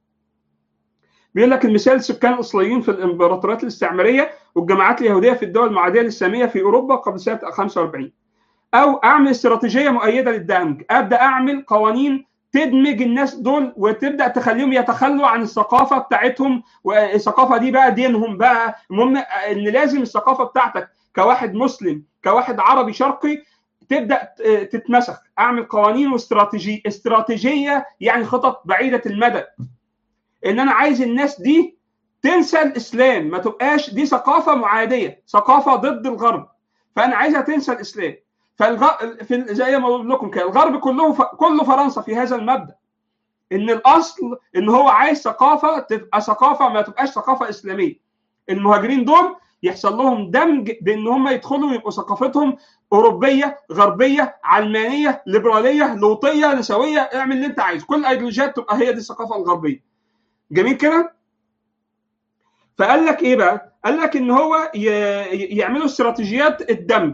بيقول لك المثال السكان الاصليين في الامبراطوريات الاستعماريه والجماعات اليهوديه في الدول المعاديه للساميه في اوروبا قبل سنه 45 او اعمل استراتيجيه مؤيده للدمج ابدا اعمل قوانين تدمج الناس دول وتبدا تخليهم يتخلوا عن الثقافه بتاعتهم والثقافه دي بقى دينهم بقى المهم ان لازم الثقافه بتاعتك كواحد مسلم كواحد عربي شرقي تبدا تتمسخ اعمل قوانين واستراتيجيه استراتيجيه يعني خطط بعيده المدى ان انا عايز الناس دي تنسى الاسلام ما تبقاش دي ثقافه معاديه ثقافه ضد الغرب فانا عايزها تنسى الاسلام فالغ... في زي ما بقول لكم كده الغرب كله ف... كله فرنسا في هذا المبدا ان الاصل ان هو عايز ثقافه تبقى ثقافه ما تبقاش ثقافه اسلاميه المهاجرين دول يحصل لهم دمج بان هم يدخلوا يبقوا ثقافتهم اوروبيه غربيه علمانيه ليبراليه لوطيه نسويه اعمل اللي انت عايزه كل الايديولوجيات تبقى هي دي الثقافه الغربيه جميل كده فقال لك ايه بقى قال لك ان هو يعملوا استراتيجيات الدمج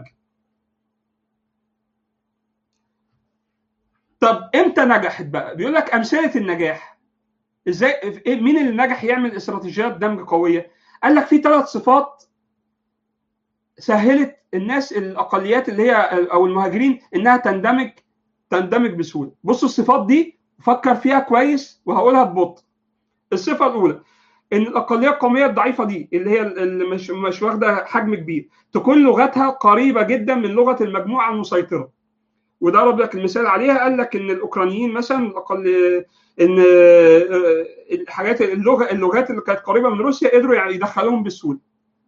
طب امتى نجحت بقى بيقول لك امثله النجاح ازاي مين اللي نجح يعمل استراتيجيات دمج قويه قال لك في ثلاث صفات سهلت الناس الاقليات اللي هي او المهاجرين انها تندمج تندمج بسهوله بصوا الصفات دي فكر فيها كويس وهقولها ببطء الصفه الاولى ان الاقليه القوميه الضعيفه دي اللي هي اللي مش مش واخده حجم كبير تكون لغتها قريبه جدا من لغه المجموعه المسيطره وضرب لك المثال عليها قال لك ان الاوكرانيين مثلا الاقل ان الحاجات اللغه اللغات اللي كانت قريبه من روسيا قدروا يعني يدخلوهم بسهوله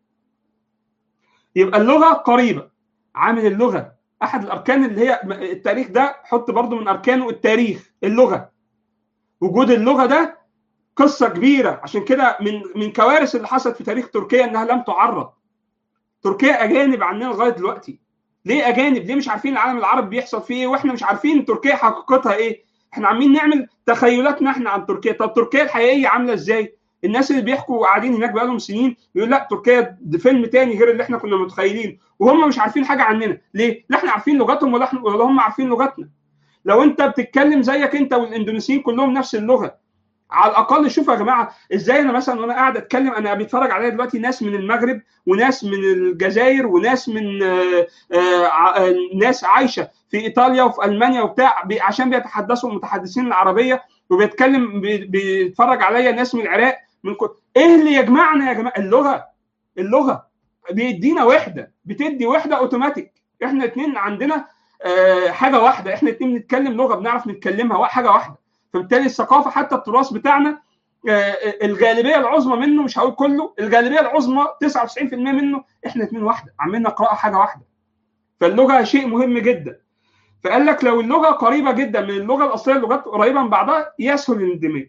يبقى اللغه قريبه عامل اللغه احد الاركان اللي هي التاريخ ده حط برضو من اركانه التاريخ اللغه وجود اللغه ده قصه كبيره عشان كده من من كوارث اللي حصلت في تاريخ تركيا انها لم تعرض تركيا اجانب عننا لغايه دلوقتي ليه اجانب ليه مش عارفين العالم العربي بيحصل فيه ايه واحنا مش عارفين تركيا حقيقتها ايه احنا عمالين نعمل تخيلاتنا احنا عن تركيا طب تركيا الحقيقيه عامله ازاي الناس اللي بيحكوا قاعدين هناك بقالهم سنين بيقول لا تركيا ده فيلم تاني غير اللي احنا كنا متخيلين وهم مش عارفين حاجه عننا ليه لا احنا عارفين لغتهم ولا احنا ولا هم عارفين لغتنا لو انت بتتكلم زيك انت والاندونيسيين كلهم نفس اللغه على الاقل شوف يا جماعه ازاي انا مثلا وانا قاعد اتكلم انا بيتفرج عليا دلوقتي ناس من المغرب وناس من الجزائر وناس من آآ آآ ناس عايشه في ايطاليا وفي المانيا وبتاع عشان بيتحدثوا المتحدثين العربيه وبيتكلم بيتفرج عليا ناس من العراق من كل ايه اللي يجمعنا يا جماعه اللغه اللغه بيدينا وحده بتدي وحده اوتوماتيك احنا اتنين عندنا حاجه واحده احنا اتنين بنتكلم لغه بنعرف نتكلمها حاجه واحده فبالتالي الثقافه حتى التراث بتاعنا الغالبيه العظمى منه مش هقول كله الغالبيه العظمى 99% منه احنا اتنين واحده عمالين نقراها حاجه واحده فاللغه شيء مهم جدا فقال لك لو اللغه قريبه جدا من اللغه الاصليه اللغات قريبه من بعضها يسهل الاندماج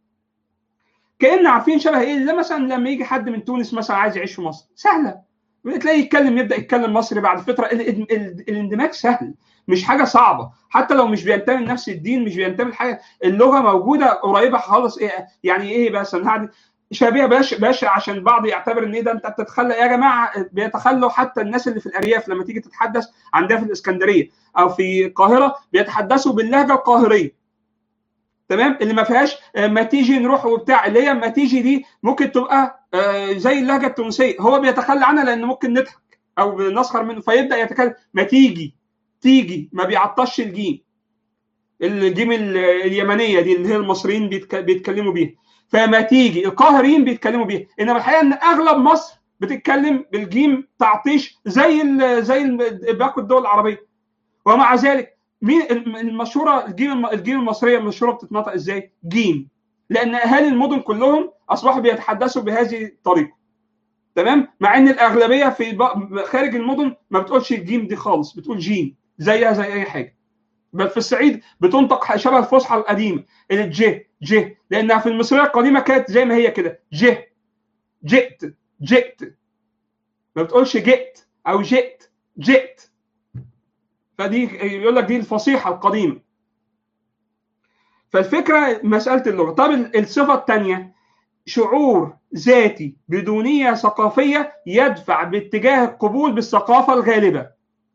كان عارفين شبه ايه زي مثلا لما يجي حد من تونس مثلا عايز يعيش في مصر سهله تلاقيه يتكلم يبدا يتكلم مصري بعد فتره الاندماج سهل مش حاجه صعبه حتى لو مش بينتمي لنفس الدين مش بينتمي لحاجه اللغه موجوده قريبه خالص إيه يعني ايه بس انا شبيه باش باش عشان البعض يعتبر ان ايه ده انت بتتخلى يا جماعه بيتخلوا حتى الناس اللي في الارياف لما تيجي تتحدث عندها في الاسكندريه او في القاهره بيتحدثوا باللهجه القاهريه تمام اللي ما فيهاش ما تيجي نروح وبتاع اللي هي ما تيجي دي ممكن تبقى زي اللهجه التونسيه هو بيتخلى عنها لان ممكن نضحك او بنسخر منه فيبدا يتكلم ما تيجي تيجي ما بيعطش الجيم الجيم اليمنيه دي اللي هي المصريين بيتكلموا بيها فما تيجي القاهريين بيتكلموا بيها انما الحقيقه ان اغلب مصر بتتكلم بالجيم تعطيش زي ال زي باقي الدول العربيه ومع ذلك مين المشهوره الجيم الجيم المصريه المشهوره بتتنطق ازاي؟ جيم لان اهالي المدن كلهم اصبحوا بيتحدثوا بهذه الطريقه تمام مع ان الاغلبيه في خارج المدن ما بتقولش الجيم دي خالص بتقول جيم زيها زي اي حاجه بل في الصعيد بتنطق شبه الفصحى القديمه الج ج لانها في المصريه القديمه كانت زي ما هي كده ج جئت جئت ما بتقولش جئت او جئت جئت فدي يقول لك دي الفصيحه القديمه فالفكره مساله اللغه طب الصفه الثانيه شعور ذاتي بدونيه ثقافيه يدفع باتجاه القبول بالثقافه الغالبه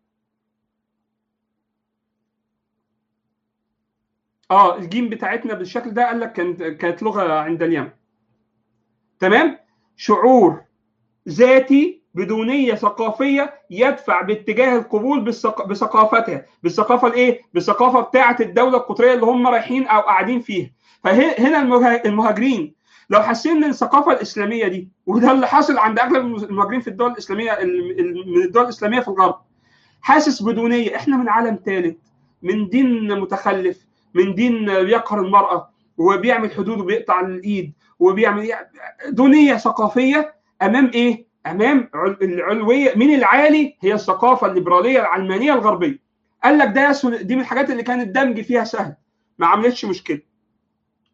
اه الجيم بتاعتنا بالشكل ده قال لك كانت كانت لغه عند اليمن تمام شعور ذاتي بدونيه ثقافيه يدفع باتجاه القبول بالثق... بثقافتها بالثقافه الايه بالثقافه بتاعه الدوله القطريه اللي هم رايحين او قاعدين فيها فهنا المهاجرين لو حاسين ان الثقافه الاسلاميه دي وده اللي حاصل عند اغلب المهاجرين في الدول الاسلاميه من الدول الاسلاميه في الغرب حاسس بدونيه احنا من عالم ثالث من دين متخلف من دين بيقهر المراه وبيعمل حدود وبيقطع الايد وبيعمل دونيه ثقافيه امام ايه؟ امام العلويه من العالي هي الثقافه الليبراليه العلمانيه الغربيه. قال لك ده يسهل دي من الحاجات اللي كان الدمج فيها سهل ما عملتش مشكله.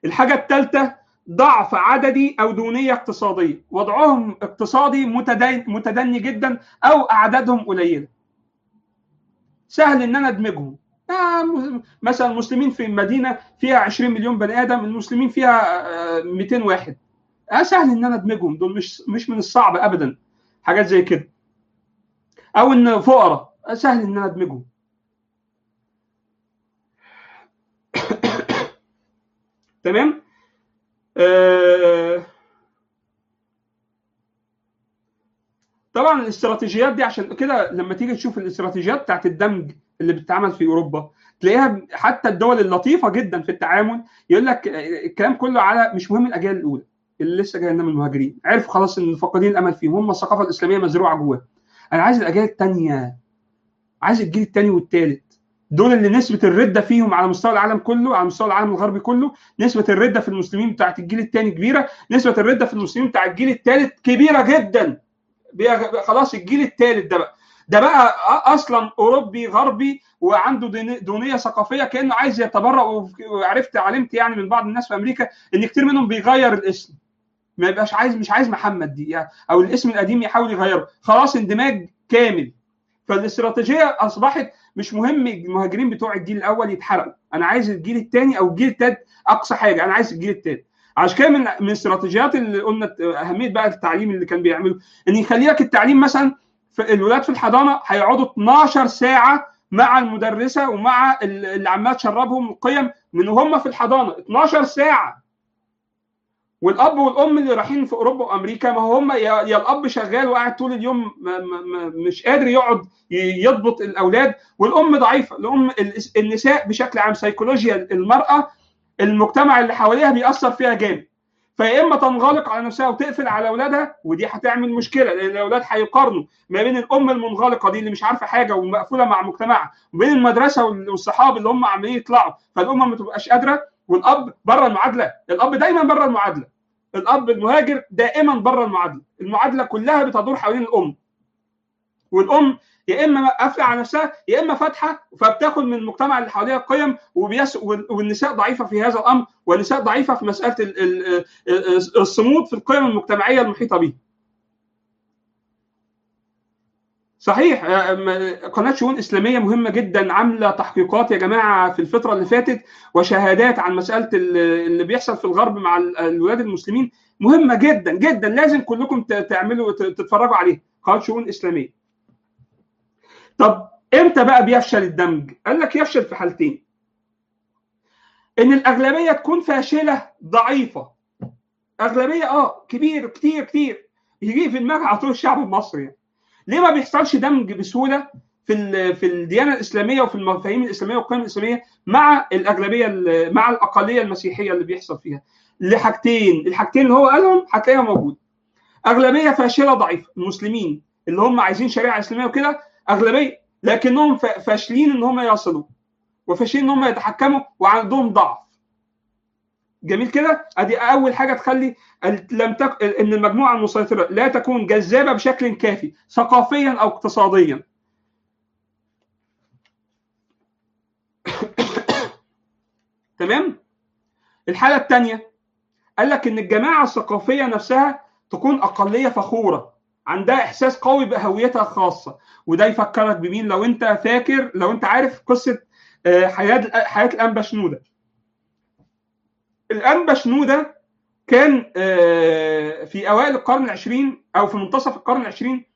الحاجه الثالثه ضعف عددي او دونيه اقتصاديه وضعهم اقتصادي متدين متدني جدا او اعدادهم قليله سهل ان انا ادمجهم آه مثلا المسلمين في مدينه فيها 20 مليون بني ادم المسلمين فيها آه 200 واحد آه سهل ان انا ادمجهم دول مش مش من الصعب ابدا حاجات زي كده او ان فقراء سهل ان انا ادمجهم تمام آه طبعا الاستراتيجيات دي عشان كده لما تيجي تشوف الاستراتيجيات بتاعت الدمج اللي بتتعمل في اوروبا تلاقيها حتى الدول اللطيفه جدا في التعامل يقول لك الكلام كله على مش مهم الاجيال الاولى اللي لسه جايه من المهاجرين عرفوا خلاص ان فاقدين الامل فيهم هم الثقافه الاسلاميه مزروعه جواه انا عايز الاجيال الثانيه عايز الجيل الثاني والثالث دول اللي نسبه الرده فيهم على مستوى العالم كله على مستوى العالم الغربي كله نسبه الرده في المسلمين بتاعت الجيل الثاني كبيره نسبه الرده في المسلمين بتاع الجيل الثالث كبيره جدا خلاص الجيل الثالث ده بقى ده بقى اصلا اوروبي غربي وعنده دونيه ثقافيه كانه عايز يتبرأ وعرفت علمت يعني من بعض الناس في امريكا ان كتير منهم بيغير الاسم ما يبقاش عايز مش عايز محمد دي يعني او الاسم القديم يحاول يغيره خلاص اندماج كامل فالاستراتيجيه اصبحت مش مهم المهاجرين بتوع الجيل الاول يتحرقوا انا عايز الجيل الثاني او الجيل الثالث اقصى حاجه انا عايز الجيل الثالث عشان كده من من الاستراتيجيات اللي قلنا اهميه بقى التعليم اللي كان بيعمله ان يخلي لك التعليم مثلا في الولاد في الحضانه هيقعدوا 12 ساعه مع المدرسه ومع اللي عماله تشربهم القيم من هم في الحضانه 12 ساعه والاب والام اللي رايحين في اوروبا وامريكا ما هم يا الاب شغال وقاعد طول اليوم ما ما مش قادر يقعد يضبط الاولاد والام ضعيفه الام النساء بشكل عام سيكولوجيا المراه المجتمع اللي حواليها بيأثر فيها جامد فيا اما تنغلق على نفسها وتقفل على اولادها ودي هتعمل مشكله لان الاولاد هيقارنوا ما بين الام المنغلقه دي اللي مش عارفه حاجه ومقفوله مع مجتمعها وبين المدرسه والصحاب اللي هم عمالين يطلعوا فالام ما تبقاش قادره والاب بره المعادله الاب دايما بره المعادله الاب المهاجر دائما بره المعادله المعادله كلها بتدور حوالين الام والام يا اما قافله على نفسها يا اما فاتحه فبتاخد من المجتمع اللي حواليها قيم وبيس والنساء ضعيفه في هذا الامر والنساء ضعيفه في مساله الصمود في القيم المجتمعيه المحيطه به. صحيح قناه شؤون اسلاميه مهمه جدا عامله تحقيقات يا جماعه في الفتره اللي فاتت وشهادات عن مساله اللي بيحصل في الغرب مع الولاد المسلمين مهمه جدا جدا لازم كلكم تعملوا تتفرجوا عليها قناه شؤون اسلاميه. طب امتى بقى بيفشل الدمج؟ قال لك يفشل في حالتين. ان الاغلبيه تكون فاشله ضعيفه. اغلبيه اه كبير كتير كتير يجي في دماغ على طول الشعب المصري يعني. ليه ما بيحصلش دمج بسهوله في في الديانه الاسلاميه وفي المفاهيم الاسلاميه والقيم الاسلاميه مع الاغلبيه مع الاقليه المسيحيه اللي بيحصل فيها؟ لحاجتين، الحاجتين اللي هو قالهم هتلاقيها موجوده. اغلبيه فاشله ضعيفه، المسلمين اللي هم عايزين شريعه اسلاميه وكده اغلبيه لكنهم فاشلين ان هم يصلوا وفاشلين ان هم يتحكموا وعندهم ضعف جميل كده ادي اول حاجه تخلي لم تك... ان المجموعه المسيطره لا تكون جذابه بشكل كافي ثقافيا او اقتصاديا تمام الحاله الثانيه قال لك ان الجماعه الثقافيه نفسها تكون اقليه فخوره عندها احساس قوي بهويتها الخاصه وده يفكرك بمين لو انت فاكر لو انت عارف قصه حياه حياه الانبا شنوده الانبا شنوده كان في اوائل القرن العشرين او في منتصف القرن العشرين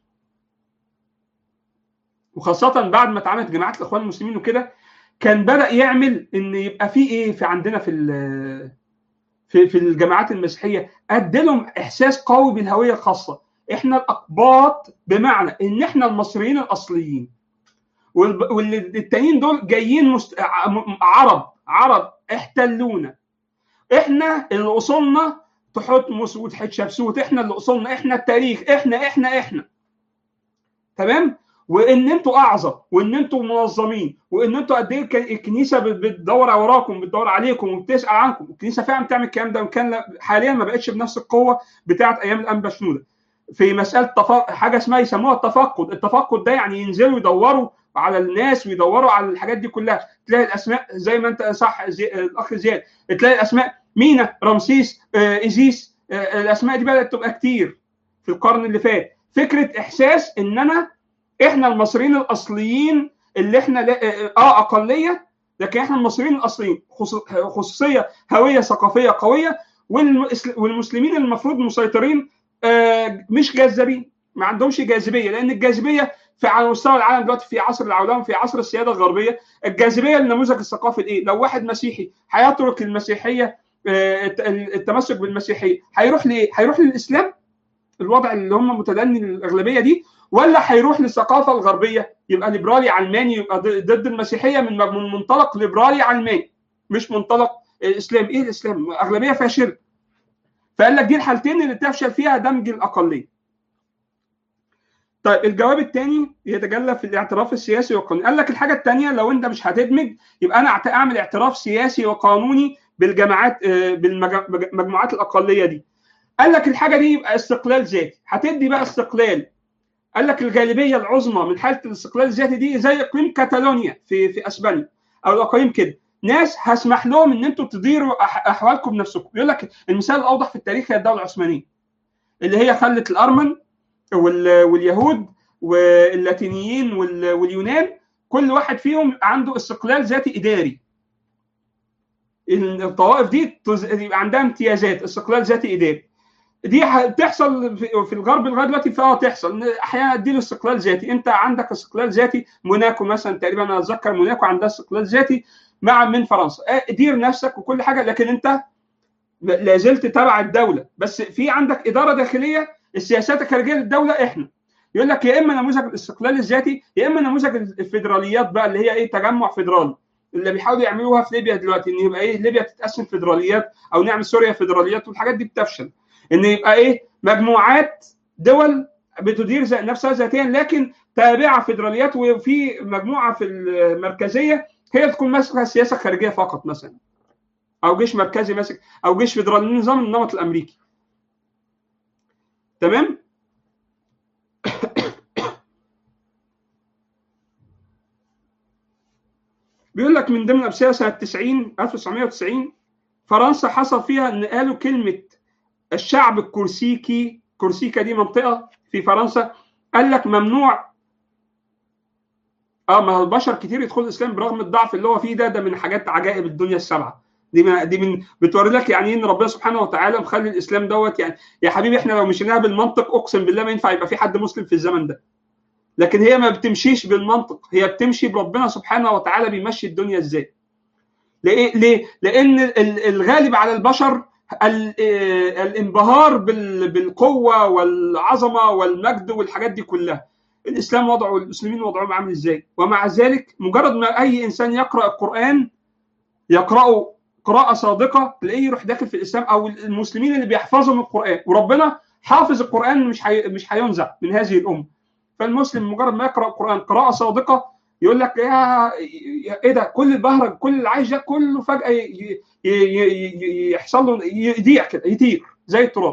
وخاصه بعد ما اتعملت جماعات الاخوان المسلمين وكده كان بدا يعمل ان يبقى في ايه في عندنا في في في الجماعات المسيحيه ادلهم احساس قوي بالهويه الخاصه احنا الاقباط بمعنى ان احنا المصريين الاصليين والتانيين دول جايين مست... عرب عرب احتلونا احنا اللي اصولنا تحتمس وتحتشبسوت احنا اللي اصولنا احنا التاريخ احنا احنا احنا تمام وان انتوا اعظم وان انتوا منظمين وان انتوا قد ايه الكنيسه بتدور وراكم بتدور عليكم وبتسال عنكم الكنيسه فعلا بتعمل الكلام ده وكان حاليا ما بقتش بنفس القوه بتاعت ايام الانبا شنوده في مساله تفق... حاجه اسمها يسموها التفقد التفقد ده يعني ينزلوا يدوروا على الناس ويدوروا على الحاجات دي كلها تلاقي الاسماء زي ما انت صح زي... الاخ زياد تلاقي الاسماء مينا رمسيس آه، ايزيس آه، الاسماء دي بدات تبقى كتير في القرن اللي فات فكره احساس ان انا احنا المصريين الاصليين اللي احنا لا- اه آه، اقليه لكن احنا المصريين الاصليين خصو- خصوصيه هويه ثقافيه قويه والمس- والمسلمين المفروض مسيطرين آه، مش جاذبين ما عندهمش جاذبيه لان الجاذبيه في على مستوى العالم دلوقتي في عصر العولمه في عصر السياده الغربيه الجاذبيه للنموذج الثقافي الايه؟ لو واحد مسيحي هيترك المسيحيه آه، الت- التمسك بالمسيحيه هيروح لايه؟ هيروح للاسلام الوضع اللي هم متدني الاغلبيه دي ولا هيروح للثقافه الغربيه يبقى ليبرالي علماني يبقى ضد ضد المسيحيه من من منطلق ليبرالي علماني مش منطلق الاسلام ايه الاسلام؟ اغلبيه فيها شرك فقال لك دي الحالتين اللي تفشل فيها دمج الاقليه طيب الجواب الثاني يتجلى في الاعتراف السياسي والقانوني قال لك الحاجه الثانيه لو انت مش هتدمج يبقى انا أعت- اعمل اعتراف سياسي وقانوني بالجماعات آه، بالمجموعات الاقليه دي قال لك الحاجه دي يبقى استقلال ذاتي هتدي بقى استقلال قال لك الغالبيه العظمى من حاله الاستقلال الذاتي دي زي اقليم كاتالونيا في في اسبانيا او الاقاليم كده ناس هسمح لهم ان انتوا تديروا أح- احوالكم بنفسكم يقول لك المثال الاوضح في التاريخ هي الدوله العثمانيه اللي هي خلت الارمن وال- واليهود واللاتينيين وال- واليونان كل واحد فيهم عنده استقلال ذاتي اداري الطوائف دي تز- يبقى عندها امتيازات استقلال ذاتي اداري دي ه- بتحصل في في الغرب لغايه دلوقتي فاه تحصل احيانا اديله استقلال ذاتي انت عندك استقلال ذاتي موناكو مثلا تقريبا انا اتذكر موناكو عندها استقلال ذاتي مع من فرنسا اه، دير نفسك وكل حاجه لكن انت لا زلت تبع الدوله بس في عندك اداره داخليه السياسات الخارجيه للدوله احنا يقول لك يا اما نموذج الاستقلال الذاتي يا اما نموذج الفيدراليات بقى اللي هي ايه تجمع فيدرالي اللي بيحاولوا يعملوها في ليبيا دلوقتي ان يبقى ايه ليبيا تتقسم فيدراليات او نعمل سوريا فيدراليات والحاجات دي بتفشل ان يبقى ايه مجموعات دول بتدير ذات- نفسها ذاتيا لكن تابعه فيدراليات وفي مجموعه في المركزيه هي تكون ماسكه السياسه الخارجيه فقط مثلا او جيش مركزي ماسك او جيش فيدرالي نظام النمط الامريكي تمام بيقول لك من ضمن امثله سنه 90 1990 فرنسا حصل فيها ان قالوا كلمه الشعب الكورسيكي كورسيكا دي منطقه في فرنسا قال لك ممنوع اه ما هو البشر كتير يدخلوا الاسلام برغم الضعف اللي هو فيه ده ده من حاجات عجائب الدنيا السبعه دي من دي من بتوري لك يعني ان ربنا سبحانه وتعالى مخلي الاسلام دوت يعني يا حبيبي احنا لو مشيناها بالمنطق اقسم بالله ما ينفع يبقى في حد مسلم في الزمن ده لكن هي ما بتمشيش بالمنطق هي بتمشي بربنا سبحانه وتعالى بيمشي الدنيا ازاي ليه ليه لان ال- الغالب على البشر ال- آه، الانبهار بال- بالقوه والعظمه والمجد والحاجات دي كلها الاسلام وضعه والمسلمين وضعهم عامل ازاي ومع ذلك مجرد ما اي انسان يقرا القران يقراه قراءه صادقه تلاقيه يروح داخل في الاسلام او المسلمين اللي بيحفظوا من القران وربنا حافظ القران مش حي... مش هينزع من هذه الامه فالمسلم مجرد ما يقرا القران قراءه صادقه يقول لك يا يا- ايه ده كل البهرج كل اللي عايش ده كله فجاه ي... ي... ي... ي... يحصل له يضيع كده يطير زي التراب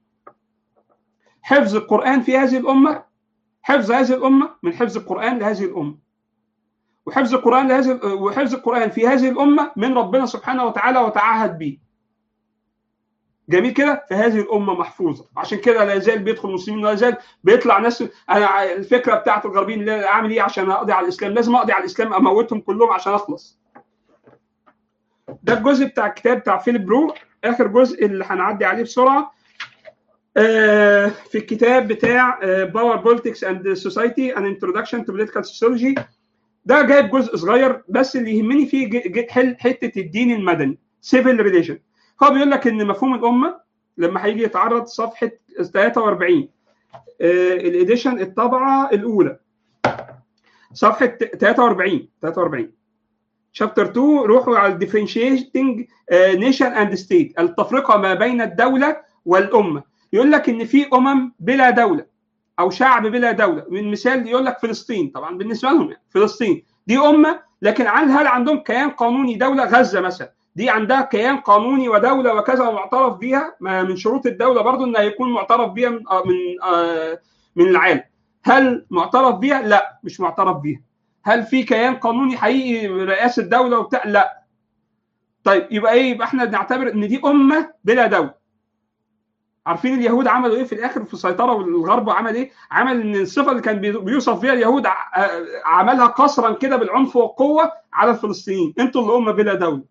حفظ القران في هذه الامه حفظ هذه الامه من حفظ القران لهذه الامه وحفظ القران لهذه وحفظ القران في هذه الامه من ربنا سبحانه وتعالى وتعهد به جميل كده فهذه الامه محفوظه عشان كده لا يزال بيدخل المسلمين ولا يزال بيطلع ناس انا الفكره بتاعت الغربيين اللي اعمل ايه عشان اقضي على الاسلام لازم اقضي على الاسلام اموتهم كلهم عشان اخلص ده الجزء بتاع الكتاب بتاع فيليب برو اخر جزء اللي هنعدي عليه بسرعه آه، في الكتاب بتاع باور بوليتكس اند سوسايتي ان انتروداكشن تو بوليتيكال سوسيولوجي ده جايب جزء صغير بس اللي يهمني فيه ج- ج- حل حته الدين المدني سيفل ريليشن هو بيقول لك ان مفهوم الامه لما هيجي يتعرض صفحه 43 آه، الاديشن الطبعه الاولى صفحه 43 43 شابتر 2 روحوا على الديفرنشيتنج نيشن اند ستيت التفرقه ما بين الدوله والامه يقول لك ان في امم بلا دوله او شعب بلا دوله من مثال يقول لك فلسطين طبعا بالنسبه لهم يعني فلسطين دي امه لكن هل هل عندهم كيان قانوني دوله غزه مثلا دي عندها كيان قانوني ودوله وكذا ومعترف بيها ما من شروط الدوله برضو انها يكون معترف بيها من آه، من آه، من العالم هل معترف بيها لا مش معترف بيها هل في كيان قانوني حقيقي رئاسه دوله وبتاع لا طيب يبقى ايه يبقى احنا نعتبر ان دي امه بلا دوله عارفين اليهود عملوا ايه في الاخر في السيطره والغرب عمل ايه؟ عمل ان الصفه اللي كان بيوصف بيها اليهود عملها قصرا كده بالعنف والقوه على الفلسطينيين، انتوا اللي امه بلا دوله.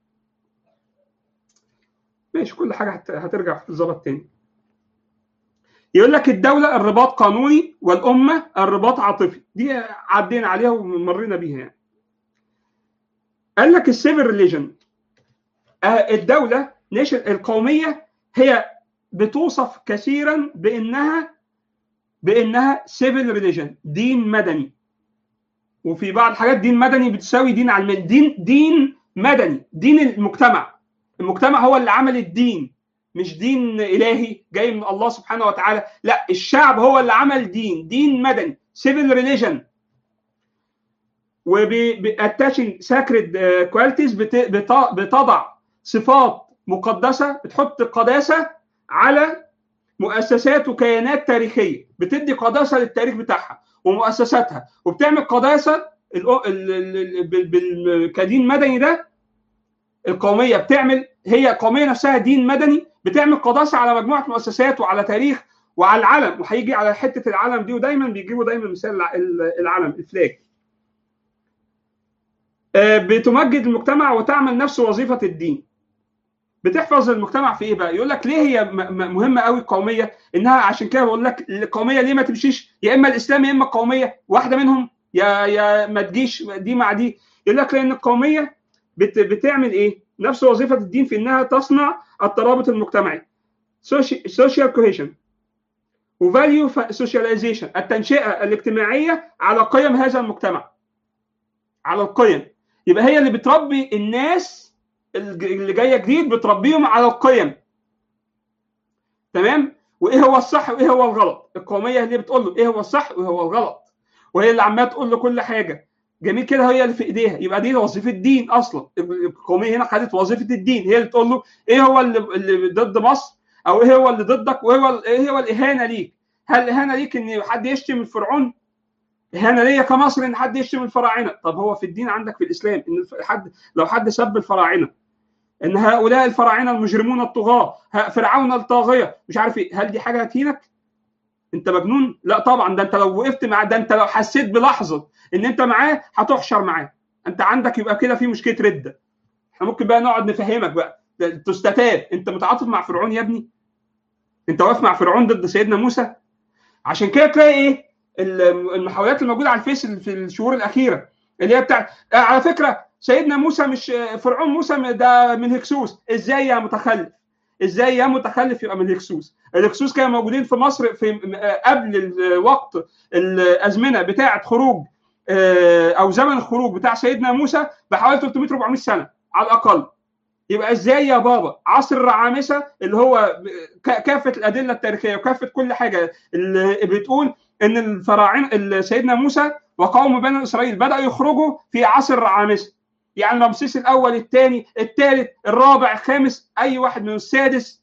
ماشي كل حاجه هترجع في الظبط تاني. يقول لك الدوله الرباط قانوني والامه الرباط عاطفي، دي عدينا عليها ومرينا بيها يعني. قال لك السيفل ريليجن الدوله نيشن القوميه هي بتوصف كثيرا بانها بانها سيفل ريليجن دين مدني وفي بعض الحاجات دين مدني بتساوي دين علماني دين دين مدني دين المجتمع المجتمع هو اللي عمل الدين مش دين الهي جاي من الله سبحانه وتعالى لا الشعب هو اللي عمل دين دين مدني سيفل ريليجن وباتاشن ساكريد كواليتيز بتضع صفات مقدسه بتحط قداسه على مؤسسات وكيانات تاريخيه بتدي قداسه للتاريخ بتاعها ومؤسساتها وبتعمل قداسه كدين مدني ده القوميه بتعمل هي القوميه نفسها دين مدني بتعمل قداسه على مجموعه مؤسسات وعلى تاريخ وعلى العلم وهيجي على حته العلم دي ودايما بيجيبوا دايما مثال العلم الفلاج بتمجد المجتمع وتعمل نفس وظيفه الدين بتحفظ المجتمع في ايه بقى؟ يقول لك ليه هي مهمه قوي القوميه؟ انها عشان كده بقول لك القوميه ليه ما تمشيش يا اما الاسلام يا اما القوميه واحده منهم يا يا ما تجيش دي مع دي يقول لك لان القوميه بت بتعمل ايه؟ نفس وظيفه الدين في انها تصنع الترابط المجتمعي سوشيال كوهيشن وفاليو سوشياليزيشن التنشئه الاجتماعيه على قيم هذا المجتمع على القيم يبقى هي اللي بتربي الناس اللي جايه جديد بتربيهم على القيم تمام وايه هو الصح وايه هو الغلط القوميه اللي بتقول له ايه هو الصح وايه هو الغلط وهي اللي عماله تقول له كل حاجه جميل كده هي اللي في ايديها يبقى دي وظيفه الدين اصلا القوميه هنا خدت وظيفه الدين هي اللي تقول له ايه هو اللي, اللي ضد مصر او ايه هو اللي ضدك وايه هو ايه هو الاهانه ليك هل الاهانه ليك ان حد يشتم الفرعون اهانه ليا كمصر ان حد يشتم الفراعنه طب هو في الدين عندك في الاسلام ان حد لو حد سب الفراعنه ان هؤلاء الفراعنه المجرمون الطغاه فرعون الطاغيه مش عارف ايه هل دي حاجه هتهينك انت مجنون لا طبعا ده انت لو وقفت مع ده انت لو حسيت بلحظه ان انت معاه هتحشر معاه انت عندك يبقى كده في مشكله رده احنا ممكن بقى نقعد نفهمك بقى تستتاب انت متعاطف مع فرعون يا ابني انت واقف مع فرعون ضد سيدنا موسى عشان كده تلاقي ايه المحاولات الموجوده على الفيس في الشهور الاخيره اللي هي بتاعت على فكره سيدنا موسى مش فرعون موسى ده من هكسوس ازاي يا متخلف ازاي يا متخلف يبقى من الهكسوس الهكسوس كانوا موجودين في مصر في قبل وقت الازمنه بتاعه خروج او زمن الخروج بتاع سيدنا موسى بحوالي 300 400 سنه على الاقل يبقى ازاي يا بابا عصر الرعامسه اللي هو كافه الادله التاريخيه وكافه كل حاجه اللي بتقول ان الفراعنه سيدنا موسى وقوم بني اسرائيل بداوا يخرجوا في عصر الرعامسه يعني رمسيس الاول الثاني الثالث الرابع الخامس اي واحد من السادس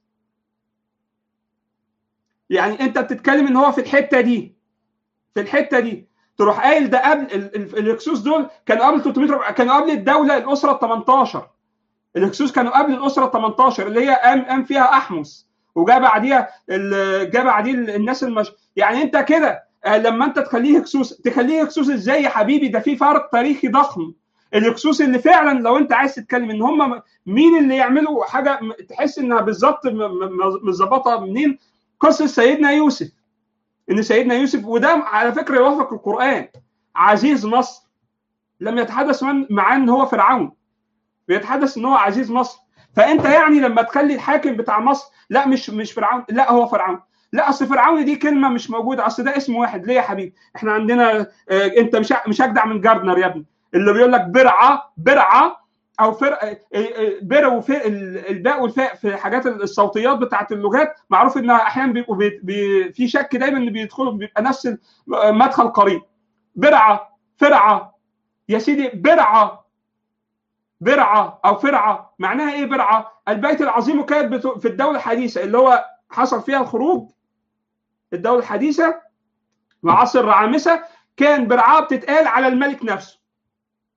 يعني انت بتتكلم ان هو في الحته دي في الحته دي تروح قايل ده قبل الهكسوس دول كانوا قبل 300 كانوا قبل الدوله الاسره ال 18 الهكسوس كانوا قبل الاسره ال 18 اللي هي قام قام فيها احمس وجا بعديها جا بعديه الناس المش يعني انت كده لما انت تخليه هكسوس تخليه هكسوس ازاي يا حبيبي ده في فرق تاريخي ضخم الهكسوس اللي فعلا لو انت عايز تتكلم ان هم مين اللي يعملوا حاجه تحس انها بالظبط مظبطه منين قصه سيدنا يوسف ان سيدنا يوسف وده على فكره يوافق القران عزيز مصر لم يتحدث معاه ان هو فرعون بيتحدث ان هو عزيز مصر فانت يعني لما تخلي الحاكم بتاع مصر لا مش مش فرعون لا هو فرعون لا اصل فرعون دي كلمه مش موجوده اصل ده اسم واحد ليه يا حبيبي احنا عندنا اه انت مش مش اجدع من جاردنر يا ابني اللي بيقول لك برعه برعه او فرق بر وفاء الباء والفاء في حاجات الصوتيات بتاعت اللغات معروف انها احيانا بيبقوا بي بي في شك دايما ان بيدخلوا بيبقى نفس المدخل قريب برعه فرعه يا سيدي برعه برعه او فرعه معناها ايه برعه؟ البيت العظيم كانت في الدوله الحديثه اللي هو حصل فيها الخروج الدوله الحديثه وعصر الرعامسه كان برعاه بتتقال على الملك نفسه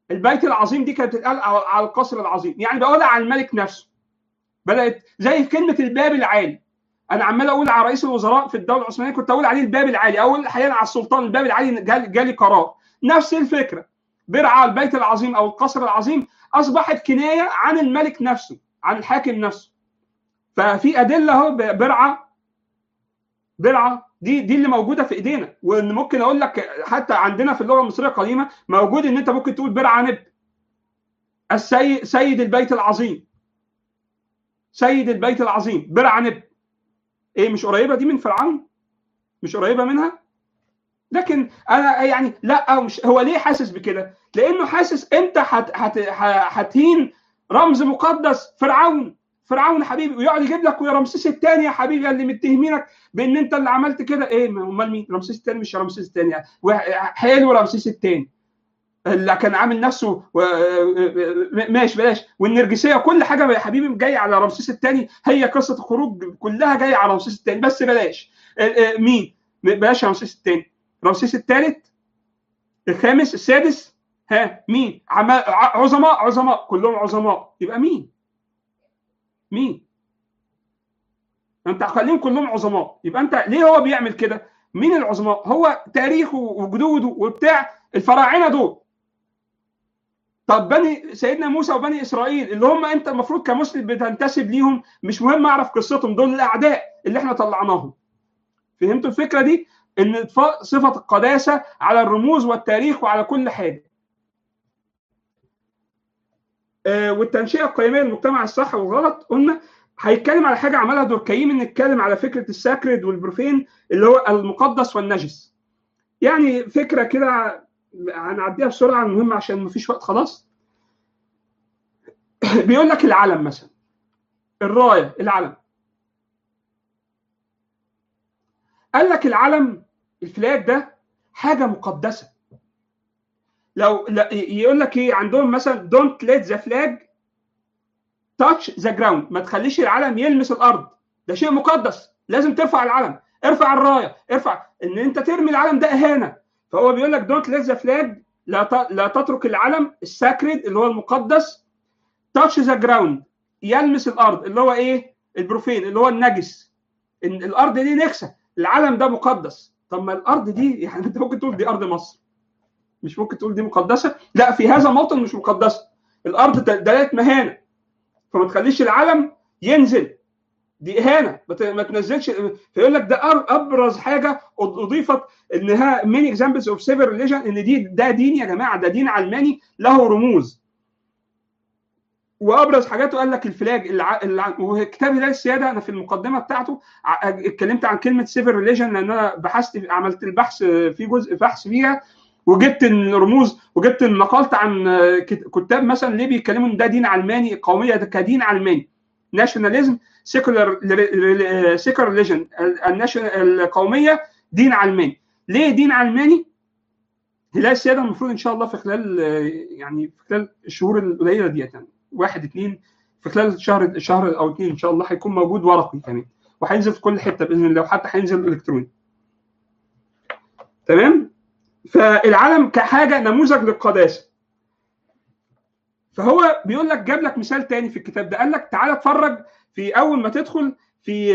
البيت العظيم دي كانت بتتقال على القصر العظيم يعني بقولها على الملك نفسه بدات زي في كلمه الباب العالي انا عمال اقول على رئيس الوزراء في الدوله العثمانيه كنت اقول عليه الباب العالي اقول احيانا على السلطان الباب العالي جالي, جالي قرار نفس الفكره برعى البيت العظيم او القصر العظيم اصبحت كنايه عن الملك نفسه عن الحاكم نفسه ففي ادله اهو برعى برعى دي دي اللي موجوده في ايدينا وان ممكن اقول لك حتى عندنا في اللغه المصريه القديمه موجود ان انت ممكن تقول برعى نب السيد سيد البيت العظيم سيد البيت العظيم برعى نب ايه مش قريبه دي من فرعون مش قريبه منها لكن انا يعني لا مش هو ليه حاسس بكده لانه حاسس انت هت هت هتهين رمز مقدس فرعون فرعون حبيبي ويقعد يجيب لك ويا رمسيس الثاني يا حبيبي اللي متهمينك بان انت اللي عملت كده ايه امال مين رمسيس الثاني مش رمسيس الثاني حلو رمسيس الثاني اللي كان عامل نفسه ماشي بلاش والنرجسيه كل حاجه يا حبيبي جايه على رمسيس الثاني هي قصه الخروج كلها جايه على رمسيس الثاني بس بلاش مين بلاش رمسيس الثاني رمسيس الثالث الخامس السادس ها مين عظماء عظماء كلهم عظماء يبقى مين مين انت خليهم كلهم عظماء يبقى انت ليه هو بيعمل كده مين العظماء هو تاريخه وجدوده وبتاع الفراعنه دول طب بني سيدنا موسى وبني اسرائيل اللي هم انت المفروض كمسلم بتنتسب ليهم مش مهم اعرف قصتهم دول الاعداء اللي احنا طلعناهم فهمتوا الفكره دي ان اطفاء صفه القداسه على الرموز والتاريخ وعلى كل حاجه آه والتنشئه القيميه للمجتمع الصح والغلط قلنا هيتكلم على حاجه عملها دوركايم ان نتكلم على فكره الساكريد والبروفين اللي هو المقدس والنجس يعني فكره كده هنعديها بسرعه المهم عشان مفيش وقت خلاص بيقول لك العلم مثلا الرايه العلم قال لك العلم الفلاج ده حاجه مقدسه لو يقول لك ايه عندهم مثلا دونت ليت ذا فلاج تاتش ذا جراوند ما تخليش العلم يلمس الارض ده شيء مقدس لازم ترفع العلم ارفع الرايه ارفع ان انت ترمي العلم ده اهانه فهو بيقول لك دونت ليت ذا فلاج لا لا تترك العلم الساكريد اللي هو المقدس تاتش ذا جراوند يلمس الارض اللي هو ايه البروفين اللي هو النجس ان الارض دي نكسه العلم ده مقدس طب ما الارض دي يعني انت ممكن تقول دي ارض مصر مش ممكن تقول دي مقدسه لا في هذا الموطن مش مقدسه الارض دلالة مهانه فما تخليش العلم ينزل دي اهانه ما تنزلش فيقول لك ده ابرز حاجه اضيفت انها مين اكزامبلز اوف سيفر ريليجن ان دي ده دين يا جماعه ده دين علماني له رموز وابرز حاجاته قال لك الفلاج الع... الع... وكتاب هلال السياده انا في المقدمه بتاعته اتكلمت عن كلمه سيفر ريليجن لان انا بحثت عملت البحث في جزء بحث فيها وجبت الرموز وجبت نقلت عن كتاب مثلا ليه بيتكلموا ان ده دين علماني القوميه ده كدين علماني ناشوناليزم سيكولار سيكولار ريليجن القوميه دين علماني ليه دين علماني؟ هلال السياده المفروض ان شاء الله في خلال يعني في خلال الشهور القليله ديت يعني واحد اثنين في خلال شهر شهر او اثنين ان شاء الله هيكون موجود ورقي كمان وهينزل في كل حته باذن الله وحتى هينزل الكتروني تمام فالعلم كحاجه نموذج للقداسه فهو بيقول لك جاب لك مثال تاني في الكتاب ده قال لك تعالى اتفرج في اول ما تدخل في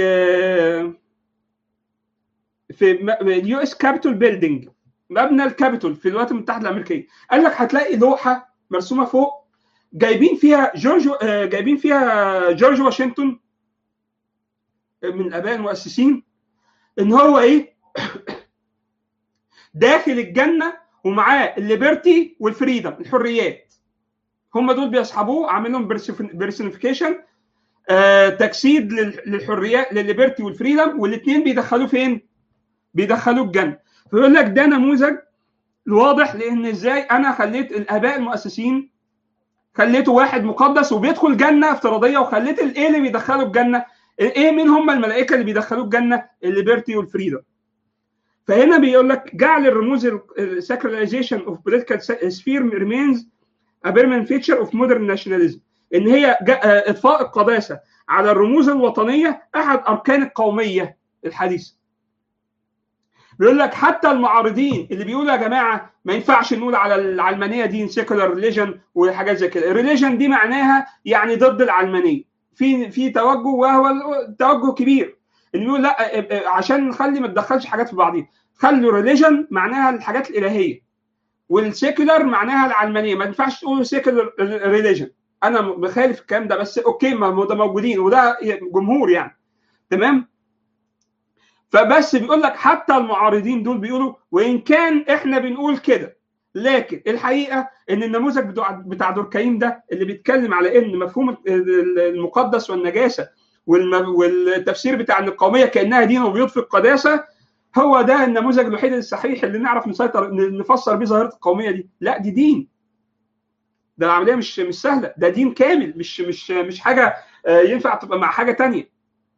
في اليو اس كابيتول بيلدينج مبنى الكابيتول في الولايات المتحده الامريكيه قال لك هتلاقي لوحه مرسومه فوق جايبين فيها جورج جايبين فيها جورج واشنطن من الاباء المؤسسين ان هو ايه داخل الجنه ومعاه الليبرتي والفريدم الحريات هم دول بيصحبوه عامل لهم بيرسونيفيكيشن آه تجسيد للحريات للليبرتي والفريدم والاثنين بيدخلوه فين؟ بيدخلوه الجنه فيقول لك ده نموذج واضح لان ازاي انا خليت الاباء المؤسسين خليته واحد مقدس وبيدخل جنه افتراضيه وخليت الايه اللي بيدخله الجنه ايه مين هم الملائكه اللي بيدخلوه الجنه الليبرتي والفريدم فهنا بيقول لك جعل الرموز الساكراليزيشن اوف بوليتيكال سفير ريمينز a permanent feature of modern nationalism ان هي اطفاء القداسه على الرموز الوطنيه احد اركان القوميه الحديثه بيقول لك حتى المعارضين اللي بيقولوا يا جماعه ما ينفعش نقول على العلمانيه دي سيكولار ريليجن وحاجات زي كده الريليجن دي معناها يعني ضد العلمانيه في في توجه وهو توجه كبير اللي بيقول لا عشان نخلي ما تدخلش حاجات في بعضيها خلوا ريليجن معناها الحاجات الالهيه والسيكولار معناها العلمانيه ما ينفعش تقولوا سيكولار ريليجن انا بخالف الكلام ده بس اوكي ما ده موجودين وده جمهور يعني تمام فبس بيقول لك حتى المعارضين دول بيقولوا وان كان احنا بنقول كده لكن الحقيقه ان النموذج بتاع بتاع دوركايم ده اللي بيتكلم على ان مفهوم المقدس والنجاسه والتفسير بتاع ان القوميه كانها دين وبيضفي القداسه هو ده النموذج الوحيد الصحيح اللي نعرف نسيطر نفسر بيه ظاهره القوميه دي لا دي دين ده العمليه مش مش سهله ده دين كامل مش مش مش حاجه ينفع تبقى مع حاجه تانية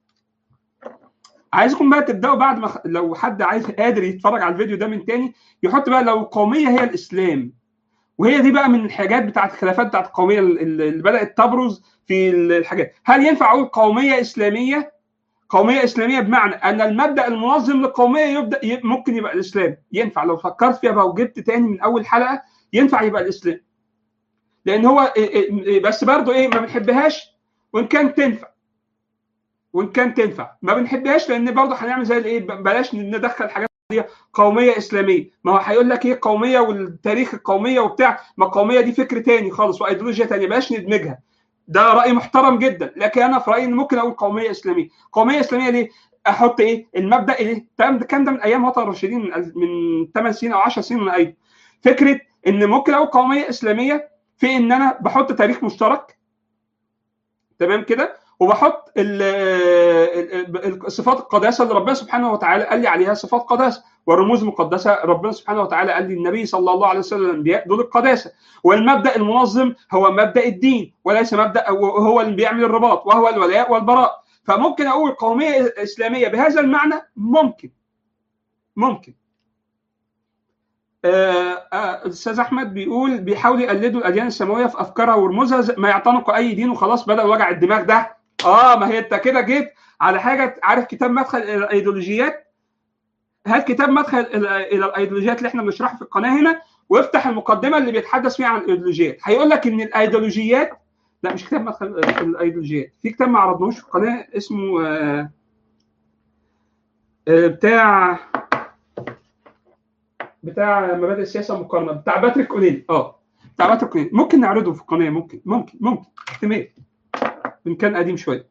عايزكم بقى تبداوا بعد ما لو حد عايز قادر يتفرج على الفيديو ده من تاني يحط بقى لو القوميه هي الاسلام وهي دي بقى من الحاجات بتاعت الخلافات بتاعت القوميه اللي بدات تبرز في الحاجات هل ينفع اقول قوميه اسلاميه قوميه اسلاميه بمعنى ان المبدا المنظم للقوميه يبدا ممكن يبقى الاسلام ينفع لو فكرت فيها بقى وجبت تاني من اول حلقه ينفع يبقى الاسلام لان هو بس برضه ايه ما بنحبهاش وان كان تنفع وان كان تنفع ما بنحبهاش لان برضه هنعمل زي الايه بلاش ندخل حاجات دي قوميه اسلاميه ما هو هيقول لك ايه قوميه والتاريخ القوميه وبتاع ما القوميه دي فكر تاني خالص وايديولوجيا تانيه بلاش ندمجها ده راي محترم جدا لكن انا في رايي ان ممكن اقول قوميه اسلاميه قوميه اسلاميه ليه احط ايه المبدا ايه الكلام ده كان ده من ايام وطن الراشدين من 8 سنين او 10 سنين من ايضا فكره ان ممكن اقول قوميه اسلاميه في ان انا بحط تاريخ مشترك تمام كده وبحط صفات القداسه اللي ربنا سبحانه وتعالى قال لي عليها صفات قداسه والرموز المقدسه ربنا سبحانه وتعالى قال لي النبي صلى الله عليه وسلم الانبياء دول القداسه والمبدا المنظم هو مبدا الدين وليس مبدا هو اللي بيعمل الرباط وهو الولاء والبراء فممكن اقول قوميه اسلاميه بهذا المعنى ممكن ممكن الاستاذ احمد بيقول بيحاولوا يقلدوا الاديان السماويه في افكارها ورموزها ما يعتنقوا اي دين وخلاص بدا وجع الدماغ ده اه ما هي انت كده جيت على حاجه عارف كتاب مدخل الى الايديولوجيات هات كتاب مدخل الى الايديولوجيات اللي احنا بنشرحه في القناه هنا وافتح المقدمه اللي بيتحدث فيها عن الايديولوجيات هيقول لك ان الايديولوجيات لا مش كتاب مدخل الايديولوجيات في كتاب ما عرضناهوش في القناه اسمه آه آه بتاع بتاع مبادئ السياسه المقارنه بتاع باتريك اونيل اه بتاع باتريك اونيل ممكن نعرضه في القناه ممكن ممكن ممكن احتمال ان كان قديم شويه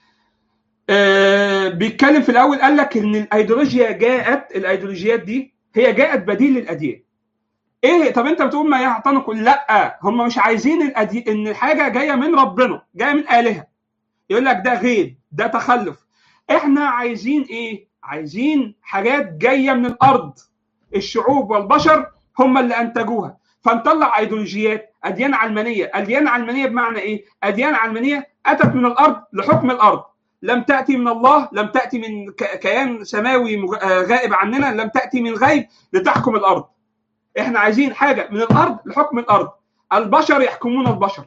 آه بيتكلم في الاول قال لك ان الايديولوجيا جاءت الايديولوجيات دي هي جاءت بديل للاديان ايه طب انت بتقول ما يعتنقوا لا هم مش عايزين الأدي... ان حاجه جايه من ربنا جايه من الهه يقول لك ده غيب ده تخلف احنا عايزين ايه عايزين حاجات جايه من الارض الشعوب والبشر هم اللي انتجوها فنطلع ايديولوجيات اديان علمانيه اديان علمانيه بمعنى ايه اديان علمانيه اتت من الارض لحكم الارض لم تاتي من الله لم تاتي من كيان سماوي غائب عننا لم تاتي من غيب لتحكم الارض احنا عايزين حاجه من الارض لحكم الارض البشر يحكمون البشر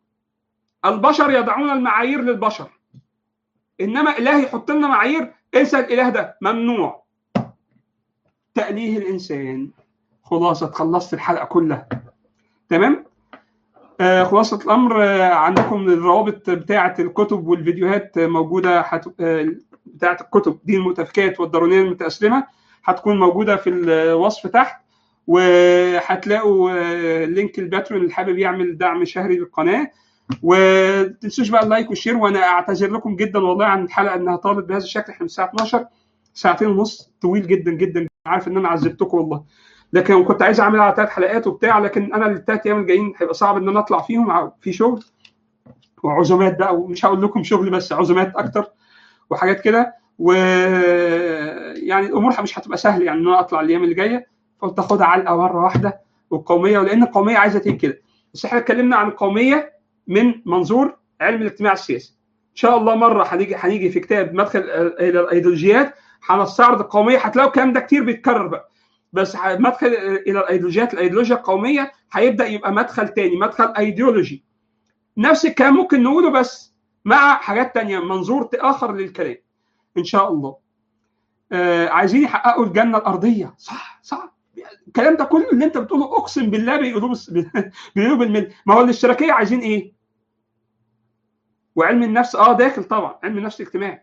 البشر يضعون المعايير للبشر انما اله يحط لنا معايير انسى الاله ده ممنوع تأليه الإنسان خلاصة خلصت الحلقة كلها تمام آه خلاصة الأمر آه عندكم الروابط بتاعة الكتب والفيديوهات موجودة حت... آه بتاعة الكتب دي المتفكات والضرورية المتأسلمة هتكون موجودة في الوصف تحت وهتلاقوا آه لينك الباترون اللي حابب يعمل دعم شهري للقناة وتنسوش بقى اللايك والشير وانا اعتذر لكم جدا والله عن الحلقه انها طالت بهذا الشكل احنا من الساعه 12 ساعتين ونص طويل جدا جدا عارف ان انا عذبتكم والله لكن كنت عايز اعملها على ثلاث حلقات وبتاع لكن انا الثلاث ايام الجايين هيبقى صعب ان انا اطلع فيهم في شغل وعزومات بقى ومش هقول لكم شغل بس عزومات اكتر وحاجات كده و يعني الامور مش هتبقى سهله يعني ان انا اطلع الايام اللي جايه فقلت اخدها علقه مره واحده والقوميه ولان القوميه عايزه تيجي كده بس احنا اتكلمنا عن القوميه من منظور علم الاجتماع السياسي ان شاء الله مره هنيجي هنيجي في كتاب مدخل الى الايديولوجيات هنستعرض القوميه هتلاقوا الكلام ده كتير بيتكرر بقى بس مدخل الى الايديولوجيات الايديولوجيا القوميه هيبدا يبقى مدخل تاني مدخل ايديولوجي نفس الكلام ممكن نقوله بس مع حاجات تانية منظور اخر للكلام ان شاء الله آه عايزين يحققوا الجنه الارضيه صح صح الكلام ده كله اللي انت بتقوله اقسم بالله بيقولوه بس- بيقولوه بالمل ما هو الاشتراكيه عايزين ايه؟ وعلم النفس اه داخل طبعا علم النفس الاجتماعي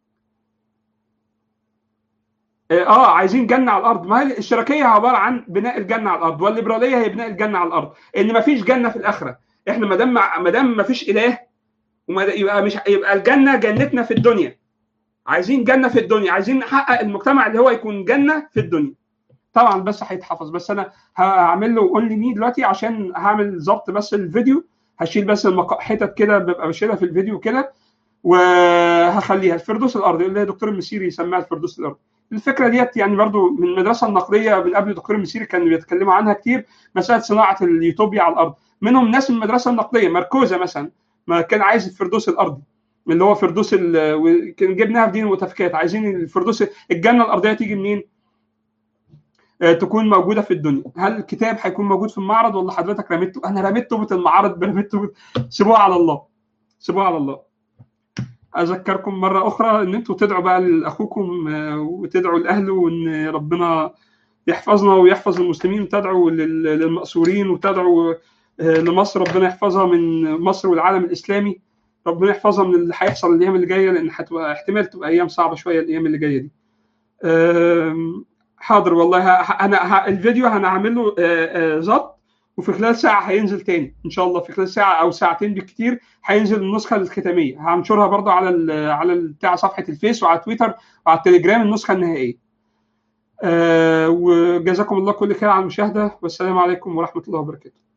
اه آه، عايزين جنه على الارض ما هي الاشتراكيه عباره عن بناء الجنه على الارض والليبراليه هي بناء الجنه على الارض ان ما فيش جنه في الاخره احنا ما دام ما دام ما فيش اله وما يبقى مش يبقى الجنه جنتنا في الدنيا عايزين جنه في الدنيا عايزين نحقق المجتمع اللي هو يكون جنه في الدنيا طبعا بس هيتحفظ بس انا هعمل له قول لي مين دلوقتي عشان هعمل ظبط بس الفيديو هشيل بس المقا... حتت كده ببقى بشيلها في الفيديو كده وهخليها الفردوس الارضي اللي هي دكتور المسيري سماها الفردوس الارضي الفكره ديت يعني برضو من المدرسه النقديه من قبل دكتور المسيري كانوا بيتكلموا عنها كتير مساله صناعه اليوتوبيا على الارض منهم ناس من المدرسه النقديه ماركوزا مثلا ما كان عايز الفردوس الارضي اللي هو فردوس ال... وكان جبناها في دين المتفكات عايزين الفردوس الجنه الارضيه تيجي منين؟ آه، تكون موجوده في الدنيا هل الكتاب هيكون موجود في المعرض ولا حضرتك رميته انا رميت توبه المعرض رميت توبة سيبوها على الله سيبوها على الله اذكركم مره اخرى ان انتوا تدعوا بقى لاخوكم آه، وتدعوا لاهله وان ربنا يحفظنا ويحفظ المسلمين وتدعوا لل- للمأسورين وتدعوا آه، لمصر ربنا يحفظها من مصر والعالم الاسلامي ربنا يحفظها من اللي هيحصل الايام اللي جايه لان هتبقى احتمال تبقى ايام صعبه شويه الايام اللي جايه دي آم، حاضر والله ه- ه- انا ه- الفيديو هنعمل له آه، آه، ظبط وفي خلال ساعه هينزل تاني ان شاء الله في خلال ساعه او ساعتين بالكتير هينزل النسخه الختاميه هنشرها برضو على ال على ال- بتاع صفحه الفيس وعلى تويتر وعلى التليجرام النسخه النهائيه آه، وجزاكم الله كل خير على المشاهده والسلام عليكم ورحمه الله وبركاته